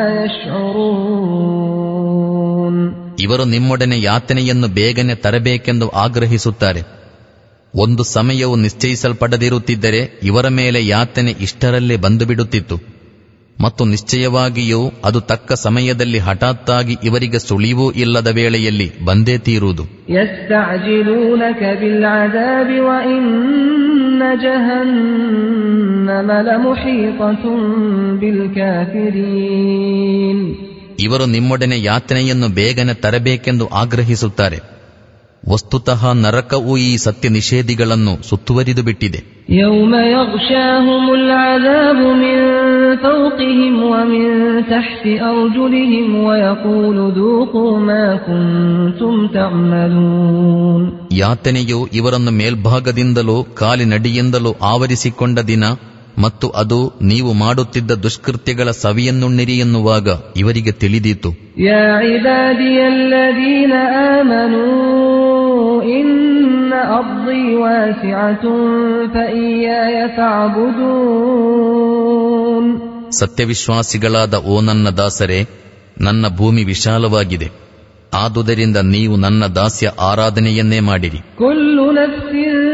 يشعرون ಇವರು ನಿಮ್ಮೊಡನೆ ಯಾತನೆಯನ್ನು ಬೇಗನೆ ತರಬೇಕೆಂದು ಆಗ್ರಹಿಸುತ್ತಾರೆ ಒಂದು ಸಮಯವು ನಿಶ್ಚಯಿಸಲ್ಪಡದಿರುತ್ತಿದ್ದರೆ ಇವರ ಮೇಲೆ ಯಾತನೆ ಇಷ್ಟರಲ್ಲೇ ಬಂದು ಬಿಡುತ್ತಿತ್ತು ಮತ್ತು ನಿಶ್ಚಯವಾಗಿಯೂ ಅದು ತಕ್ಕ ಸಮಯದಲ್ಲಿ ಹಠಾತ್ತಾಗಿ ಇವರಿಗೆ ಸುಳಿವೂ ಇಲ್ಲದ ವೇಳೆಯಲ್ಲಿ ಬಂದೇ ತೀರುವುದು يستعجلونك بالعذاب وإن جهنم لمحيطة بالكافرين ಇವರು ನಿಮ್ಮೊಡನೆ ಯಾತನೆಯನ್ನು ಬೇಗನೆ ತರಬೇಕೆಂದು ಆಗ್ರಹಿಸುತ್ತಾರೆ ವಸ್ತುತಃ ನರಕವು ಈ ಸತ್ಯ ನಿಷೇಧಿಗಳನ್ನು ಸುತ್ತುವರಿದು ಬಿಟ್ಟಿದೆ يوم يغشاهم العذاب من فوقهم ومن تحت أرجلهم ويقول ذوقوا ما كنتم تعملون ಯಾತನೆಯು ಇವರನ್ನು ಮೇಲ್ಭಾಗದಿಂದಲೂ ಕಾಲಿನಡಿಯಿಂದಲೂ ಆವರಿಸಿಕೊಂಡ ದಿನ ಮತ್ತು ಅದು ನೀವು ಮಾಡುತ್ತಿದ್ದ ದುಷ್ಕೃತ್ಯಗಳ ಸವಿಯನ್ನುಣ್ಣಿರಿ ಎನ್ನುವಾಗ ಇವರಿಗೆ ತಿಳಿದೀತು يا عبادي الذين آمنوا إن أرضي واسعة فإياي فاعبدون ಸತ್ಯವಿಶ್ವಾಸಿಗಳಾದ ಓ ನನ್ನ ದಾಸರೇ ನನ್ನ ಭೂಮಿ ವಿಶಾಲವಾಗಿದೆ ಆದುದರಿಂದ ನೀವು ನನ್ನ ದಾಸ್ಯ ಆರಾಧನೆಯನ್ನೇ ಮಾಡಿರಿ كل نفس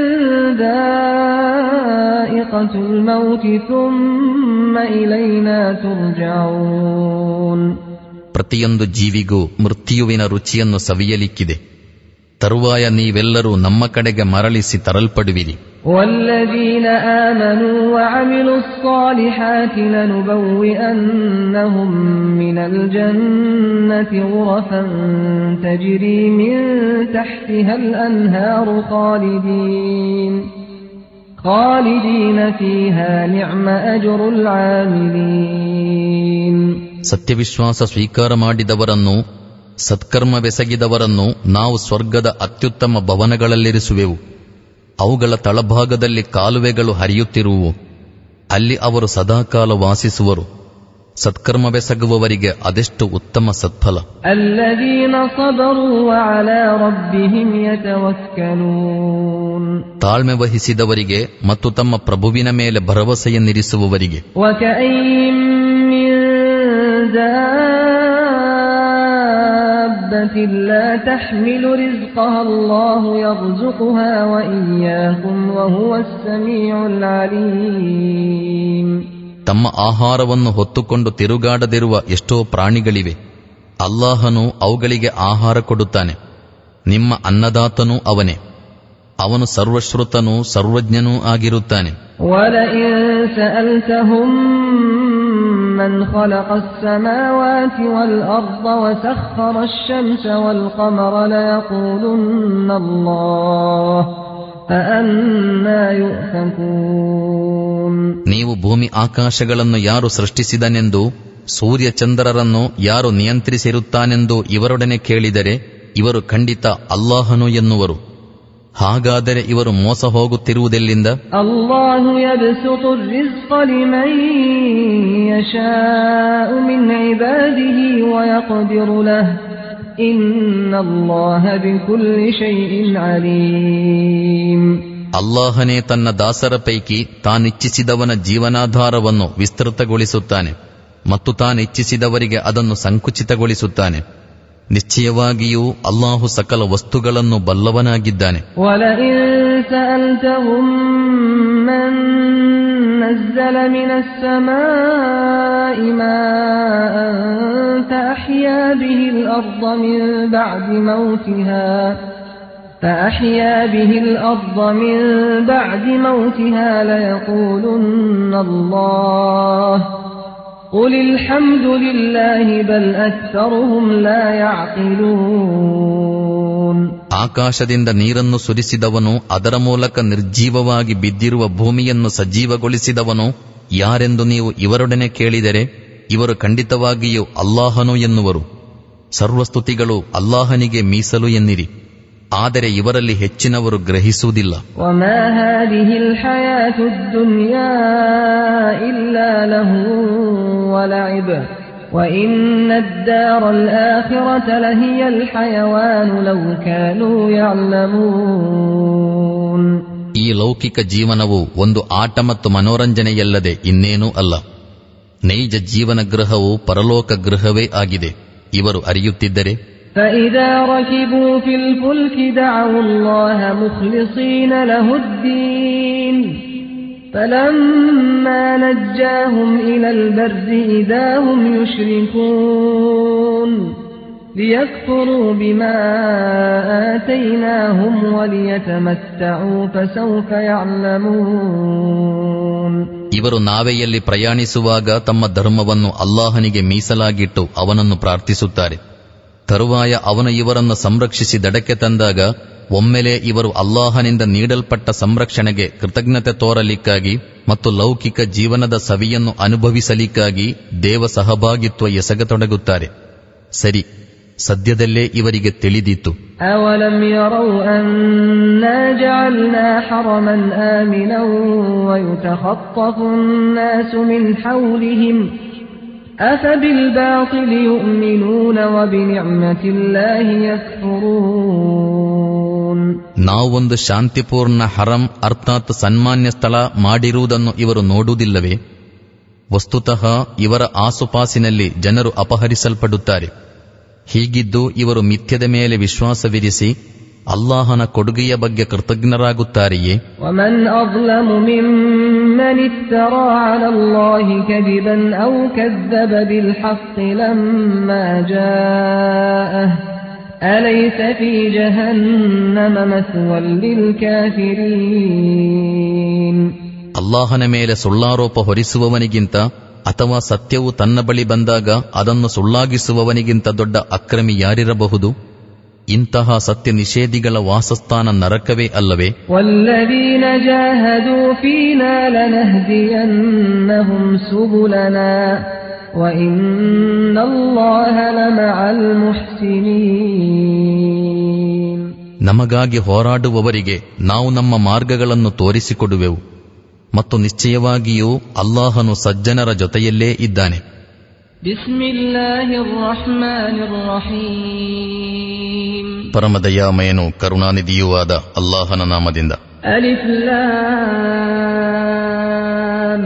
ذائقة الموت ثم إلينا ترجعون ಪ್ರತಿಯೊಂದು ಜೀವಿಗೂ ಮೃತ್ಯುವಿನ ರುಚಿಯನ್ನು ಸವಿಯಲಿಕ್ಕಿದೆ ತರುವಾಯ ನೀವೆಲ್ಲರೂ ನಮ್ಮ ಕಡೆಗೆ ಮರಳಿಸಿ ತರಲ್ಪಡುವಿರಿ والذين آمنوا وعملوا الصالحات لنبوئنهم من الجنة غرفا تجري من تحتها الأنهار خالدين خالدين فيها نعم أجر العاملين ಸತ್ಯವಿಶ್ವಾಸ ಸ್ವೀಕಾರ ಮಾಡಿದವರನ್ನು ಸತ್ಕರ್ಮವೆಸಗಿದವರನ್ನು ನಾವು ಸ್ವರ್ಗದ ಅತ್ಯುತ್ತಮ ಭವನಗಳಲ್ಲಿರಿಸುವೆವು ಅವುಗಳ ತಳಭಾಗದಲ್ಲಿ ಕಾಲುವೆಗಳು ಹರಿಯುತ್ತಿರುವು ಅಲ್ಲಿ ಅವರು ಸದಾಕಾಲ ವಾಸಿಸುವರು ಸತ್ಕರ್ಮವೆಸಗುವವರಿಗೆ ಅದೆಷ್ಟು ಉತ್ತಮ ಸತ್ಫಲ الذين صبروا وعلى ربهم يتوكلون ತಾಳ್ಮೆ ವಹಿಸಿದವರಿಗೆ ಮತ್ತು ತಮ್ಮ ಪ್ರಭುವಿನ ಮೇಲೆ ಭರವಸೆಯನ್ನಿರಿಸುವವರಿಗೆ وكأين من دابة لا تحمل رزقها الله يرزقها وإياكم وهو السميع العليم ತಮ್ಮ ಆಹಾರವನ್ನು ಹೊತ್ತುಕೊಂಡು ತಿರುಗಾಡದಿರುವ ಎಷ್ಟೋ ಪ್ರಾಣಿಗಳಿವೆ ಅಲ್ಲಾಹನು ಅವುಗಳಿಗೆ ಆಹಾರ ಕೊಡುತ್ತಾನೆ ನಿಮ್ಮ ಅನ್ನದಾತನೂ ಅವನೇ ಅವನು ಸರ್ವಶ್ರುತನೂ ಸರ್ವಜ್ಞನೂ ಆಗಿರುತ್ತಾನೆ ولئن سألتهم من خلق السماوات والأرض وسخر الشمس والقمر ليقولن الله فأنا يؤفكون ನೀವು ಭೂಮಿ ಆಕಾಶಗಳನ್ನು ಯಾರು ಸೃಷ್ಟಿಸಿದನೆಂದು ಸೂರ್ಯ ಚಂದ್ರರನ್ನು ಯಾರು ನಿಯಂತ್ರಿಸಿರುತ್ತಾನೆಂದು ಇವರೊಡನೆ ಕೇಳಿದರೆ ಇವರು ಖಂಡಿತ ಅಲ್ಲಾಹನು ಎನ್ನುವರು ಹಾಗಾದರೆ ಇವರು ಮೋಸ ಹೋಗುತ್ತಿರುವುದೆಲ್ಲಿಂದ الله يبسط الرزق لمن يشاء من عباده ويقدر له إن الله بكل شيء عليم ಅಲ್ಲಾಹನೇ ತನ್ನ ದಾಸರ ಪೈಕಿ ತಾನಿಚ್ಛಿಸಿದವನ ಜೀವನಾಧಾರವನ್ನು ವಿಸ್ತೃತಗೊಳಿಸುತ್ತಾನೆ ಮತ್ತು ತಾನಿಚ್ಛಿಸಿದವರಿಗೆ ಅದನ್ನು ಸಂಕುಚಿತಗೊಳಿಸುತ್ತಾನೆ ನಿಶ್ಚಯವಾಗಿಯೂ ಅಲ್ಲಾಹು ಸಕಲ ವಸ್ತುಗಳನ್ನು ಬಲ್ಲವನಾಗಿದ್ದಾನೆ ولئن سألتهم من نزل من السماء ماء فأحيا به الأرض من بعد موتها فأحيا به الأرض من بعد موتها ليقولن الله قل الحمد لله بل أكثرهم لا يعقلون ಆಕಾಶದಿಂದ ನೀರನ್ನು ಸುರಿಸಿದವನು ಅದರ ಮೂಲಕ ನಿರ್ಜೀವವಾಗಿ ಬಿದ್ದಿರುವ ಭೂಮಿಯನ್ನು ಸಜೀವಗೊಳಿಸಿದವನು ಯಾರೆಂದು ನೀವು ಇವರೊಡನೆ ಕೇಳಿದರೆ ಇವರು ಖಂಡಿತವಾಗಿಯೂ ಅಲ್ಲಾಹನು ಎನ್ನುವರು ಸರ್ವಸ್ತುತಿಗಳು ಅಲ್ಲಾಹನಿಗೆ ಮೀಸಲು ಎನ್ನಿರಿ ಆದರೆ ಇವರಲ್ಲಿ ಹೆಚ್ಚಿನವರು ಗ್ರಹಿಸುವುದಿಲ್ಲ وما هذه الحياة الدنيا إلا له ولعب وإن الدار الآخرة لهي الحيوان لو كانوا يعلمون ಈ ಲೌಕಿಕ ಜೀವನವು ಒಂದು ಆಟ ಮತ್ತು ಮನೋರಂಜನೆಯಲ್ಲದೆ ಇನ್ನೇನೂ ಅಲ್ಲ ನೈಜ ಜೀವನ ಗೃಹವು ಪರಲೋಕ ಗೃಹವೇ ಆಗಿದೆ ಇವರು ಅರಿಯುತ್ತಿದ್ದರೆ فإذا ركبوا في الفلك دعوا الله مخلصين له الدين فلما نجاهم إلى البر إذا هم يشركون ليكفروا بما آتيناهم وليتمتعوا فسوف يعلمون ಇವರು ನಾವೆಯಲ್ಲಿ ಪ್ರಯಾಣಿಸುವಾಗ ತಮ್ಮ ಧರ್ಮವನ್ನು ಅಲ್ಲಾಹನಿಗೆ ಮೀಸಲಾಗಿಟ್ಟು ಅವನನ್ನು ಪ್ರಾರ್ಥಿಸುತ್ತಾರೆ ತರುವಾಯ ಅವನು ಇವರನ್ನು ಸಂರಕ್ಷಿಸಿ ದಡಕ್ಕೆ ತಂದಾಗ ಒಮ್ಮೆಲೆ ಇವರು ಅಲ್ಲಾಹನಿಂದ ನೀಡಲ್ಪಟ್ಟ ಸಂರಕ್ಷಣೆಗೆ ಕೃತಜ್ಞತೆ ತೋರಲಿಕ್ಕಾಗಿ ಮತ್ತು ಲೌಕಿಕ ಜೀವನದ ಸವಿಯನ್ನು ಅನುಭವಿಸಲಿಕ್ಕಾಗಿ ದೇವ ಸಹಭಾಗಿತ್ವ ಎಸಗತೊಡಗುತ್ತಾರೆ ಸರಿ ಸದ್ಯದಲ್ಲೇ ಇವರಿಗೆ ತಿಳಿದಿತ್ತು أولم يروا أنا جعلنا حرما آمنا ويتخطف الناس من حولهم أفبالباطل يؤمنون وبنعمة الله يكفرون ನಾವೊಂದು ಶಾಂತಿಪೂರ್ಣ ಹರಂ ಅರ್ಥಾತ್ ಸನ್ಮಾನ್ಯ ಸ್ಥಳ ಮಾಡಿರುವುದನ್ನು ಇವರು ನೋಡುವುದಿಲ್ಲವೇ ವಸ್ತುತಃ ಇವರ ಆಸುಪಾಸಿನಲ್ಲಿ ಜನರು ಅಪಹರಿಸಲ್ಪಡುತ್ತಾರೆ ಹೀಗಿದ್ದು ಇವರು ಮಿಥ್ಯದ ಮೇಲೆ ವಿಶ್ವಾಸವಿರಿಸಿ ಅಲ್ಲಾಹನ ಕೊಡುಗೆಯ ಬಗ್ಗೆ ಕೃತಜ್ಞರಾಗುತ್ತಾರೆಯೇ ومن أظلم ممن افترى على الله كذبا أو كذب بالحق لما جاءه أليس في جهنم مثوى للكافرين ಅಲ್ಲಾಹನ ಮೇಲೆ ಸುಳ್ಳಾರೋಪ ಹೊರಿಸುವವನಿಗಿಂತ ಅಥವಾ ಸತ್ಯವು ತನ್ನ ಬಳಿ ಬಂದಾಗ ಅದನ್ನು ಸುಳ್ಳಾಗಿಸುವವನಿಗಿಂತ ದೊಡ್ಡ ಅಕ್ರಮಿ ಯಾರಿರಬಹುದು ಇಂತಹ ಸತ್ಯ ನಿಷೇಧಿಗಳ ವಾಸಸ್ಥಾನ ನರಕವೇ ಅಲ್ಲವೇ والذين جاهدوا فينا لنهدينهم سبلنا وإن الله لمع المحسنين ನಮಗಾಗಿ ಹೋರಾಡುವವರಿಗೆ ನಾವು ನಮ್ಮ ಮಾರ್ಗಗಳನ್ನು ತೋರಿಸಿಕೊಡುವೆವು ಮತ್ತು ನಿಶ್ಚಯವಾಗಿಯೂ ಅಲ್ಲಾಹನು ಸಜ್ಜನರ ಜೊತೆಯಲ್ಲೇ ಇದ್ದಾನೆ بسم الله الرحمن الرحيم ಪರಮದಯಾಮಯನು ಕರುಣಾನಿಧಿಯೂ ಆದ ಅಲ್ಲಾಹನ ನಾಮದಿಂದ ألف لام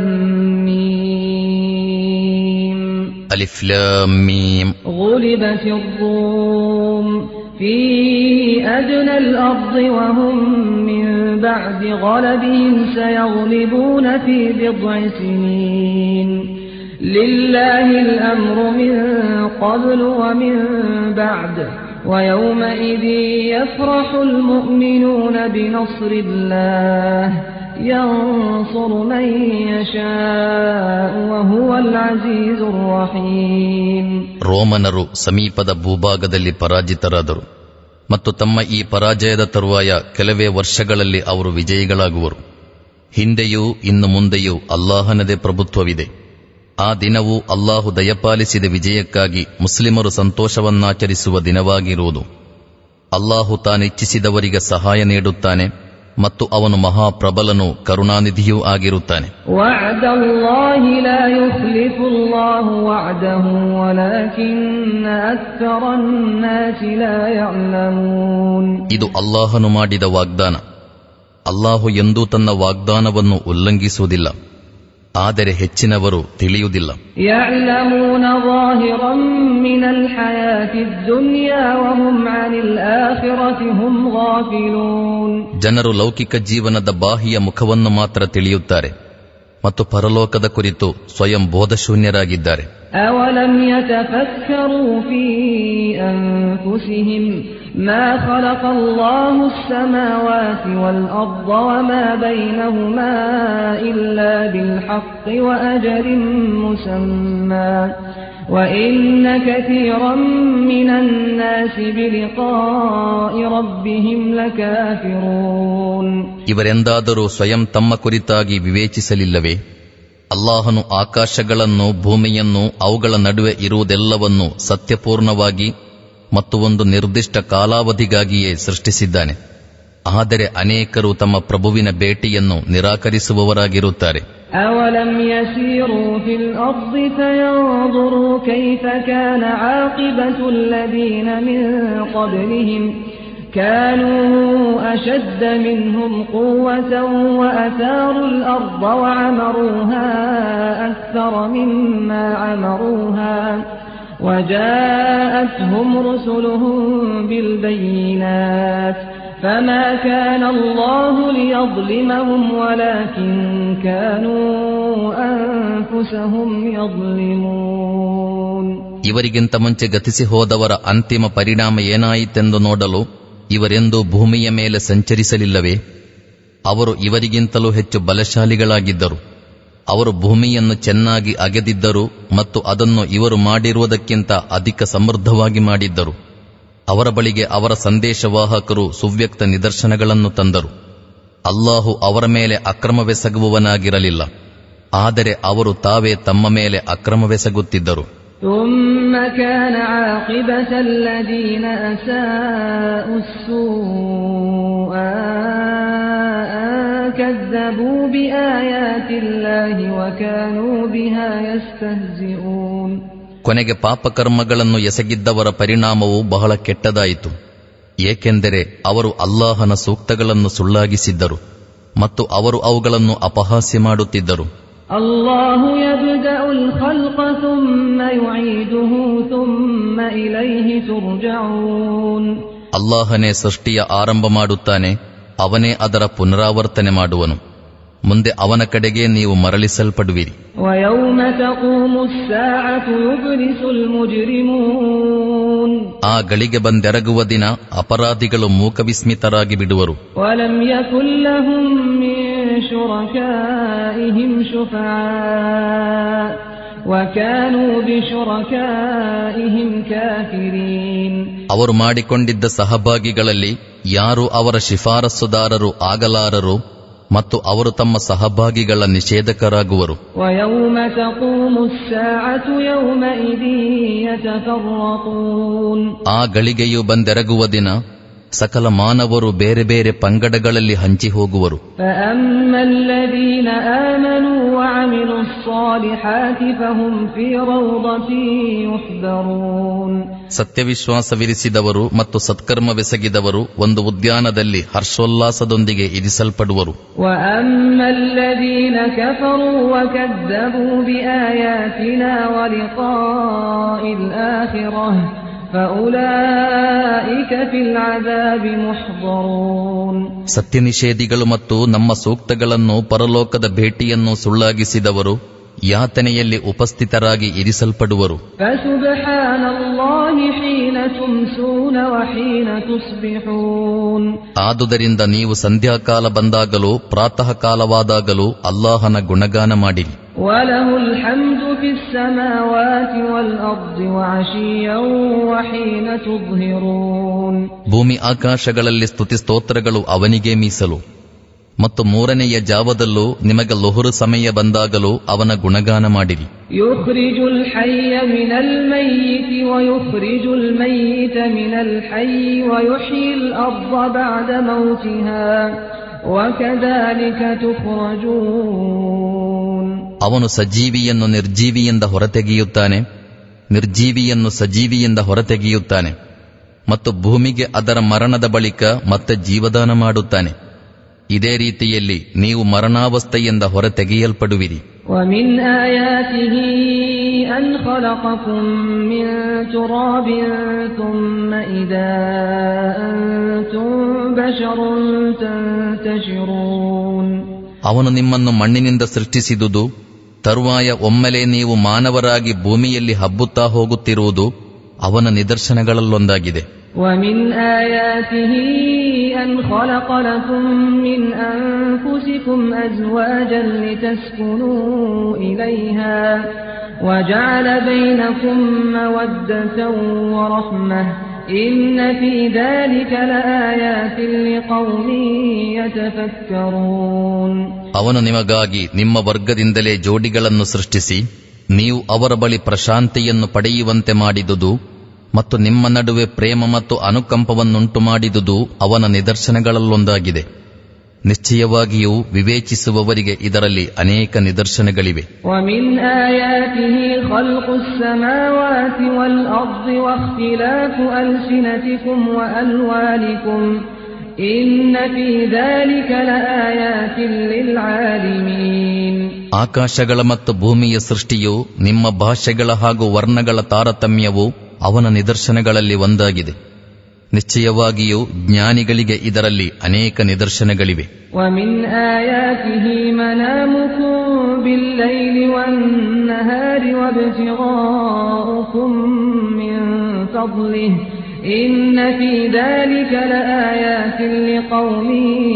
ميم ಅಲಿಫ್ಲಾಮ್ ಮೀಮ್ غلبت الروم في أدنى الأرض وهم من بعد غلبهم سيغلبون في بضع سنين لله الأمر من قبل ومن بعد ويومئذ يفرح المؤمنون بنصر الله ينصر من يشاء وهو العزيز الرحيم ರೋಮನರು ಸಮೀಪದ ಭೂಭಾಗದಲ್ಲಿ ಪರಾಜಿತರಾದರು ಮತ್ತು ತಮ್ಮ ಈ ಪರಾಜಯದ ತರುವಾಯ ಕೆಲವೇ ವರ್ಷಗಳಲ್ಲಿ ಅವರು ವಿಜಯಿಗಳಾಗುವರು ಹಿಂದೆಯೂ ಇನ್ನು ಮುಂದೆಯೂ ಅಲ್ಲಾಹನದೇ ಪ್ರಭುತ್ವವಿದೆ ಆ ದಿನವು ಅಲ್ಲಾಹು ದಯಪಾಲಿಸಿದ ವಿಜಯಕ್ಕಾಗಿ ಮುಸ್ಲಿಮರು ಸಂತೋಷವನ್ನಾಚರಿಸುವ ದಿನವಾಗಿರುವುದು ಅಲ್ಲಾಹು ತಾನಿಚ್ಛಿಸಿದವರಿಗೆ ಸಹಾಯ ನೀಡುತ್ತಾನೆ ಮತ್ತು ಅವನು ಮಹಾಪ್ರಬಲನೂ ಕರುಣಾನಿಧಿಯೂ ಆಗಿರುತ್ತಾನೆ وعد الله لا يخلف الله وعده ولكن أكثر الناس لا يعلمون ಇದು ಅಲ್ಲಾಹನು ಮಾಡಿದ ವಾಗ್ದಾನ ಅಲ್ಲಾಹು ಎಂದೂ ತನ್ನ ವಾಗ್ದಾನವನ್ನು ಉಲ್ಲಂಘಿಸುವುದಿಲ್ಲ ಆದರೆ ಹೆಚ್ಚಿನವರು ತಿಳಿಯುವುದಿಲ್ಲ يعلمون ظاهرا من الحياة الدنيا وهم عن الآخرة هم غافلون ಜನರು ಲೌಕಿಕ ಜೀವನದ ಬಾಹಿಯ ಮುಖವನ್ನು ಮಾತ್ರ ತಿಳಿಯುತ್ತಾರೆ ಮತ್ತು ಪರಲೋಕದ ಕುರಿತು ಸ್ವಯಂ ಬೋಧಶೂನ್ಯರಾಗಿದ್ದಾರೆ أولم يتفكروا في أنفسهم ما خلق الله السماوات والأرض وما بينهما إلا بالحق وأجل مسمى وإن كثيرا من الناس بلقاء ربهم لكافرون ಇವರೆಂದಾದರೂ ಸ್ವಯಂ ತಮ್ಮ ಕುರಿತಾಗಿ ವಿವೇಚಿಸಲಿಲ್ಲವೇ ಅಲ್ಲಾಹನು ಆಕಾಶಗಳನ್ನು ಭೂಮಿಯನ್ನು ಅವುಗಳ ನಡುವೆ ಇರುವುದೆಲ್ಲವನ್ನು ಸತ್ಯಪೂರ್ಣವಾಗಿ ಮತ್ತು ಒಂದು ನಿರ್ದಿಷ್ಟ ಕಾಲಾವಧಿಗಾಗಿಯೇ ಸೃಷ್ಟಿಸಿದ್ದಾನೆ ಆದರೆ ಅನೇಕರು ತಮ್ಮ ಪ್ರಭುವಿನ ಭೇಟಿಯನ್ನು ನಿರಾಕರಿಸುವವರಾಗಿರುತ್ತಾರೆ أولم يسيروا في الأرض فينظروا كيف كان عاقبة الذين من قبلهم كانوا أشد منهم قوة وأثاروا الأرض وعمروها أكثر مما عمروها وجاءتهم رسلهم بالبينات فما كان الله ليظلمهم ولكن كانوا أنفسهم يظلمون ಇವರಿಗಿಂತ ಮುಂಚೆ ಗತಿಸಿ ಹೋದವರ ಅಂತಿಮ ಪರಿಣಾಮ ಏನಾಯಿತೆಂದು ನೋಡಲು ಇವರೆಂದೂ ಭೂಮಿಯ ಮೇಲೆ ಸಂಚರಿಸಲಿಲ್ಲವೇ ಅವರು ಇವರಿಗಿಂತಲೂ ಹೆಚ್ಚು ಬಲಶಾಲಿಗಳಾಗಿದ್ದರು ಅವರು ಭೂಮಿಯನ್ನು ಚೆನ್ನಾಗಿ ಅಗೆದಿದ್ದರು ಮತ್ತು ಅದನ್ನು ಇವರು ಮಾಡಿರುವುದಕ್ಕಿಂತ ಅಧಿಕ ಸಮೃದ್ಧವಾಗಿ ಮಾಡಿದ್ದರು ಅವರ ಬಳಿಗೆ ಅವರ ಸಂದೇಶವಾಹಕರು ಸುವ್ಯಕ್ತ ನಿದರ್ಶನಗಳನ್ನು ತಂದರು ಅಲ್ಲಾಹು ಅವರ ಮೇಲೆ ಅಕ್ರಮವೆಸಗುವವನಾಗಿರಲಿಲ್ಲ ಆದರೆ ಅವರು ತಾವೇ ತಮ್ಮ ಮೇಲೆ ಅಕ್ರಮವೆಸಗುತ್ತಿದ್ದರು ثم كان عاقبة الذين أساءوا السوء أن كذبوا بآيات الله وكانوا بها يستهزئون ಕೊನೆಗೆ ಪಾಪಕರ್ಮಗಳನ್ನು ಎಸಗಿದ್ದವರ ಪರಿಣಾಮವು ಬಹಳ ಕೆಟ್ಟದಾಯಿತು ಏಕೆಂದರೆ ಅವರು ಅಲ್ಲಾಹನ ಸೂಕ್ತಗಳನ್ನು ಸುಳ್ಳಾಗಿಸಿದ್ದರು ಮತ್ತು ಅವರು ಅವುಗಳನ್ನು ಅಪಹಾಸ್ಯ ಮಾಡುತ್ತಿದ್ದರು الله يبدأ الخلق ثم يعيده ثم إليه ترجعون ಅಲ್ಲಾಹನೇ ಸೃಷ್ಟಿಯ ಆರಂಭ ಮಾಡುತ್ತಾನೆ ಅವನೇ ಅದರ ಪುನರಾವರ್ತನೆ ಮಾಡುವನು ಮುಂದೆ ಅವನ ಕಡೆಗೆ ನೀವು ಮರಳಿಸಲ್ಪಡುವಿರಿ ويوم تقوم الساعة يبلس المجرمون ಆ ಗಳಿಗೆ ಬಂದೆರಗುವ ದಿನ ಅಪರಾಧಿಗಳು ಮೂಕವಿಸ್ಮಿತರಾಗಿ ಬಿಡುವರು ولم يكن لهم من شركائهم شفعاء وكانوا بشركائهم كافرين ಅವರು ಮಾಡಿಕೊಂಡಿದ್ದ ಸಹಭಾಗಿಗಳಲ್ಲಿ ಯಾರು ಅವರ ಶಿಫಾರಸ್ಸುದಾರರು ಆಗಲಾರರು ಮತ್ತು ಅವರು ತಮ್ಮ ಸಹಭಾಗಿಗಳ ನಿಷೇಧಕರಾಗುವರು ويوم تقوم الساعة يومئذ يتفرقون ಆ ಗಳಿಗೆಯು ಬಂದೆರಗುವ ದಿನ ಸಕಲ ಮಾನವರು ಬೇರೆ ಬೇರೆ ಪಂಗಡಗಳಲ್ಲಿ ಹಂಚಿ ಹೋಗುವರು فأما الذين آمنوا وعملوا الصالحات فهم في روضة يحبرون ಸತ್ಯವಿಶ್ವಾಸವಿರಿಸಿದವರು ಮತ್ತು ಸತ್ಕರ್ಮವೆಸಗಿದವರು ಒಂದು ಉದ್ಯಾನದಲ್ಲಿ ಹರ್ಷೋಲ್ಲಾಸದೊಂದಿಗೆ ಇರಿಸಲ್ಪಡುವರು وأما الذين كفروا وكذبوا بآياتنا ولقاء الآخرة فأولئك في العذاب محضرون ಸತ್ಯನಿಷೇಧಿಗಳು ಮತ್ತು ನಮ್ಮ ಸೂಕ್ತಗಳನ್ನು ಪರಲೋಕದ ಭೇಟಿಯನ್ನು ಸುಳ್ಳಾಗಿಸಿದವರು ಯಾತನೆಯಲ್ಲಿ ಉಪಸ್ಥಿತರಾಗಿ ಇರಿಸಲ್ಪಡುವರು فسبحان الله حين تمسون وحين تصبحون ಆದುದರಿಂದ ನೀವು ಸಂಧ್ಯಾಕಾಲ ಬಂದಾಗಲೂ ಪ್ರಾತಃ ಕಾಲವಾದಾಗಲೂ ಅಲ್ಲಾಹನ ಗುಣಗಾನ ಮಾಡಿರಿ وله الحمد في السماوات والأرض وعشيا وحين تظهرون ಭೂಮಿ ಆಕಾಶಗಳಲ್ಲಿ ಸ್ತುತಿ ಸ್ತೋತ್ರಗಳು ಅವನಿಗೆ ಮೀಸಲು ಮತ್ತು ಮೂರನೆಯ ಜಾವದಲ್ಲೂ ನಿಮಗೆ ಲೊಹುರು ಸಮಯ ಬಂದಾಗಲೂ ಅವನ ಗುಣಗಾನ ಮಾಡಿರಿ يخرج الحي من الميت ويخرج الميت من الحي ويحيي الأرض بعد موتها وكذلك تخرجون ಅವನು ಸಜೀವಿಯನ್ನು ನಿರ್ಜೀವಿಯಿಂದ ಹೊರತೆಗೆಯುತ್ತಾನೆ ನಿರ್ಜೀವಿಯನ್ನು ಸಜೀವಿಯಿಂದ ಹೊರತೆಗೆಯುತ್ತಾನೆ ಮತ್ತು ಭೂಮಿಗೆ ಅದರ ಮರಣದ ಬಳಿಕ ಮತ್ತೆ ಜೀವದಾನ ಮಾಡುತ್ತಾನೆ ಇದೇ ರೀತಿಯಲ್ಲಿ ನೀವು ಮರಣಾವಸ್ಥೆಯಿಂದ ಹೊರತೆಗೆಯಲ್ಪಡುವಿರಿ ومن آياته أن خلقكم من تراب ثم إذا أنتم بشر تنتشرون ಅವನು ನಿಮ್ಮನ್ನು ಮಣ್ಣಿನಿಂದ ಸೃಷ್ಟಿಸಿದುದು ತರುವಾಯ ಒಮ್ಮೆಲೆ ನೀವು ಮಾನವರಾಗಿ ಭೂಮಿಯಲ್ಲಿ ಹಬ್ಬುತ್ತಾ ಹೋಗುತ್ತಿರುವುದು ಅವನ ನಿದರ್ಶನಗಳಲ್ಲೊಂದಾಗಿದೆ ومن آياته أن خلق لكم من أنفسكم أزواجا لتسكنوا إليها وجعل بينكم مودة ورحمة إن في ذلك لآيات لقوم يتفكرون ಅವನು ನಿಮಗಾಗಿ ನಿಮ್ಮ ವರ್ಗದಿಂದಲೇ ಜೋಡಿಗಳನ್ನು ಸೃಷ್ಟಿಸಿ ನೀವು ಅವರ ಬಳಿ ಪ್ರಶಾಂತಿಯನ್ನು ಪಡೆಯುವಂತೆ ಮಾಡಿದುದು ಮತ್ತು ನಿಮ್ಮ ನಡುವೆ ಪ್ರೇಮ ಮತ್ತು ಅನುಕಂಪವನ್ನುಂಟು ಮಾಡಿದುದು ಅವನ ನಿದರ್ಶನಗಳಲ್ಲೊಂದಾಗಿದೆ ನಿಶ್ಚಯವಾಗಿಯೂ ವಿವೇಚಿಸುವವರಿಗೆ ಇದರಲ್ಲಿ ಅನೇಕ ನಿದರ್ಶನಗಳಿವೆ ومن آياته خلق السماوات والأرض واختلاف ألسنتكم وألوانكم إن في ذلك لآيات للعالمين ಆಕಾಶಗಳ ಮತ್ತು ಭೂಮಿಯ ಸೃಷ್ಟಿಯು ನಿಮ್ಮ ಭಾಷೆಗಳ ಹಾಗೂ ವರ್ಣಗಳ ತಾರತಮ್ಯವು ಅವನ ನಿದರ್ಶನಗಳಲ್ಲಿ ಒಂದಾಗಿದೆ ನಿಶ್ಚಯವಾಗಿಯೂ ಜ್ಞಾನಿಗಳಿಗೆ ಇದರಲ್ಲಿ ಅನೇಕ ನಿದರ್ಶನಗಳಿವೆ ومن آياته منامكم بالليل والنهار وابتغاؤكم من فضله إن في ذلك لآيات لقوم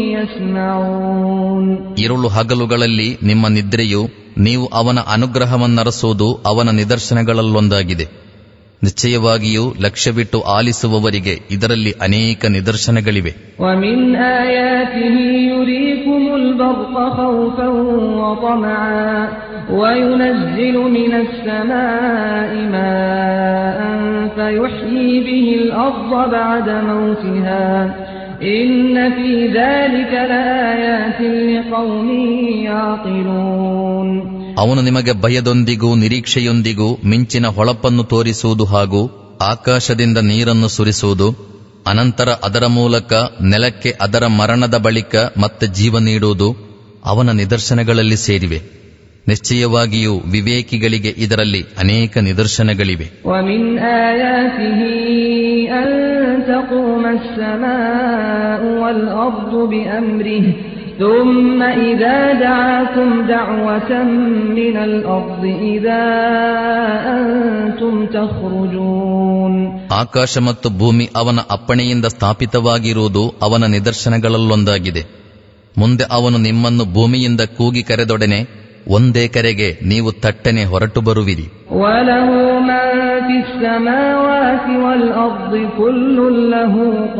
يسمعون ഇരുಳು ಹಗಲುಗಳಲ್ಲಿ ನಿಮ್ಮ ನಿದ್ರೆಯು ನೀವು ಅವನ ಅನುಗ್ರಹವನ್ನರಸೋದು ಅವನ ನಿದರ್ಶನಗಳಲ್ಲೊಂದಾಗಿದೆ ನಿಶ್ಚಯವಾಗಿಯೂ ಲಕ್ಷ್ಯವಿಟ್ಟು ಆಲಿಸುವವರಿಗೆ ಇದರಲ್ಲಿ ಅನೇಕ ನಿದರ್ಶನಗಳಿವೆ ومن آياته يريكم البرق خوفا وطمعا وينزل من السماء ماء فيحيي به الأرض بعد موتها إن في ذلك لآيات لقوم يعقلون ಅವನು ನಿಮಗೆ ಭಯದೊಂದಿಗೂ ನಿರೀಕ್ಷೆಯೊಂದಿಗೂ ಮಿಂಚಿನ ಹೊಳಪನ್ನು ತೋರಿಸುವುದು ಹಾಗೂ ಆಕಾಶದಿಂದ ನೀರನ್ನು ಸುರಿಸುವುದು ಅನಂತರ ಅದರ ಮೂಲಕ ನೆಲಕ್ಕೆ ಅದರ ಮರಣದ ಬಳಿಕ ಮತ್ತೆ ಜೀವ ನೀಡುವುದು ಅವನ ನಿದರ್ಶನಗಳಲ್ಲಿ ಸೇರಿವೆ ನಿಶ್ಚಯವಾಗಿಯೂ ವಿವೇಕಿಗಳಿಗೆ ಇದರಲ್ಲಿ ಅನೇಕ ನಿದರ್ಶನಗಳಿವೆ ومن آياته أن تقوم السماء والأرض بأمره ثم إذا دعاكم دعوة من الأرض إذا أنتم تخرجون ಆಕಾಶ ಮತ್ತು ಭೂಮಿ ಅವನ ಅಪ್ಪಣೆಯಿಂದ ಸ್ಥಾಪಿತವಾಗಿರುವುದು ಅವನ ನಿದರ್ಶನಗಳಲ್ಲೊಂದಾಗಿದೆ ಮುಂದೆ ಅವನು ನಿಮ್ಮನ್ನು ಭೂಮಿಯಿಂದ ಕೂಗಿ ಕರೆದೊಡನೆ ಒಂದೇ ಕರೆಗೆ ನೀವು ತಟ್ಟನೆ ಹೊರಟು ಬರುವಿರಿ وله من في السماوات والأرض كل له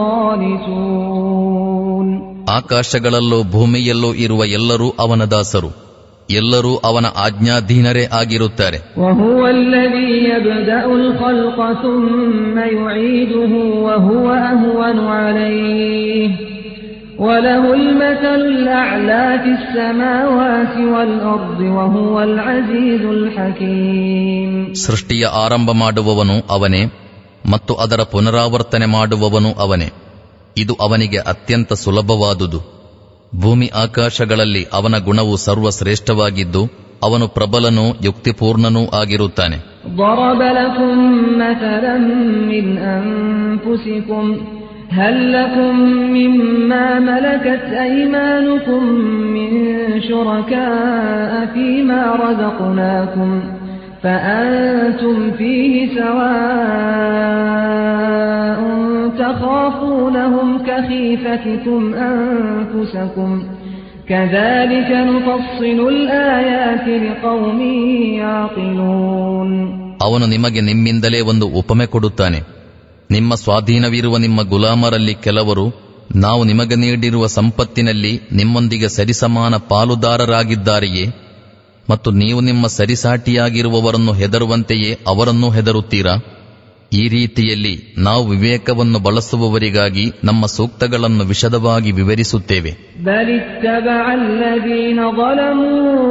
قانتون ಆಕಾಶಗಳಲ್ಲೂ ಭೂಮಿಯಲ್ಲೂ ಇರುವ ಎಲ್ಲರೂ ಅವನ ದಾಸರು ಎಲ್ಲರೂ ಅವನ ಆಜ್ಞಾಧೀನರೇ ಆಗಿರುತ್ತಾರೆ وهو الذي يبدأ الخلق ثم يعيده وهو أهون عليه وله المثل الأعلى في السماوات والأرض وهو العزيز الحكيم ಸೃಷ್ಟಿಯ ಆರಂಭ ಮಾಡುವವನು ಅವನೇ ಮತ್ತು ಅದರ ಪುನರಾವರ್ತನೆ ಮಾಡುವವನು ಅವನೇ ಇದು ಅವನಿಗೆ ಅತ್ಯಂತ ಸುಲಭವಾದುದು ಭೂಮಿ ಆಕಾಶಗಳಲ್ಲಿ ಅವನ ಗುಣವು ಸರ್ವಶ್ರೇಷ್ಠವಾಗಿದ್ದು ಅವನು ಪ್ರಬಲನೂ ಯುಕ್ತಿಪೂರ್ಣನೂ ಆಗಿರುತ್ತಾನೆ ضرب لكم مثلا من أنفسكم هل لكم مما ملكت أيمانكم من شركاء فيما رزقناكم فأنتم فيه سواء تخافونهم كخيفتكم أنفسكم كذلك نفصل الآيات لقوم يعقلون ಅವನು ನಿಮಗೆ ನಿಮ್ಮಿಂದಲೇ ಒಂದು ಉಪಮೆ ಕೊಡುತ್ತಾನೆ ನಿಮ್ಮ ಸ್ವಾಧೀನವಿರುವ ನಿಮ್ಮ ಗುಲಾಮರಲ್ಲಿ ಕೆಲವರು ನಾವು ನಿಮಗೆ ನೀಡಿರುವ ಸಂಪತ್ತಿನಲ್ಲಿ ನಿಮ್ಮೊಂದಿಗೆ ಸರಿಸಮಾನ ಪಾಲುದಾರರಾಗಿದ್ದಾರೆಯೇ ಮತ್ತು ನೀವು ನಿಮ್ಮ ಸರಿಸಾಟಿಯಾಗಿರುವವರನ್ನು ಹೆದರುವಂತೆಯೇ ಅವರನ್ನೂ ಹೆದರುತ್ತೀರಾ ಈ ರೀತಿಯಲ್ಲಿ ನಾವು ವಿವೇಕವನ್ನು ಬಳಸುವವರಿಗಾಗಿ ನಮ್ಮ ಸೂಕ್ತಗಳನ್ನು ವಿಶದವಾಗಿ ವಿವರಿಸುತ್ತೇವೆ بل اتبع الذين ظلموا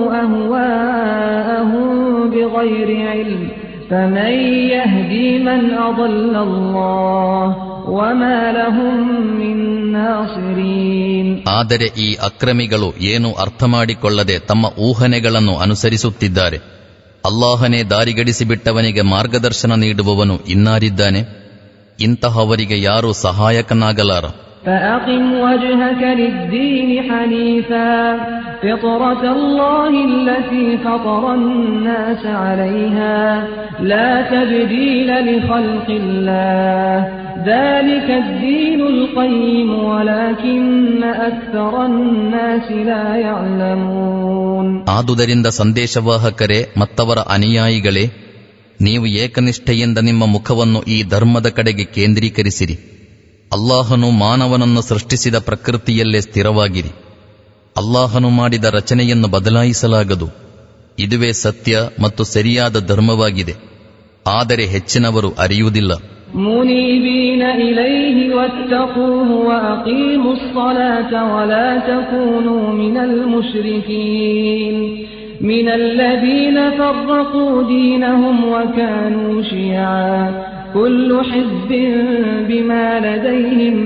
أهواءهم بغير علم فمن يهدي من أضل الله وما لهم من ناصرين ಆದರೆ ಈ ಅಕ್ರಮಿಗಳು ಏನು ಅರ್ಥ ಮಾಡಿಕೊಳ್ಳದೆ ತಮ್ಮ ಊಹನೆಗಳನ್ನು ಅನುಸರಿಸುತ್ತಿದ್ದಾರೆ ಅಲ್ಲಾಹನೇ ದಾರಿಗಡಿಸಿಬಿಟ್ಟವನಿಗೆ ಮಾರ್ಗದರ್ಶನ ನೀಡುವವನು ಇನ್ನಾರಿದ್ದಾನೆ ಇಂತಹವರಿಗೆ ಯಾರೂ ಸಹಾಯಕನಾಗಲಾರ فأقم وجهك للدين حنيفا فطرة الله التي فطر الناس عليها لا تبديل لخلق الله ذلك الدين القيم ولكن أكثر الناس لا يعلمون ಆದುದರಿಂದ ಸಂದೇಶವಾಹಕರೇ ಮತ್ತವರ ಅನುಯಾಯಿಗಳೇ ನೀವು ಏಕನಿಷ್ಠೆಯಿಂದ ನಿಮ್ಮ ಮುಖವನ್ನು ಈ ಧರ್ಮದ ಕಡೆಗೆ ಕೇಂದ್ರೀಕರಿಸಿರಿ ಅಲ್ಲಾಹನು ಮಾನವನನ್ನು ಸೃಷ್ಟಿಸಿದ ಪ್ರಕೃತಿಯಲ್ಲೇ ಸ್ಥಿರವಾಗಿರಿ ಅಲ್ಲಾಹನು ಮಾಡಿದ ರಚನೆಯನ್ನು ಬದಲಾಯಿಸಲಾಗದು ಇದುವೇ ಸತ್ಯ ಮತ್ತು ಸರಿಯಾದ ಧರ್ಮವಾಗಿದೆ ಆದರೆ ಹೆಚ್ಚಿನವರು ಅರಿಯುವುದಿಲ್ಲ منيبين إليه واتقوه وأقيموا الصلاة ولا تكونوا من المشركين من الذين فرقوا دينهم وكانوا شيعا كل حزب بما لديهم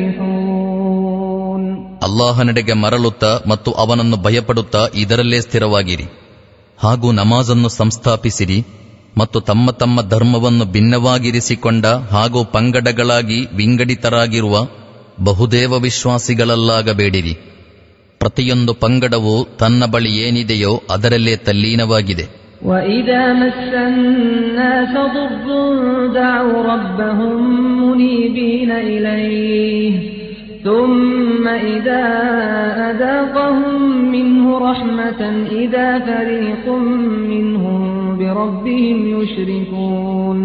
فرحون ಅಲ್ಲಾಹನೆಡೆಗೆ ಮರಳುತ್ತಾ ಮತ್ತು ಅವನನ್ನು ಭಯಪಡುತ್ತಾ ಇದರಲ್ಲೇ ಸ್ಥಿರವಾಗಿರಿ ಹಾಗೂ ನಮಾಜನ್ನು ಸಂಸ್ಥಾಪಿಸಿರಿ ಮತ್ತು ತಮ್ಮ ತಮ್ಮ ಧರ್ಮವನ್ನು ಭಿನ್ನವಾಗಿರಿಸಿಕೊಂಡ ಹಾಗೂ ಪಂಗಡಗಳಾಗಿ ವಿಂಗಡಿತರಾಗಿರುವ ಬಹುದೇವ ವಿಶ್ವಾಸಿಗಳಲ್ಲಾಗಬೇಡಿರಿ ಪ್ರತಿಯೊಂದು ಪಂಗಡವು ತನ್ನ ಬಳಿ ಏನಿದೆಯೋ ಅದರಲ್ಲೇ ತಲ್ಲೀನವಾಗಿದೆ وإذا مس الناس ضر دعوا ربهم منيبين إليه ثم إذا أذاقهم منه رحمة إذا فريق منهم بربهم يشركون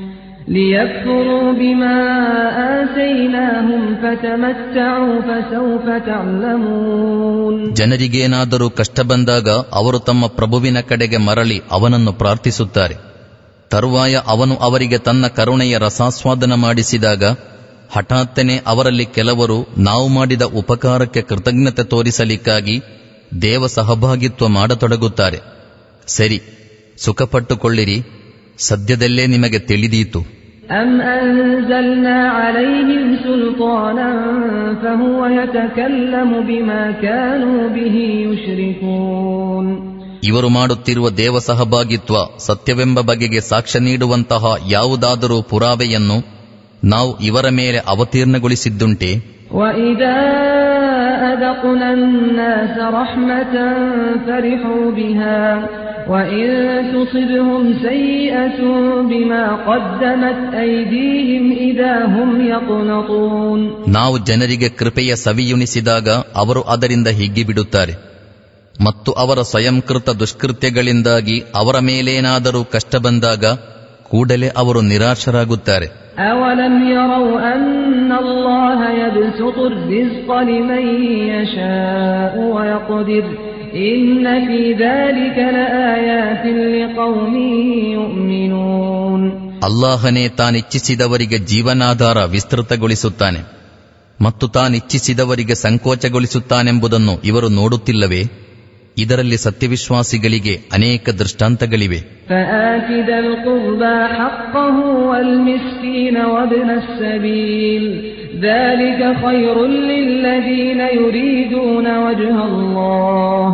ليكفروا بما آتيناهم فتمتعوا فسوف تعلمون ಜನರಿಗೇನಾದರೂ ಕಷ್ಟ ಬಂದಾಗ ಅವರು ತಮ್ಮ ಪ್ರಭುವಿನ ಕಡೆಗೆ ಮರಳಿ ಅವನನ್ನು ಪ್ರಾರ್ಥಿಸುತ್ತಾರೆ ತರುವಾಯ ಅವನು ಅವರಿಗೆ ತನ್ನ ಕರುಣೆಯ ರಸಾಸ್ವಾದನ ಮಾಡಿಸಿದಾಗ ಹಠಾತ್ತನೆ ಅವರಲ್ಲಿ ಕೆಲವರು ನಾವು ಮಾಡಿದ ಉಪಕಾರಕ್ಕೆ ಕೃತಜ್ಞತೆ ತೋರಿಸಲಿಕ್ಕಾಗಿ ದೇವ ಸಹಭಾಗಿತ್ವ ಮಾಡತೊಡಗುತ್ತಾರೆ ಸರಿ ಸುಖಪಟ್ಟುಕೊಳ್ಳಿರಿ ಸದ್ಯದಲ್ಲೇ ನಿಮಗೆ ತಿಳಿದೀತು أم أنزلنا عليهم سلطانا فهو يتكلم بما كانوا به يشركون ಇವರು ಮಾಡುತ್ತಿರುವ ದೇವ ಸಹಭಾಗಿತ್ವ ಸತ್ಯವೆಂಬ ಬಗೆಗೆ ಸಾಕ್ಷ್ಯ ನೀಡುವಂತಹ ಯಾವುದಾದರೂ ಪುರಾವೆಯನ್ನು ನಾವು ಇವರ ಮೇಲೆ ಅವತೀರ್ಣಗೊಳಿಸಿದ್ದುಂಟೆ وإذا أذقنا الناس رحمة فرحوا بها وإن تصبهم سيئة بما قدمت أيديهم إذا هم يقنطون ನಾವು ಜನರಿಗೆ ಕೃಪೆಯ ಸವಿಯುಣಿಸಿದಾಗ ಅವರು ಅದರಿಂದ ಹಿಗ್ಗಿಬಿಡುತ್ತಾರೆ ಮತ್ತು ಅವರ ಸ್ವಯಂಕೃತ ದುಷ್ಕೃತ್ಯಗಳಿಂದಾಗಿ ಅವರ ಮೇಲೇನಾದರೂ ಕಷ್ಟ ಬಂದಾಗ ಕೂಡಲೇ ಅವರು ನಿರಾಶರಾಗುತ್ತಾರೆ أولم يروا أن الله يبسط الرزق لمن يشاء ويقدر إن في ذلك لآيات لقوم يؤمنون ಅಲ್ಲಾಹನೇ ತಾನಿಚ್ಛಿಸಿದವರಿಗೆ ಜೀವನಾಧಾರ ವಿಸ್ತೃತಗೊಳಿಸುತ್ತಾನೆ ಮತ್ತು ತಾನಿಚ್ಛಿಸಿದವರಿಗೆ ಸಂಕೋಚಗೊಳಿಸುತ್ತಾನೆಂಬುದನ್ನು ಇವರು ನೋಡುತ್ತಿಲ್ಲವೇ ಇದರಲ್ಲಿ ಸತ್ಯವಿಶ್ವಾಸಿಗಳಿಗೆ ಅನೇಕ ದೃಷ್ಟಾಂತಗಳಿವೆ فآت ذا القربى حقه والمسكين وابن السبيل ذلك خير للذين يريدون وجه الله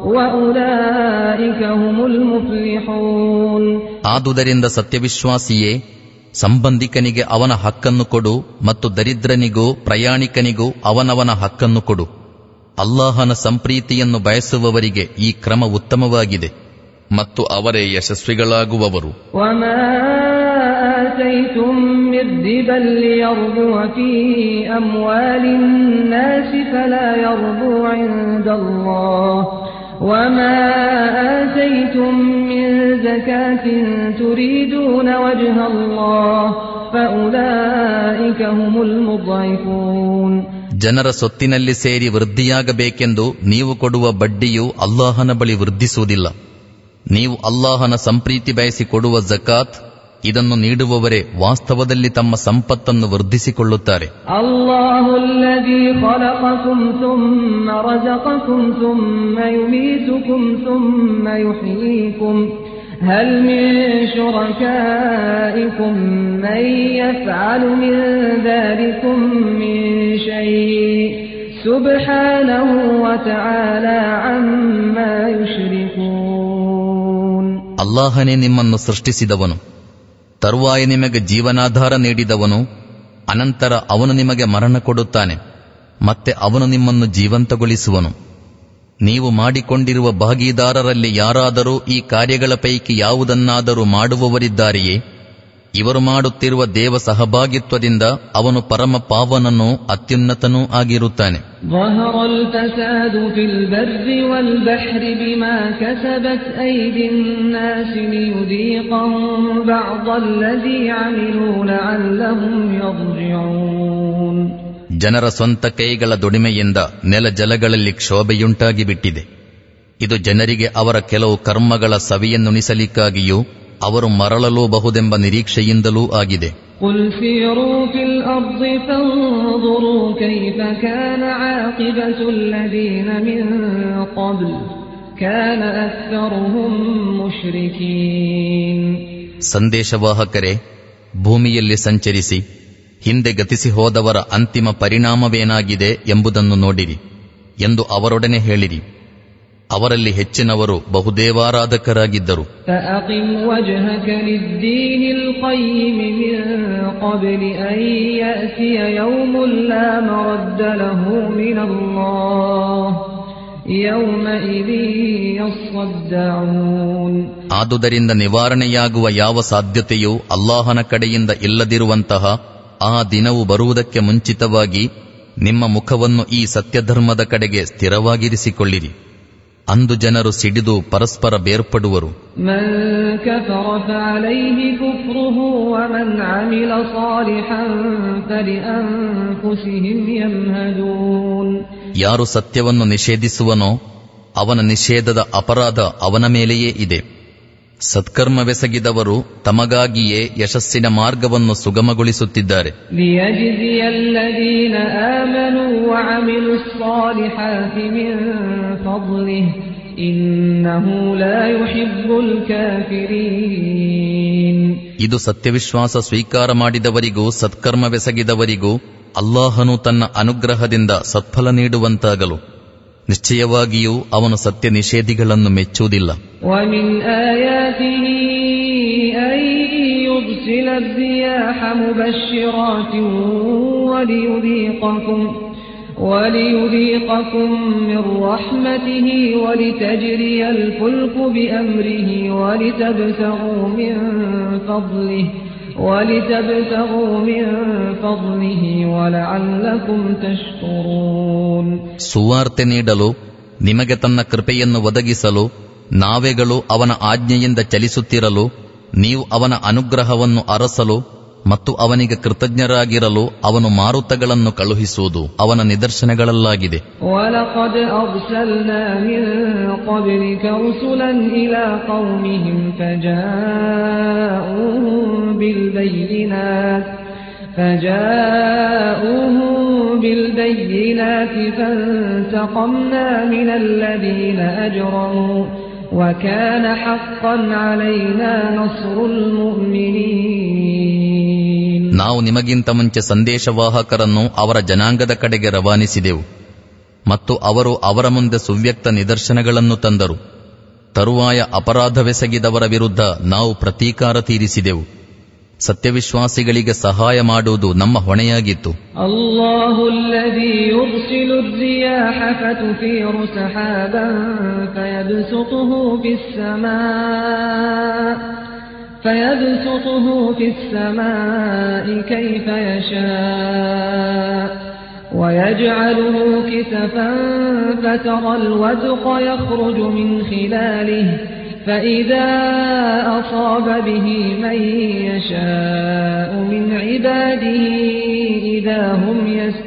وأولئك هم المفلحون ಆದುದರಿಂದ ಸತ್ಯವಿಶ್ವಾಸಿಯೇ ಸಂಬಂಧಿಕನಿಗೆ ಅವನ ಹಕ್ಕನ್ನು ಕೊಡು ಮತ್ತು ದರಿದ್ರನಿಗೂ ಪ್ರಯಾಣಿಕನಿಗೂ ಅವನವನ ಹಕ್ಕನ್ನು ಕೊಡು ಅಲ್ಲಾಹನ ಸಂಪ್ರೀತಿಯನ್ನು ಬಯಸುವವರಿಗೆ ಈ ಕ್ರಮ ಉತ್ತಮವಾಗಿದೆ ಮತ್ತು ಅವರೇ ಯಶಸ್ವಿಗಳಾಗುವವರು وما آتيتم من ربا ليربو في أموال الناس فلا يربو عند الله وما آتيتم من زكاة تريدون وجه الله فأولئك هم المضعفون ಜನರ ಸೊತ್ತಿನಲ್ಲಿ ಸೇರಿ ವೃದ್ಧಿಯಾಗಬೇಕೆಂದು ನೀವು ಕೊಡುವ ಬಡ್ಡಿಯು ಅಲ್ಲಾಹನ ಬಳಿ ವೃದ್ಧಿಸುವುದಿಲ್ಲ ನೀವು ಅಲ್ಲಾಹನ ಸಂಪ್ರೀತಿ ಬಯಸಿ ಕೊಡುವ ಜಕಾತ್ ಇದನ್ನು ನೀಡುವವರೇ ವಾಸ್ತವದಲ್ಲಿ ತಮ್ಮ ಸಂಪತ್ತನ್ನು ವೃದ್ಧಿಸಿಕೊಳ್ಳುತ್ತಾರೆ الله الذي خلقكم ثم رزقكم ثم يميتكم ثم يحييكم هل من شركائكم من يفعل من ذلكم من شيء سبحانه وتعالى عما يشركون ಅಲ್ಲಾಹನೇ ನಿಮ್ಮನ್ನು ಸೃಷ್ಟಿಸಿದವನು ತರುವಾಯ ನಿಮಗೆ ಜೀವನಾಧಾರ ನೀಡಿದವನು ಅನಂತರ ಅವನು ನಿಮಗೆ ಮರಣ ಕೊಡುತ್ತಾನೆ ಮತ್ತೆ ಅವನು ನಿಮ್ಮನ್ನು ಜೀವಂತಗೊಳಿಸುವನು ನೀವು ಮಾಡಿಕೊಂಡಿರುವ ಭಾಗೀದಾರರಲ್ಲಿ ಯಾರಾದರೂ ಈ ಕಾರ್ಯಗಳ ಪೈಕಿ ಯಾವುದನ್ನಾದರೂ ಮಾಡುವವರಿದ್ದಾರೆಯೇ ಇವರು ಮಾಡುತ್ತಿರುವ ದೇವ ಸಹಭಾಗಿತ್ವದಿಂದ ಅವನು ಪರಮ ಪಾವನನೂ ಅತ್ಯುನ್ನತನೂ ಆಗಿರುತ್ತಾನೆ ظهر الفساد في البر والبحر بما كسبت أيدي الناس ليذيقهم بعض الذي عملوا لعلهم يرجعون ಜನರ ಸ್ವಂತ ಕೈಗಳ ದುಡಿಮೆಯಿಂದ ನೆಲ ಜಲಗಳಲ್ಲಿ ಕ್ಷೋಭೆಯುಂಟಾಗಿ ಬಿಟ್ಟಿದೆ ಇದು ಜನರಿಗೆ ಅವರ ಕೆಲವು ಕರ್ಮಗಳ ಸವಿಯನ್ನುಣಿಸಲಿಕ್ಕಾಗಿಯೂ ಅವರು ಮರಳಲೂಬಹುದೆಂಬ ನಿರೀಕ್ಷೆಯಿಂದಲೂ ಆಗಿದೆ قل سيروا في الأرض فانظروا كيف كان عاقبة الذين من قبل كان أكثرهم مشركين ಸಂದೇಶವಾಹಕರೇ ಭೂಮಿಯಲ್ಲಿ ಸಂಚರಿಸಿ ಹಿಂದೆ ಗತಿಸಿ ಹೋದವರ ಅಂತಿಮ ಪರಿಣಾಮವೇನಾಗಿದೆ ಎಂಬುದನ್ನು ನೋಡಿರಿ ಎಂದು ಅವರೊಡನೆ ಹೇಳಿರಿ ಅವರಲ್ಲಿ ಹೆಚ್ಚಿನವರು ಬಹುದೇವಾರಾಧಕರಾಗಿದ್ದರು فأقم وجهك للدين القيم من قبل أن يأتي يوم لا مرد له من الله يومئذ يصدعون ಆದುದರಿಂದ ನಿವಾರಣೆಯಾಗುವ ಯಾವ ಸಾಧ್ಯತೆಯೂ ಅಲ್ಲಾಹನ ಕಡೆಯಿಂದ ಇಲ್ಲದಿರುವಂತಹ ಆ ದಿನವು ಬರುವುದಕ್ಕೆ ಮುಂಚಿತವಾಗಿ ನಿಮ್ಮ ಮುಖವನ್ನು ಈ ಸತ್ಯಧರ್ಮದ ಕಡೆಗೆ ಸ್ಥಿರವಾಗಿರಿಸಿಕೊಳ್ಳಿರಿ ಅಂದು ಜನರು ಸಿಡಿದು ಪರಸ್ಪರ ಬೇರ್ಪಡುವರು من كفر فعليه كفره ومن عمل صالحا فلأنفسهم يمهدون ಯಾರು ಸತ್ಯವನ್ನು ನಿಷೇಧಿಸುವನೋ ಅವನ ನಿಷೇಧದ ಅಪರಾಧ ಅವನ ಮೇಲೆಯೇ ಇದೆ ಸತ್ಕರ್ಮವೆಸಗಿದವರು ತಮಗಾಗಿಯೇ ಯಶಸ್ಸಿನ ಮಾರ್ಗವನ್ನು ಸುಗಮಗೊಳಿಸುತ್ತಿದ್ದಾರೆ ليجزي الذين آمنوا وعملوا الصالحات من فضله إنه لا يحب الكافرين ಇದು ಸತ್ಯವಿಶ್ವಾಸ ಸ್ವೀಕಾರ ಮಾಡಿದವರಿಗೂ ಸತ್ಕರ್ಮವೆಸಗಿದವರಿಗೂ ಅಲ್ಲಾಹನು ತನ್ನ ಅನುಗ್ರಹದಿಂದ ಸತ್ಫಲ ನೀಡುವಂತಾಗಲು ನಿಶ್ಚಯವಾಗಿಯೂ ಅವನು ಸತ್ಯ ನಿಷೇಧಿಗಳನ್ನು ಮೆಚ್ಚುವುದಿಲ್ಲ ومن آياته أن يرسل الرياح مبشرات وليذيقكم وليذيقكم من رحمته ولتجري الفلك بأمره ولتبتغوا من فضله ولتبتغوا من فضله ولعلكم تشكرون ಸುವಾರ್ತೆ ನೀಡಲು ನಿಮಗೆ ತನ್ನ ಕೃಪೆಯನ್ನು ಒದಗಿಸಲು ನಾವೆಗಳು ಅವನ ಆಜ್ಞೆಯಿಂದ ಚಲಿಸುತ್ತಿರಲು ನೀವು ಅವನ ಅನುಗ್ರಹವನ್ನು ಅರಸಲು ಮತ್ತು ಅವನಿಗೆ ಕೃತಜ್ಞರಾಗಿರಲು ಅವನು ಮಾರುತಗಳನ್ನು ಕಳುಹಿಸುವುದು ಅವನ ನಿದರ್ಶನಗಳಲ್ಲಾಗಿದೆ ولقد أرسلنا من قبلك رسلا إلى قومهم فجاءوهم بالبينات فجاءوهم بالبينات فانتقمنا من الذين أجرموا وكان حقا علينا نصر المؤمنين ನಾವು ನಿಮಗಿಂತ ಮುಂಚೆ ಸಂದೇಶವಾಹಕರನ್ನು ಅವರ ಜನಾಂಗದ ಕಡೆಗೆ ರವಾನಿಸಿದೆವು ಮತ್ತು ಅವರು ಅವರ ಮುಂದೆ ಸುವ್ಯಕ್ತ ನಿದರ್ಶನಗಳನ್ನು ತಂದರು ತರುವಾಯ ಅಪರಾಧವೆಸಗಿದವರ ವಿರುದ್ಧ ನಾವು ಪ್ರತೀಕಾರ ತೀರಿಸಿದೆವು ಸತ್ಯವಿಶ್ವಾಸಿಗಳಿಗೆ ಸಹಾಯ ಮಾಡುವುದು ನಮ್ಮ ಹೊಣೆಯಾಗಿತ್ತು الله الذي يرسل الرياح فتثير سحابا فيبسطه في السماء فيبسطه في السماء كيف يشاء ويجعله كسفا فترى الودق يخرج من خلاله فإذا أصاب به من يشاء من عباده إذا هم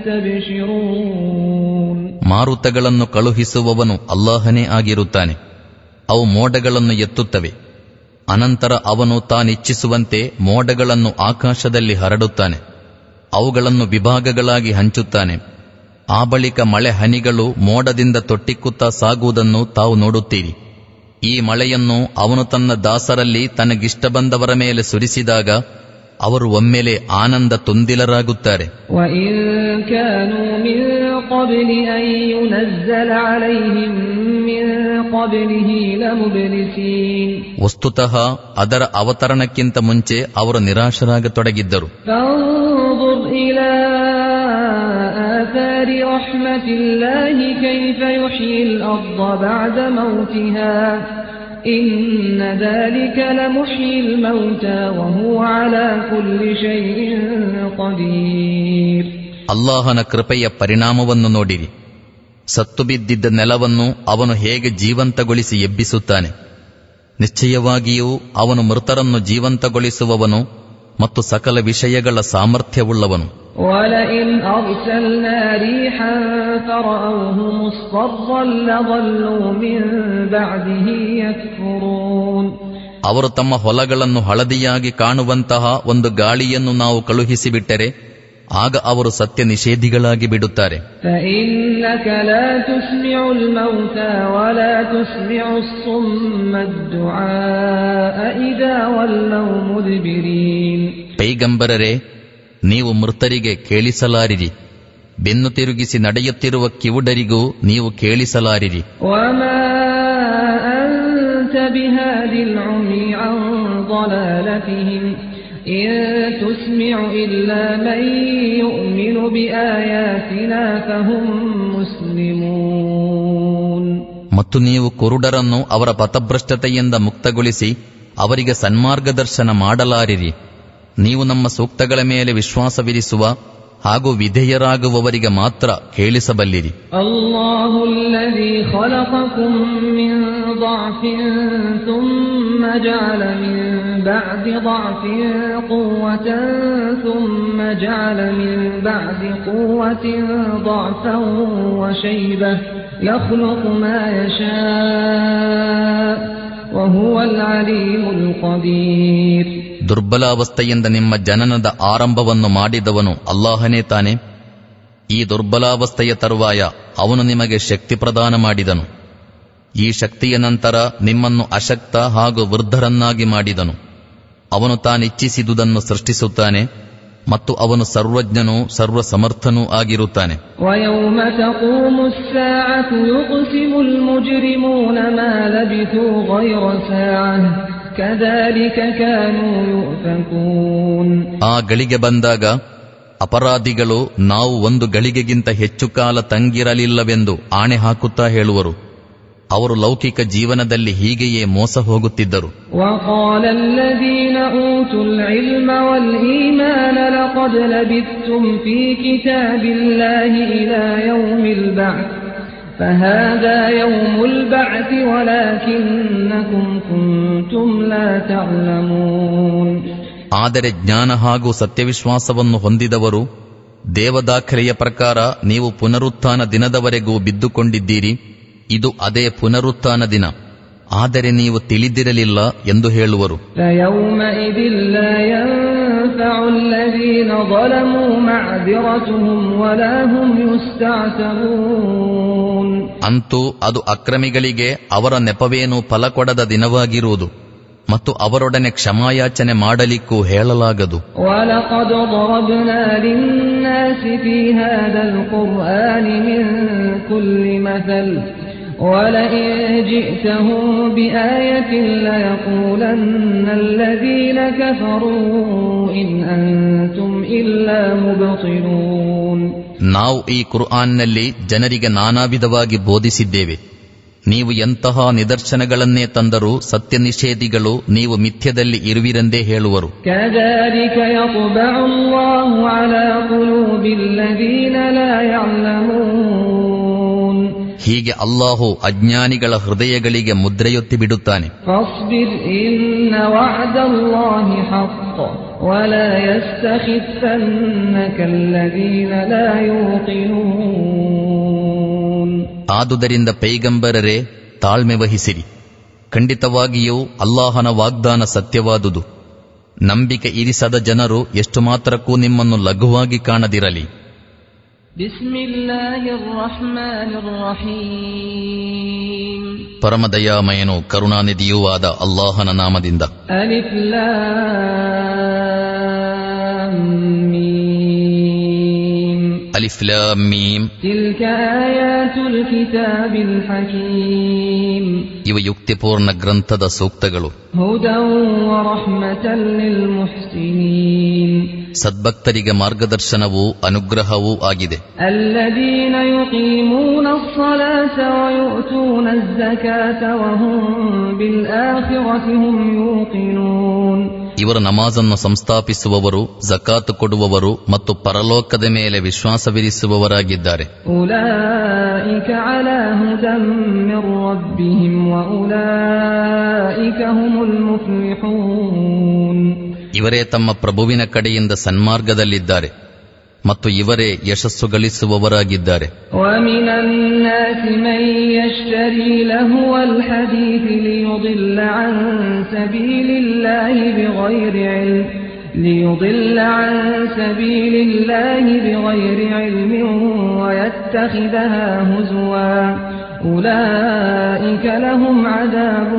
يستبشرون ಮಾರುತಗಳನ್ನು ಕಳುಹಿಸುವವನು ಅಲ್ಲಾಹನೇ ಆಗಿರುತ್ತಾನೆ ಅವು ಮೋಡಗಳನ್ನು ಎತ್ತುತ್ತವೆ ಅನಂತರ ಅವನು ತಾನಿಚ್ಛಿಸುವಂತೆ ಮೋಡಗಳನ್ನು ಆಕಾಶದಲ್ಲಿ ಹರಡುತ್ತಾನೆ ಅವುಗಳನ್ನು ವಿಭಾಗಗಳಾಗಿ ಹಂಚುತ್ತಾನೆ ಆ ಬಳಿಕ ಮಳೆ ಹನಿಗಳು ಮೋಡದಿಂದ ತೊಟ್ಟಿಕ್ಕುತ್ತಾ ಸಾಗುವುದನ್ನು ತಾವು ನೋಡುತ್ತೀರಿ ಈ ಮಳೆಯನ್ನು ಅವನು ತನ್ನ ದಾಸರಲ್ಲಿ ತನಗಿಷ್ಟ ಬಂದವರ ಮೇಲೆ ಸುರಿಸಿದಾಗ ಅವರು ಒಮ್ಮೆಲೆ ಆನಂದ ತುಂದಿಲರಾಗುತ್ತಾರೆ وإن كانوا من قبل أن ينزل عليهم من قبله لمبلسين ವಸ್ತುತಃ ಅದರ ಅವತರಣಕ್ಕಿಂತ ಮುಂಚೆ ಅವರು ನಿರಾಶರಾಗತೊಡಗಿದ್ದರು فانظر إلى آثار رحمة الله كيف يحيي الأرض بعد موتها إن ذلك لمحيي الموتى وهو على كل شيء قدير ಅಲ್ಲಾಹನ ಕೃಪೆಯ ಪರಿಣಾಮವನ್ನು ನೋಡಿರಿ ಸತ್ತು ಬಿದ್ದಿದ್ದ ನೆಲವನ್ನು ಅವನು ಹೇಗೆ ಜೀವಂತಗೊಳಿಸಿ ಎಬ್ಬಿಸುತ್ತಾನೆ ನಿಶ್ಚಯವಾಗಿಯೂ ಅವನು ಮೃತರನ್ನು ಜೀವಂತಗೊಳಿಸುವವನು ಮತ್ತು ಸಕಲ ವಿಷಯಗಳ ಸಾಮರ್ಥ್ಯವುಳ್ಳವನು ولئن أرسلنا ريحا فرأوه مصفرا لظلوا من بعده يكفرون ಅವರು ತಮ್ಮ ಹೊಲಗಳನ್ನು ಹಳದಿಯಾಗಿ ಕಾಣುವಂತಹ ಒಂದು ಗಾಳಿಯನ್ನು ನಾವು ಕಳುಹಿಸಿಬಿಟ್ಟರೆ ಆಗ ಅವರು ಸತ್ಯ ನಿಷೇಧಿಗಳಾಗಿ ಬಿಡುತ್ತಾರೆ فإنك لا تسمع الموتى ولا تسمع الصم الدعاء إذا ولوا مدبرين ಪೈಗಂಬರರೇ ನೀವು ಮೃತರಿಗೆ ಕೇಳಿಸಲಾರಿರಿ ಬೆನ್ನು ತಿರುಗಿಸಿ ನಡೆಯುತ್ತಿರುವ ಕಿವುಡರಿಗೂ ನೀವು ಕೇಳಿಸಲಾರಿರಿ وما أنت بهاد العمي عن ضلالتهم إن تسمع إلا من يؤمن بآياتنا فهم مسلمون ಮತ್ತು ನೀವು ಕುರುಡರನ್ನು ಅವರ ಪಥಭ್ರಷ್ಟತೆಯಿಂದ ಮುಕ್ತಗೊಳಿಸಿ ಅವರಿಗೆ ಸನ್ಮಾರ್ಗದರ್ಶನ ಮಾಡಲಾರಿರಿ ನೀವು ನಮ್ಮ ಸೂಕ್ತಗಳ ಮೇಲೆ ವಿಶ್ವಾಸವಿರಿಸುವ ಹಾಗೂ ವಿಧೇಯರಾಗುವವರಿಗೆ ಮಾತ್ರ ಕೇಳಿಸಬಲ್ಲಿರಿ الله الذي خلقكم من ضعف ثم جعل من بعد ضعف قوة ثم جعل من بعد قوة ضعفا وشيبة يخلق ما يشاء وهو العليم القدير ದುರ್ಬಲಾವಸ್ಥೆಯಿಂದ ನಿಮ್ಮ ಜನನದ ಆರಂಭವನ್ನು ಮಾಡಿದವನು ಅಲ್ಲಾಹನೇ ತಾನೆ ಈ ದುರ್ಬಲಾವಸ್ಥೆಯ ತರುವಾಯ ಅವನು ನಿಮಗೆ ಶಕ್ತಿ ಪ್ರದಾನ ಮಾಡಿದನು ಈ ಶಕ್ತಿಯ ನಂತರ ನಿಮ್ಮನ್ನು ಅಶಕ್ತ ಹಾಗೂ ವೃದ್ಧರನ್ನಾಗಿ ಮಾಡಿದನು ಅವನು ತಾನಿಚ್ಛಿಸಿದುದನ್ನು ಸೃಷ್ಟಿಸುತ್ತಾನೆ ಮತ್ತು ಅವನು ಸರ್ವಜ್ಞನೂ ಸರ್ವಸಮರ್ಥನೂ ಆಗಿರುತ್ತಾನೆ ويوم تقوم الساعة يقسم المجرمون ما لبثوا غير ساعة كذلك كانوا يؤفكون ಆ ಗಳಿಗೆ ಬಂದಾಗ ಅಪರಾಧಿಗಳು ನಾವು ಒಂದು ಗಳಿಗೆಗಿಂತ ಹೆಚ್ಚು ಕಾಲ ತಂಗಿರಲಿಲ್ಲವೆಂದು ಆಣೆ ಹಾಕುತ್ತಾ ಹೇಳುವರು ಅವರು ಲೌಕಿಕ ಜೀವನದಲ್ಲಿ ಹೀಗೆಯೇ ಮೋಸ ಹೋಗುತ್ತಿದ್ದರು وقال الذين أوتوا العلم والإيمان لقد لبثتم في كتاب الله إلى يوم البعث فهذا يوم البعث ولكنكم كنتم لا تعلمون ಆದರೆ ಜ್ಞಾನ ಹಾಗೂ ಸತ್ಯವಿಶ್ವಾಸವನ್ನು ಹೊಂದಿದವರು ದೇವದಾಖಲೆಯ ಪ್ರಕಾರ ನೀವು ಪುನರುತ್ಥಾನ ದಿನದವರೆಗೂ ಬಿದ್ದುಕೊಂಡಿದ್ದೀರಿ ಇದು ಅದೇ ಪುನರುತ್ಥಾನ ದಿನ ಆದರೆ ನೀವು ತಿಳಿದಿರಲಿಲ್ಲ ಎಂದು ಹೇಳುವರು فيومئذ لا ينفع الذين ظلموا معذرتهم ولا هم يستعتبون ಅಂತೂ ಅದು ಅಕ್ರಮಿಗಳಿಗೆ ಅವರ ನೆಪವೇನು ಫಲ ಕೊಡದ ದಿನವಾಗಿರುವುದು ಮತ್ತು ಅವರೊಡನೆ ಕ್ಷಮಾಯಾಚನೆ ಮಾಡಲಿಕ್ಕೂ ಹೇಳಲಾಗದು ولقد ضربنا للناس في هذا القرآن من كل مثل ولئن جئتهم بآية ليقولن الذين كفروا إن أنتم إلا مبطلون ನಾವು ಈ ಕುರ್ಆನ್ನಲ್ಲಿ ಜನರಿಗೆ ನಾನಾ ವಿಧವಾಗಿ ಬೋಧಿಸಿದ್ದೇವೆ ನೀವು ಎಂತಹ ನಿದರ್ಶನಗಳನ್ನೇ ತಂದರೂ ಸತ್ಯ ನಿಷೇಧಿಗಳು ನೀವು ಮಿಥ್ಯದಲ್ಲಿ ಇರುವಿರೆಂದೇ ಹೇಳುವರು كذلك يطبع الله على قلوب الذين لا يعلمون ಹೀಗೆ ಅಲ್ಲಾಹು ಅಜ್ಞಾನಿಗಳ ಹೃದಯಗಳಿಗೆ ಮುದ್ರೆಯೊತ್ತಿ ಬಿಡುತ್ತಾನೆ فاصبر إن وعد الله حق ولا يستخفنك الذين لا يوقنون ಆದುದರಿಂದ ಪೈಗಂಬರರೇ ತಾಳ್ಮೆ ವಹಿಸಿರಿ ಖಂಡಿತವಾಗಿಯೂ ಅಲ್ಲಾಹನ ವಾಗ್ದಾನ ಸತ್ಯವಾದುದು ನಂಬಿಕೆ ಇರಿಸದ ಜನರು ಎಷ್ಟು ಮಾತ್ರಕ್ಕೂ ನಿಮ್ಮನ್ನು ಲಘುವಾಗಿ ಕಾಣದಿರಲಿ بسم الله الرحمن الرحيم ಪರಮದಯಾಮಯನು ಕರುಣಾನಿಧಿಯೂ ಆದ ಅಲ್ಲಾಹನ ನಾಮದಿಂದ ألف لام ميم ಅಲಿಫ್ಲಾಂ ಮೀಮ್ تلك آيات الكتاب الحكيم ಇವ ಯುಕ್ತಿಪೂರ್ಣ ಗ್ರಂಥದ ಸೂಕ್ತಗಳು هدى ورحمة للمحسنين ಸದ್ಭಕ್ತರಿಗೆ ಮಾರ್ಗದರ್ಶನವೂ ಅನುಗ್ರಹವೂ ಆಗಿದೆ الذين يقيمون الصلاة ويؤتون الزكاة وهم بالآخرة هم يوقنون ಇವರು ನಮಾಜನ್ನು ಸಂಸ್ಥಾಪಿಸುವವರು ಜಕಾತು ಕೊಡುವವರು ಮತ್ತು ಪರಲೋಕದ ಮೇಲೆ ವಿಶ್ವಾಸವಿರಿಸುವವರಾಗಿದ್ದಾರೆ أولئك على هدى من ربهم وأولئك هم المفلحون ಇವರೇ ತಮ್ಮ ಪ್ರಭುವಿನ ಕಡೆಯಿಂದ ಸನ್ಮಾರ್ಗದಲ್ಲಿದ್ದಾರೆ ಮತ್ತು ಇವರೇ ಯಶಸ್ಸು ಗಳಿಸುವವರಾಗಿದ್ದಾರೆ ومن الناس من يشتري لهو الحديث ليضل عن سبيل الله بغير علم ليضل عن سبيل الله بغير علم ويتخذها هزوا أولئك لهم عذاب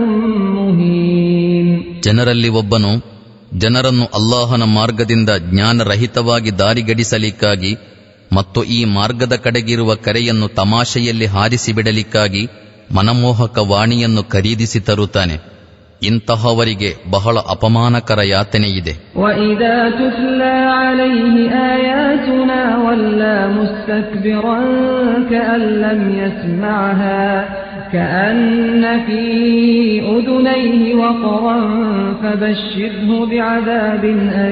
مهين ಜನರಲ್ಲಿ ಒಬ್ಬನು ಜನರನ್ನು ಅಲ್ಲಾಹನ ಮಾರ್ಗದಿಂದ ಜ್ಞಾನರಹಿತವಾಗಿ ದಾರಿಗಡಿಸಲಿಕ್ಕಾಗಿ ಮತ್ತು ಈ ಮಾರ್ಗದ ಕಡೆಗಿರುವ ಕರೆಯನ್ನು ತಮಾಷೆಯಲ್ಲಿ ಹಾರಿಸಿ ಬಿಡಲಿಕ್ಕಾಗಿ ಮನಮೋಹಕ ವಾಣಿಯನ್ನು ಖರೀದಿಸಿ ತರುತ್ತಾನೆ ಇಂತಹವರಿಗೆ ಬಹಳ ಅಪಮಾನಕರ ಯಾತನೆಯಿದೆ وإذا تتلى عليه آياتنا ولى مستكبرا كأن لم يسمعها كأن في أذنيه وقرا فبشره بعذاب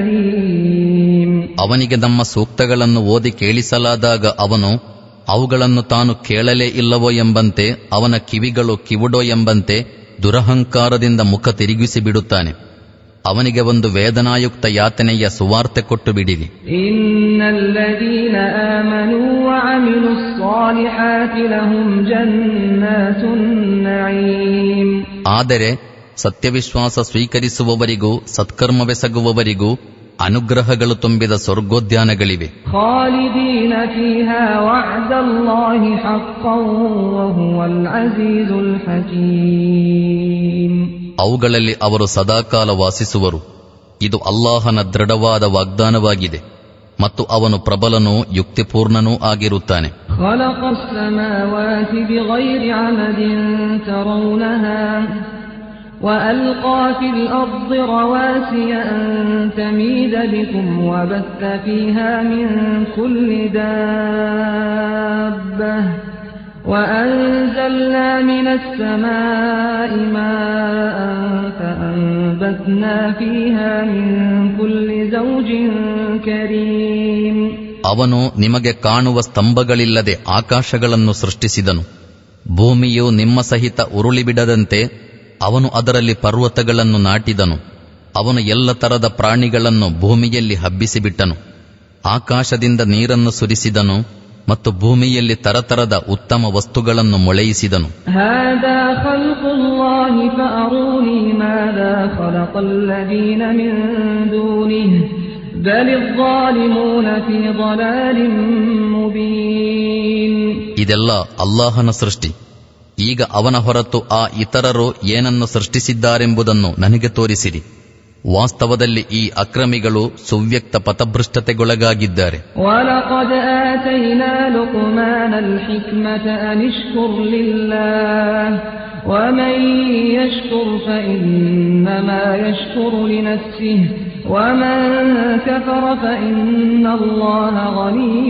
أليم ಅವನಿಗೆ ನಮ್ಮ ಸೂಕ್ತಗಳನ್ನು ಓದಿ ಕೇಳಿಸಲಾದಾಗ ಅವನು ಅವುಗಳನ್ನು ತಾನು ಕೇಳಲೇ ಇಲ್ಲವೋ ಎಂಬಂತೆ ಅವನ ಕಿವಿಗಳು ಕಿವುಡೋ ಎಂಬಂತೆ ದುರಹಂಕಾರದಿಂದ ಮುಖ ತಿರುಗಿಸಿ ಬಿಡುತ್ತಾನೆ ಅವನಿಗೆ ಒಂದು ವೇದನಾಯುಕ್ತ ಯಾತನೆಯ ಸುವಾರ್ತೆ ಕೊಟ್ಟು ಬಿಡಿರಿ إن الذين آمنوا وعملوا الصالحات لهم جنات النعيم ಆದರೆ ಸತ್ಯವಿಶ್ವಾಸ ಸ್ವೀಕರಿಸುವವರಿಗೂ ಸತ್ಕರ್ಮವೆಸಗುವವರಿಗೂ ಅನುಗ್ರಹಗಳು ತುಂಬಿದ ಸ್ವರ್ಗೋದ್ಯಾನಗಳಿವೆ خالدين فيها وعد الله حقا وهو العزيز الحكيم ಅವುಗಳಲ್ಲಿ ಅವರು ಸದಾಕಾಲ ವಾಸಿಸುವರು ಇದು ಅಲ್ಲಾಹನ ದೃಢವಾದ ವಾಗ್ದಾನವಾಗಿದೆ ಮತ್ತು ಅವನು ಪ್ರಬಲನೂ ಯುಕ್ತಿಪೂರ್ಣನೂ ಆಗಿರುತ್ತಾನೆ خلق السماوات بغير عمد ترونها وألقى في الأرض رواسي أن تميد بكم وبث فيها من كل دابة وأنزلنا من السماء ماء فأنبتنا فيها من كل زوج كريم ಅವನು ನಿಮಗೆ ಕಾಣುವ ಸ್ತಂಭಗಳಿಲ್ಲದೆ ಆಕಾಶಗಳನ್ನು ಸೃಷ್ಟಿಸಿದನು ಭೂಮಿಯು ನಿಮ್ಮ ಸಹಿತ ಉರುಳಿಬಿಡದಂತೆ ಅವನು ಅದರಲ್ಲಿ ಪರ್ವತಗಳನ್ನು ನಾಟಿದನು ಅವನು ಎಲ್ಲ ತರದ ಪ್ರಾಣಿಗಳನ್ನು ಭೂಮಿಯಲ್ಲಿ ಹಬ್ಬಿಸಿಬಿಟ್ಟನು ಆಕಾಶದಿಂದ ನೀರನ್ನು ಸುರಿಸಿದನು ಮತ್ತು ಭೂಮಿಯಲ್ಲಿ ತರತರದ ಉತ್ತಮ ವಸ್ತುಗಳನ್ನು ಮೊಳೆಯಿಸಿದನು هذا خلق الله فأروني ماذا خلق الذين من دونه بل الظالمون في ضلال مبين ಇದೆಲ್ಲ ಅಲ್ಲಾಹನ ಸೃಷ್ಟಿ ಈಗ ಅವನ ಹೊರತು ಆ ಇತರರು ಏನನ್ನು ಸೃಷ್ಟಿಸಿದ್ದಾರೆಂಬುದನ್ನು ನನಗೆ ತೋರಿಸಿರಿ ವಾಸ್ತವದಲ್ಲಿ ಈ ಅಕ್ರಮಿಗಳು ಸುವ್ಯಕ್ತ ಪಥಭೃಷ್ಟತೆಗೊಳಗಾಗಿದ್ದಾರೆ ولقد آتينا لقمان الحكمة أن اشكر لله ومن يشكر فإنما يشكر لنفسه ومن كفر فإن الله غني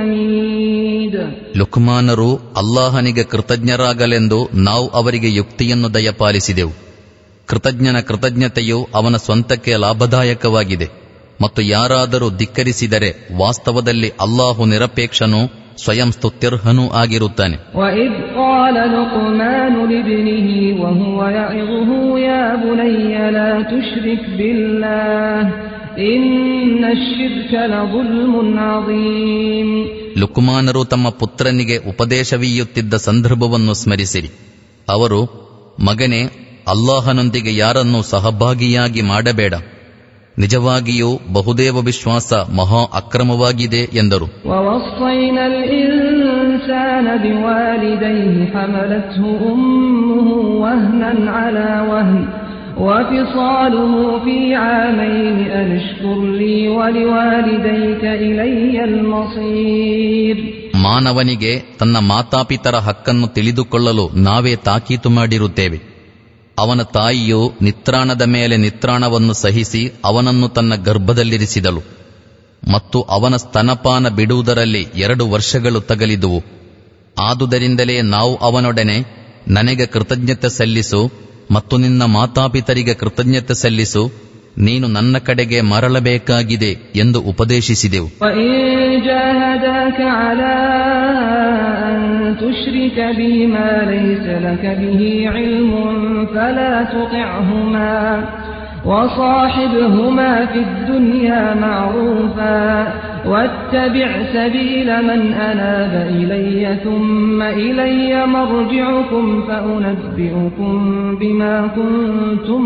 حميد ಲುಕ್ಮಾನರು ಅಲ್ಲಾಹನಿಗೆ ಕೃತಜ್ಞರಾಗಲೆಂದು ನಾವು ಅವರಿಗೆ ಯುಕ್ತಿಯನ್ನು ದಯಪಾಲಿಸಿದೆವು ಕೃತಜ್ಞನ ಕೃತಜ್ಞತೆಯು ಅವನ ಸ್ವಂತಕ್ಕೆ ಲಾಭದಾಯಕವಾಗಿದೆ ಮತ್ತು ಯಾರಾದರೂ ಧಿಕ್ಕರಿಸಿದರೆ ವಾಸ್ತವದಲ್ಲಿ ಅಲ್ಲಾಹು ನಿರಪೇಕ್ಷನೂ ಸ್ವಯಂ ಸ್ತುತ್ಯರ್ಹನೂ ಆಗಿರುತ್ತಾನೆ وإذ قال لقمان لابنه وهو يعظه يا بني لا تشرك بالله إن الشرك لظلم عظيم ಲುಕುಮಾನರು ತಮ್ಮ ಪುತ್ರನಿಗೆ ಉಪದೇಶವೀಯುತ್ತಿದ್ದ ಸಂದರ್ಭವನ್ನು ಸ್ಮರಿಸಿರಿ ಅವರು ಮಗನೇ ಅಲ್ಲಾಹನೊಂದಿಗೆ ಯಾರನ್ನೂ ಸಹಭಾಗಿಯಾಗಿ ಮಾಡಬೇಡ ನಿಜವಾಗಿಯೂ ಬಹುದೇವ ವಿಶ್ವಾಸ ಮಹಾ ಅಕ್ರಮವಾಗಿದೆ ಎಂದರು ووصينا الإنسان بوالديه حملته أمه وهنا على وهن وفصاله في عامين أن اشكر لي ولوالديك إلي المصير ಮಾನವನಿಗೆ ತನ್ನ ಮಾತಾಪಿತರ ಹಕ್ಕನ್ನು ತಿಳಿದುಕೊಳ್ಳಲು ನಾವೇ ತಾಕೀತು ಮಾಡಿರುತ್ತೇವೆ ಅವನ ತಾಯಿಯು ನಿತ್ರಾಣದ ಮೇಲೆ ನಿತ್ರಾಣವನ್ನು ಸಹಿಸಿ ಅವನನ್ನು ತನ್ನ ಗರ್ಭದಲ್ಲಿರಿಸಿದಳು ಮತ್ತು ಅವನ ಸ್ತನಪಾನ ಬಿಡುವುದರಲ್ಲಿ ಎರಡು ವರ್ಷಗಳು ತಗಲಿದುವು ಆದುದರಿಂದಲೇ ನಾವು ಅವನೊಡನೆ ನನಗೆ ಕೃತಜ್ಞತೆ ಸಲ್ಲಿಸು ಮತ್ತು ನಿನ್ನ ಮಾತಾಪಿತರಿಗೆ ಕೃತಜ್ಞತೆ ಸಲ್ಲಿಸು ನೀನು ನನ್ನ ಕಡೆಗೆ ಮರಳಬೇಕಾಗಿದೆ ಎಂದು ಉಪದೇಶಿಸಿದೆವು وإن جاهداك على أن تشرك بي ما ليس لك به علم فلا تطعهما وصاحبهما في الدنيا معروفا واتبع سبيل من أناب إلي ثم إلي مرجعكم فأنبئكم بما كنتم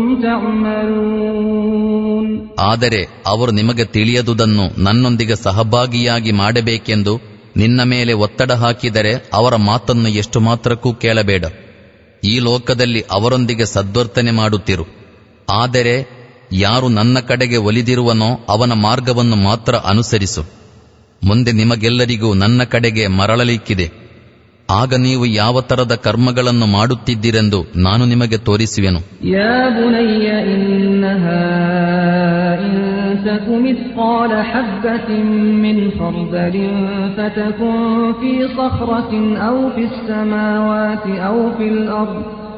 تعملون ಆದರೆ ಅವರು ನಿಮಗೆ ತಿಳಿಯದುದನ್ನು ನನ್ನೊಂದಿಗೆ ಸಹಭಾಗಿಯಾಗಿ ಮಾಡಬೇಕೆಂದು ನಿನ್ನ ಮೇಲೆ ಒತ್ತಡ ಹಾಕಿದರೆ ಅವರ ಮಾತನ್ನು ಎಷ್ಟು ಮಾತ್ರಕ್ಕೂ ಕೇಳಬೇಡ ಈ ಲೋಕದಲ್ಲಿ ಅವರೊಂದಿಗೆ ಸದ್ವರ್ತನೆ ಮಾಡುತ್ತಿರು ಆದರೆ ಯಾರು ನನ್ನ ಕಡೆಗೆ ಒಲಿದಿರುವನೋ ಅವನ ಮಾರ್ಗವನ್ನು ಮಾತ್ರ ಅನುಸರಿಸು ಮುಂದೆ ನಿಮಗೆಲ್ಲರಿಗೂ ನನ್ನ ಕಡೆಗೆ ಮರಳಲಿಕ್ಕಿದೆ ಆಗ ನೀವು ಯಾವ ತರದ ಕರ್ಮಗಳನ್ನು ಮಾಡುತ್ತಿದ್ದೀರೆಂದು ನಾನು ನಿಮಗೆ ತೋರಿಸುವೆನು يا بني إنها إن تك مثقال حبة من خردل فتكن في صخرة أو في السماوات أو في الأرض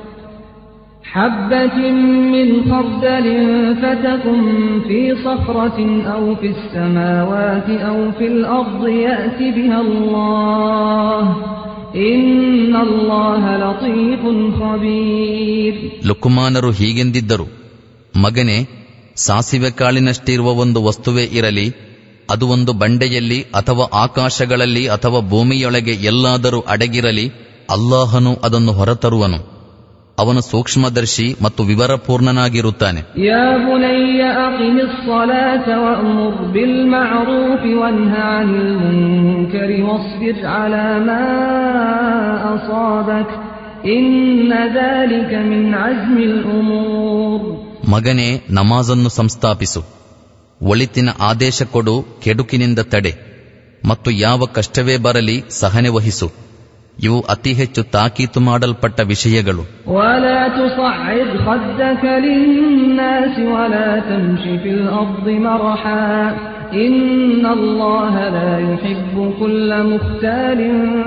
حبة من خردل فتكن في صخرة أو في السماوات أو في الأرض يأت بها الله إن الله لطيف خبير ಲುಕುಮಾನರು ಹೀಗೆಂದಿದ್ದರು ಮಗನೇ ಸಾಸಿವೆ ಕಾಳಿನಷ್ಟಿರುವ ಒಂದು ವಸ್ತುವೇ ಇರಲಿ ಅದು ಒಂದು ಬಂಡೆಯಲ್ಲಿ ಅಥವಾ ಆಕಾಶಗಳಲ್ಲಿ ಅಥವಾ ಭೂಮಿಯೊಳಗೆ ಎಲ್ಲಾದರೂ ಅಡಗಿರಲಿ ಅಲ್ಲಾಹನು ಅದನ್ನು ಹೊರತರುವನು ಅವನು ಸೂಕ್ಷ್ಮದರ್ಶಿ ಮತ್ತು ವಿವರಪೂರ್ಣನಾಗಿರುತ್ತಾನೆ يا بني أقم الصلاة وأمر بالمعروف وانه عن المنكر واصبر على ما أصابك إن ذلك من عزم الأمور ಮಗನೇ ನಮಾಜನ್ನು ಸಂಸ್ಥಾಪಿಸು ಒಳಿತಿನ ಆದೇಶ ಕೊಡು ಕೆಡುಕಿನಿಂದ ತಡೆ ಮತ್ತು ಯಾವ ಕಷ್ಟವೇ ಬರಲಿ ಸಹನೆ ವಹಿಸು ಇವು ಅತಿ ಹೆಚ್ಚು ತಾಕೀತು ಮಾಡಲ್ಪಟ್ಟ ವಿಷಯಗಳು ولا تصعد خدك للناس ولا تمش في الأرض مرحا إن الله لا يحب كل مختال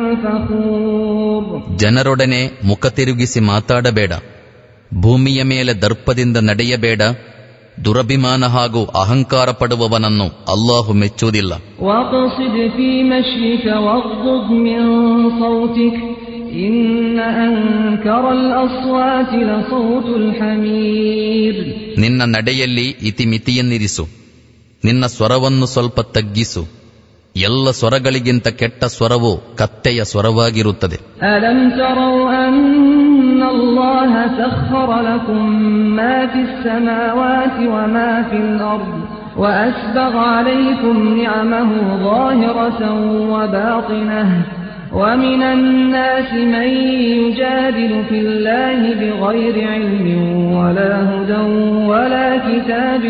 فخور ಜನರೊಡನೆ ಮುಖ ತಿರುಗಿಸಿ ಮಾತಾಡಬೇಡ ಭೂಮಿಯ ಮೇಲೆ ದರ್ಪದಿಂದ ನಡೆಯಬೇಡ ದುರಭಿಮಾನ ಹಾಗೂ ಅಹಂಕಾರ ಪಡುವವನನ್ನು ಅಲ್ಲಾಹು ಮೆಚ್ಚುವುದಿಲ್ಲ واقصد في مشيك واغضض من صوتك إن أنكر الأصوات لصوت الحمير ನಿನ್ನ ನಡೆಯಲ್ಲಿ ಇತಿಮಿತಿಯನ್ನಿರಿಸು ನಿನ್ನ ಸ್ವರವನ್ನು ಸ್ವಲ್ಪ ತಗ್ಗಿಸು ಎಲ್ಲ ಸ್ವರಗಳಿಗಿಂತ ಕೆಟ್ಟ ಸ್ವರವು ಕತ್ತೆಯ ಸ್ವರವಾಗಿರುತ್ತದೆ ألم تروا أن الله سخر لكم ما في السماوات وما في الأرض وأسبغ عليكم نعمه ظاهرة وباطنة ومن الناس من يجادل في الله بغير علم ولا هدى ولا كتاب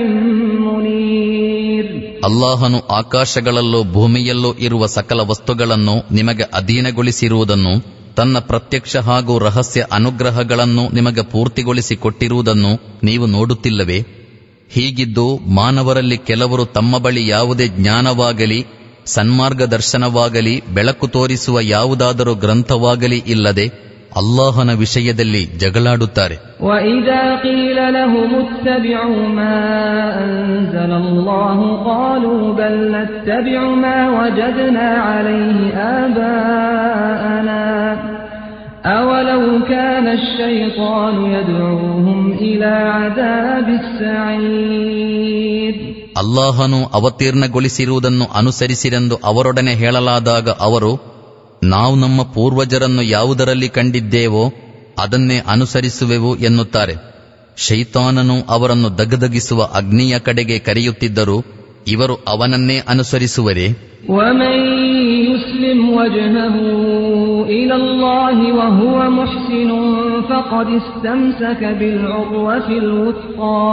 منير ಅಲ್ಲಾಹನು ಆಕಾಶಗಳಲ್ಲೂ ಭೂಮಿಯಲ್ಲೂ ಇರುವ ಸಕಲ ವಸ್ತುಗಳನ್ನು ನಿಮಗೆ ಅಧೀನಗೊಳಿಸಿರುವುದನ್ನು ತನ್ನ ಪ್ರತ್ಯಕ್ಷ ಹಾಗೂ ರಹಸ್ಯ ಅನುಗ್ರಹಗಳನ್ನು ನಿಮಗೆ ಪೂರ್ತಿಗೊಳಿಸಿ ಕೊಟ್ಟಿರುವುದನ್ನು ನೀವು ನೋಡುತ್ತಿಲ್ಲವೇ ಹೀಗಿದ್ದು ಮಾನವರಲ್ಲಿ ಕೆಲವರು ತಮ್ಮ ಬಳಿ ಯಾವುದೇ ಜ್ಞಾನವಾಗಲಿ ಸನ್ಮಾರ್ಗದರ್ಶನವಾಗಲಿ ಬೆಳಕು ತೋರಿಸುವ ಯಾವುದಾದರೂ ಗ್ರಂಥವಾಗಲಿ ಇಲ್ಲದೆ ಅಲ್ಲಾಹನ ವಿಷಯದಲ್ಲಿ ಜಗಳಾಡುತ್ತಾರೆ وإذا قيل لهم اتبعوا ما أنزل الله قالوا بل نتبع ما وجدنا عليه آباءنا أولو كان الشيطان يدعوهم إلى عذاب السعير ಅಲ್ಲಾಹನು ಅವತೀರ್ಣಗೊಳಿಸಿರುವುದನ್ನು ಅನುಸರಿಸಿರೆಂದು ಅವರೊಡನೆ ಹೇಳಲಾದಾಗ ಅವರು ನಾವು ನಮ್ಮ ಪೂರ್ವಜರನ್ನು ಯಾವುದರಲ್ಲಿ ಕಂಡಿದ್ದೇವೋ ಅದನ್ನೇ ಅನುಸರಿಸುವೆವು ಎನ್ನುತ್ತಾರೆ ಶೈತಾನನು ಅವರನ್ನು ದಗದಗಿಸುವ ಅಗ್ನಿಯ ಕಡೆಗೆ ಕರೆಯುತ್ತಿದ್ದರು ಇವರು ಅವನನ್ನೇ ಅನುಸರಿಸುವರೇ ومن يسلم وجهه إلى الله وهو محسن فقد استمسك بالعروة الوثقى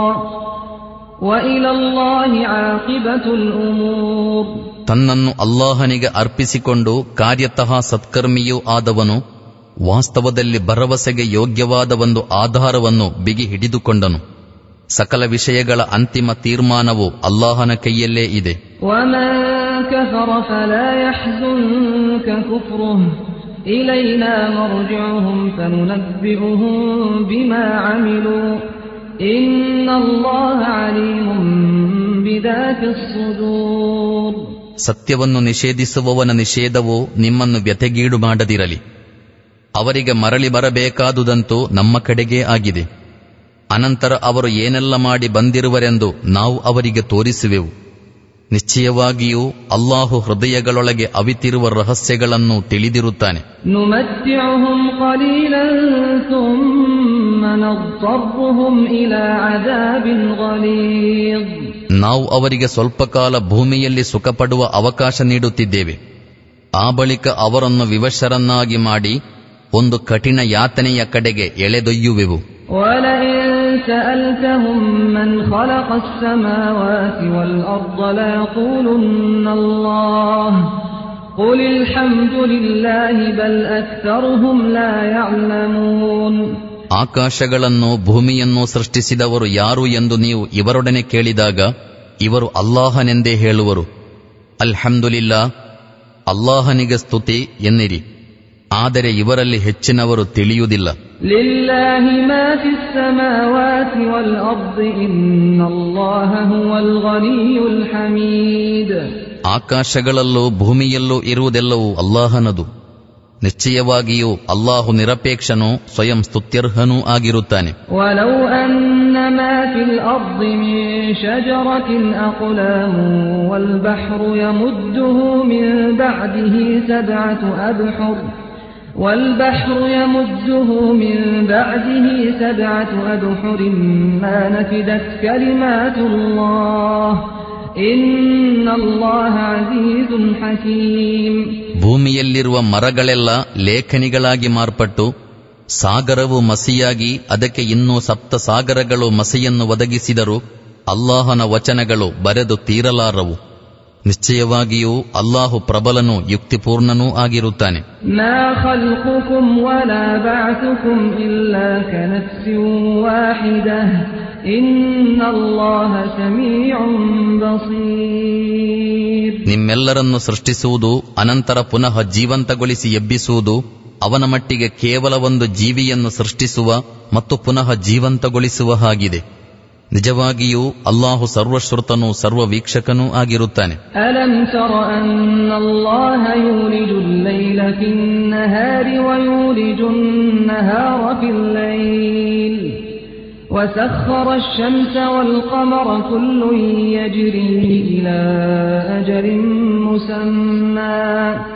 وإلى الله عاقبة الأمور ತನ್ನನ್ನು ಅಲ್ಲಾಹನಿಗೆ ಅರ್ಪಿಸಿಕೊಂಡು ಕಾರ್ಯತಃ ಸತ್ಕರ್ಮಿಯೂ ಆದವನು ವಾಸ್ತವದಲ್ಲಿ ಭರವಸೆಗೆ ಯೋಗ್ಯವಾದ ಒಂದು ಆಧಾರವನ್ನು ಬಿಗಿ ಹಿಡಿದುಕೊಂಡನು ಸಕಲ ವಿಷಯಗಳ ಅಂತಿಮ ತೀರ್ಮಾನವು ಅಲ್ಲಾಹನ ಕೈಯಲ್ಲೇ ಇದೆ ومن كفر فلا يحزنك كفره إلينا مرجعهم فننبئهم بما عملوا إن الله عليم بذات الصدور ಸತ್ಯವನ್ನು ನಿಷೇಧಿಸುವವನ ನಿಷೇಧವು ನಿಮ್ಮನ್ನು ವ್ಯಥೆಗೀಡು ಮಾಡದಿರಲಿ ಅವರಿಗೆ ಮರಳಿ ಬರಬೇಕಾದುದಂತೂ ನಮ್ಮ ಕಡೆಗೇ ಆಗಿದೆ ಅನಂತರ ಅವರು ಏನೆಲ್ಲ ಮಾಡಿ ಬಂದಿರುವರೆಂದು ನಾವು ಅವರಿಗೆ ತೋರಿಸುವೆವು ನಿಶ್ಚಯವಾಗಿಯೂ ಅಲ್ಲಾಹು ಹೃದಯಗಳೊಳಗೆ ಅವಿತಿರುವ ರಹಸ್ಯಗಳನ್ನು ತಿಳಿದಿರುತ್ತಾನೆ نمتعهم قليلا ثم نضطرهم إلى عذاب غليظ ನಾವು ಅವರಿಗೆ ಸ್ವಲ್ಪ ಕಾಲ ಭೂಮಿಯಲ್ಲಿ ಸುಖಪಡುವ ಅವಕಾಶ ನೀಡುತ್ತಿದ್ದೇವೆ ಆ ಬಳಿಕ ಅವರನ್ನು ವಿವಶರನ್ನಾಗಿ ಮಾಡಿ ಒಂದು ಕಠಿಣ ಯಾತನೆಯ ಕಡೆಗೆ ಎಳೆದೊಯ್ಯುವೆವು ولئن سألتهم من خلق السماوات والأرض ليقولن الله قل الحمد لله بل أكثرهم لا يعلمون ಆಕಾಶಗಳನ್ನು ಭೂಮಿಯನ್ನು ಸೃಷ್ಟಿಸಿದವರು ಯಾರು ಎಂದು ನೀವು ಇವರೊಡನೆ ಕೇಳಿದಾಗ ಇವರು ಅಲ್ಲಾಹನೆಂದೇ ಹೇಳುವರು ಅಲ್ಹಮ್ದುಲಿಲ್ಲಾ ಅಲ್ಲಾಹನಿಗೆ ಸ್ತುತಿ ಎನ್ನಿರಿ ಆದರೆ ಇವರಲ್ಲಿ ಹೆಚ್ಚಿನವರು ತಿಳಿಯುವುದಿಲ್ಲ لله ما في السماوات والأرض إن الله هو الغني الحميد ಆಕಾಶಗಳಲ್ಲೂ ಭೂಮಿಯಲ್ಲೂ ಇರುವುದೆಲ್ಲವೂ ಅಲ್ಲಾಹನದು ನಿಶ್ಚಯವಾಗಿಯೂ ಅಲ್ಲಾಹು ನಿರಪೇಕ್ಷನೂ ಸ್ವಯಂ ಸ್ತುತ್ಯರ್ಹನೂ ಆಗಿರುತ್ತಾನೆ ولو أن ما في الأرض من شجرة أقلام والبحر يمده من بعده سبعة أبحر والبحر يمده من بعده سبعة أبحر ما نفدت كلمات الله إن الله عزيز حكيم ಭೂಮಿಯಲ್ಲಿರುವ ಮರಗಳೆಲ್ಲ ಲೇಖನಿಗಳಾಗಿ ಮಾರ್ಪಟ್ಟು ಸಾಗರವು ಮಸಿಯಾಗಿ ಅದಕ್ಕೆ ಇನ್ನೂ ಸಪ್ತ ಸಾಗರಗಳು ಮಸಿಯನ್ನು ಒದಗಿಸಿದರೂ ಅಲ್ಲಾಹನ ವಚನಗಳು ಬರೆದು ತೀರಲಾರವು ನಿಶ್ಚಯವಾಗಿಯೂ ಅಲ್ಲಾಹು ಪ್ರಬಲನೂ ಯುಕ್ತಿಪೂರ್ಣನೂ ಆಗಿರುತ್ತಾನೆ ما خلقكم ولا بعثكم إلا كنفس واحدة إن الله سميع بصير ನಿಮ್ಮೆಲ್ಲರನ್ನು ಸೃಷ್ಟಿಸುವುದು ಅನಂತರ ಪುನಃ ಜೀವಂತಗೊಳಿಸಿ ಎಬ್ಬಿಸುವುದು ಅವನ ಮಟ್ಟಿಗೆ ಕೇವಲ ಒಂದು ಜೀವಿಯನ್ನು ಸೃಷ್ಟಿಸುವ ಮತ್ತು ಪುನಃ ಜೀವಂತಗೊಳಿಸುವ ಹಾಗಿದೆ ನಿಜವಾಗಿಯೂ ಅಲ್ಲಾಹು ಸರ್ವಶ್ರುತನೂ ಸರ್ವವೀಕ್ಷಕನೂ ಆಗಿರುತ್ತಾನೆ ألم تر أن الله يولج الليل في النهار ويولج النهار في الليل وسخر الشمس والقمر كل يجري إلى أجل مسمى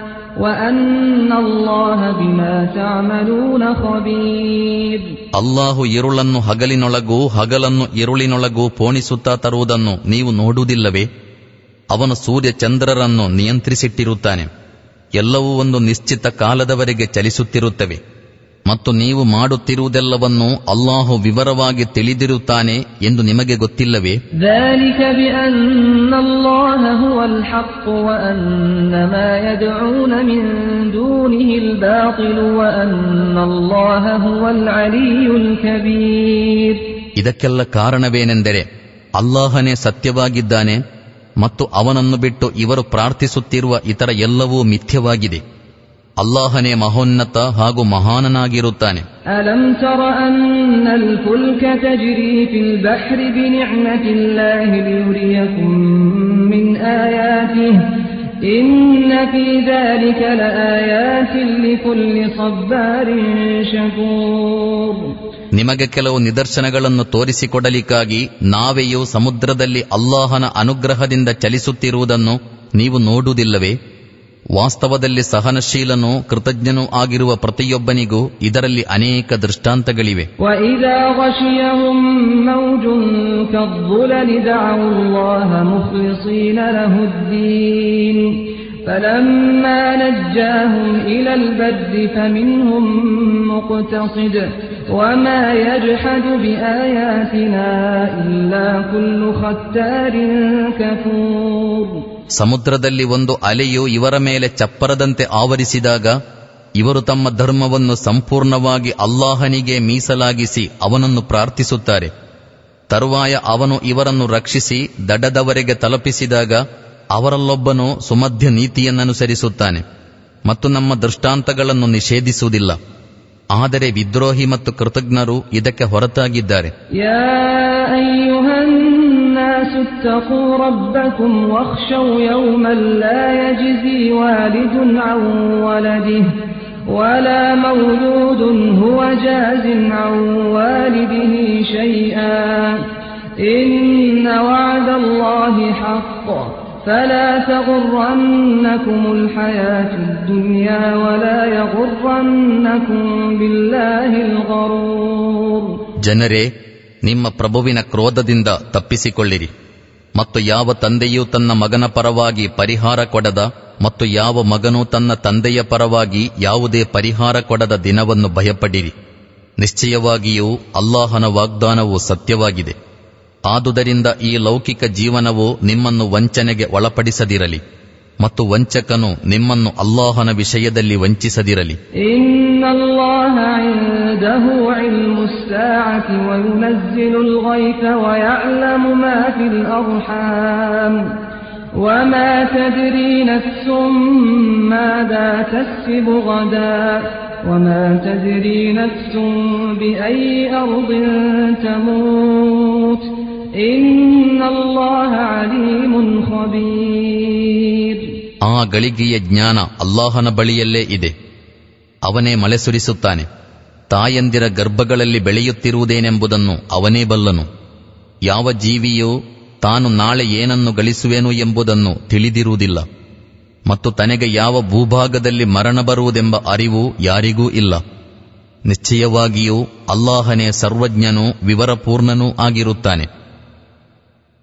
وأن الله بما تعملون خبير ಅಲ್ಲಾಹು ಇರುಳನ್ನು ಹಗಲಿನೊಳಗೂ ಹಗಲನ್ನು ಇರುಳಿನೊಳಗೂ ಪೋಣಿಸುತ್ತಾ ತರುವುದನ್ನು ನೀವು ನೋಡುವುದಿಲ್ಲವೇ ಅವನು ಸೂರ್ಯ ಚಂದ್ರರನ್ನು ನಿಯಂತ್ರಿಸಿಟ್ಟಿರುತ್ತಾನೆ ಎಲ್ಲವೂ ಒಂದು ನಿಶ್ಚಿತ ಕಾಲದವರೆಗೆ ಚಲಿಸುತ್ತಿರುತ್ತವೆ ಮತ್ತು ನೀವು ಮಾಡುತ್ತಿರುವುದೆಲ್ಲವನ್ನೂ ಅಲ್ಲಾಹು ವಿವರವಾಗಿ ತಿಳಿದಿರುತ್ತಾನೆ ಎಂದು ನಿಮಗೆ ಗೊತ್ತಿಲ್ಲವೇ ذلك بأن الله هو الحق وأن ما يدعون من دونه الباطل وأن الله هو العلي الكبير ಇದಕ್ಕೆಲ್ಲ ಕಾರಣವೇನೆಂದರೆ ಅಲ್ಲಾಹನೇ ಸತ್ಯವಾಗಿದ್ದಾನೆ ಮತ್ತು ಅವನನ್ನು ಬಿಟ್ಟು ಇವರು ಪ್ರಾರ್ಥಿಸುತ್ತಿರುವ ಇತರ ಎಲ್ಲವೂ ಮಿಥ್ಯವಾಗಿದೆ ಅಲ್ಲಾಹನೇ ಮಹೋನ್ನತ ಹಾಗೂ ಮಹಾನನಾಗಿರುತ್ತಾನೆ ألم تر أن الفلك تجري في البحر بنعمة الله ليريكم من آياته إن في ذلك لآيات لكل صبار شكور ನಿಮಗೆ ಕೆಲವು ನಿದರ್ಶನಗಳನ್ನು ತೋರಿಸಿಕೊಡಲಿಕ್ಕಾಗಿ ನಾವೆಯೂ ಸಮುದ್ರದಲ್ಲಿ ಅಲ್ಲಾಹನ ಅನುಗ್ರಹದಿಂದ ಚಲಿಸುತ್ತಿರುವುದನ್ನು ನೀವು ನೋಡುವುದಿಲ್ಲವೇ ವಾಸ್ತವದಲ್ಲಿ ಸಹನಶೀಲನೂ ಕೃತಜ್ಞನೂ ಆಗಿರುವ ಪ್ರತಿಯೊಬ್ಬನಿಗೂ ಇದರಲ್ಲಿ ಅನೇಕ ದೃಷ್ಟಾಂತಗಳಿವೆ وإذا غشيهم موج كالظلل دعوا الله مخلصين له الدين فلما نجاهم إلى البر فمنهم مقتصد وما يجحد بآياتنا إلا كل ختار كفور ಸಮುದ್ರದಲ್ಲಿ ಒಂದು ಅಲೆಯು ಇವರ ಮೇಲೆ ಚಪ್ಪರದಂತೆ ಆವರಿಸಿದಾಗ ಇವರು ತಮ್ಮ ಧರ್ಮವನ್ನು ಸಂಪೂರ್ಣವಾಗಿ ಅಲ್ಲಾಹನಿಗೆ ಮೀಸಲಾಗಿಸಿ ಅವನನ್ನು ಪ್ರಾರ್ಥಿಸುತ್ತಾರೆ ತರುವಾಯ ಅವನು ಇವರನ್ನು ರಕ್ಷಿಸಿ ದಡದವರೆಗೆ ತಲುಪಿಸಿದಾಗ ಅವರಲ್ಲೊಬ್ಬನು ಸುಮಧ್ಯ ನೀತಿಯನ್ನನುಸರಿಸುತ್ತಾನೆ ಮತ್ತು ನಮ್ಮ ದೃಷ್ಟಾಂತಗಳನ್ನು ನಿಷೇಧಿಸುವುದಿಲ್ಲ ಆದರೆ ವಿದ್ರೋಹಿ ಮತ್ತು ಕೃತಜ್ಞರು ಇದಕ್ಕೆ ಹೊರತಾಗಿದ್ದಾರೆ يا أيها الناس اتقوا ربكم واخشوا يوما لا يجزي والد عن ولده ولا مولود هو جاز عن والده شيئا إن وعد الله حق فلا تغرنكم الحياة الدنيا ولا يغرنكم بالله الغرور ಜನರೇ ನಿಮ್ಮ ಪ್ರಭುವಿನ ಕ್ರೋಧದಿಂದ ತಪ್ಪಿಸಿಕೊಳ್ಳಿರಿ ಮತ್ತು ಯಾವ ತಂದೆಯೂ ತನ್ನ ಮಗನ ಪರವಾಗಿ ಪರಿಹಾರ ಕೊಡದ ಮತ್ತು ಯಾವ ಮಗನೂ ತನ್ನ ತಂದೆಯ ಪರವಾಗಿ ಯಾವುದೇ ಪರಿಹಾರ ಕೊಡದ ದಿನವನ್ನು ಭಯಪಡಿರಿ ನಿಶ್ಚಯವಾಗಿಯೂ ಅಲ್ಲಾಹನ ವಾಗ್ದಾನವು ಸತ್ಯವಾಗಿದೆ ಆದುದರಿಂದ ಈ ಲೌಕಿಕ ಜೀವನವು ನಿಮ್ಮನ್ನು ವಂಚನೆಗೆ ಒಳಪಡಿಸದಿರಲಿ ಮತ್ತು ವಂಚಕನು ನಿಮ್ಮನ್ನು ಅಲ್ಲಾಹನ ವಿಷಯದಲ್ಲಿ ವಂಚಿಸದಿರಲಿ إن الله عنده علم الساعة وينزل الغيث ويعلم ما في الأرحام وما تدري نفس ماذا تكسب غدا وما تدري نفس بأي أرض تموت إن الله عليم خبير ಆ ಗಳಿಗೆಯ ಜ್ಞಾನ ಅಲ್ಲಾಹನ ಬಳಿಯಲ್ಲೇ ಇದೆ ಅವನೇ ಮಳೆ ಸುರಿಸುತ್ತಾನೆ ತಾಯಂದಿರ ಗರ್ಭಗಳಲ್ಲಿ ಬೆಳೆಯುತ್ತಿರುವುದೇನೆಂಬುದನ್ನು ಅವನೇ ಬಲ್ಲನು ಯಾವ ಜೀವಿಯೂ ತಾನು ನಾಳೆ ಏನನ್ನು ಗಳಿಸುವೆನು ಎಂಬುದನ್ನು ತಿಳಿದಿರುವುದಿಲ್ಲ ಮತ್ತು ತನಗೆ ಯಾವ ಭೂಭಾಗದಲ್ಲಿ ಮರಣ ಬರುವುದೆಂಬ ಅರಿವು ಯಾರಿಗೂ ಇಲ್ಲ ನಿಶ್ಚಯವಾಗಿಯೂ ಅಲ್ಲಾಹನೇ ಸರ್ವಜ್ಞನೂ ವಿವರಪೂರ್ಣನೂ ಆಗಿರುತ್ತಾನೆ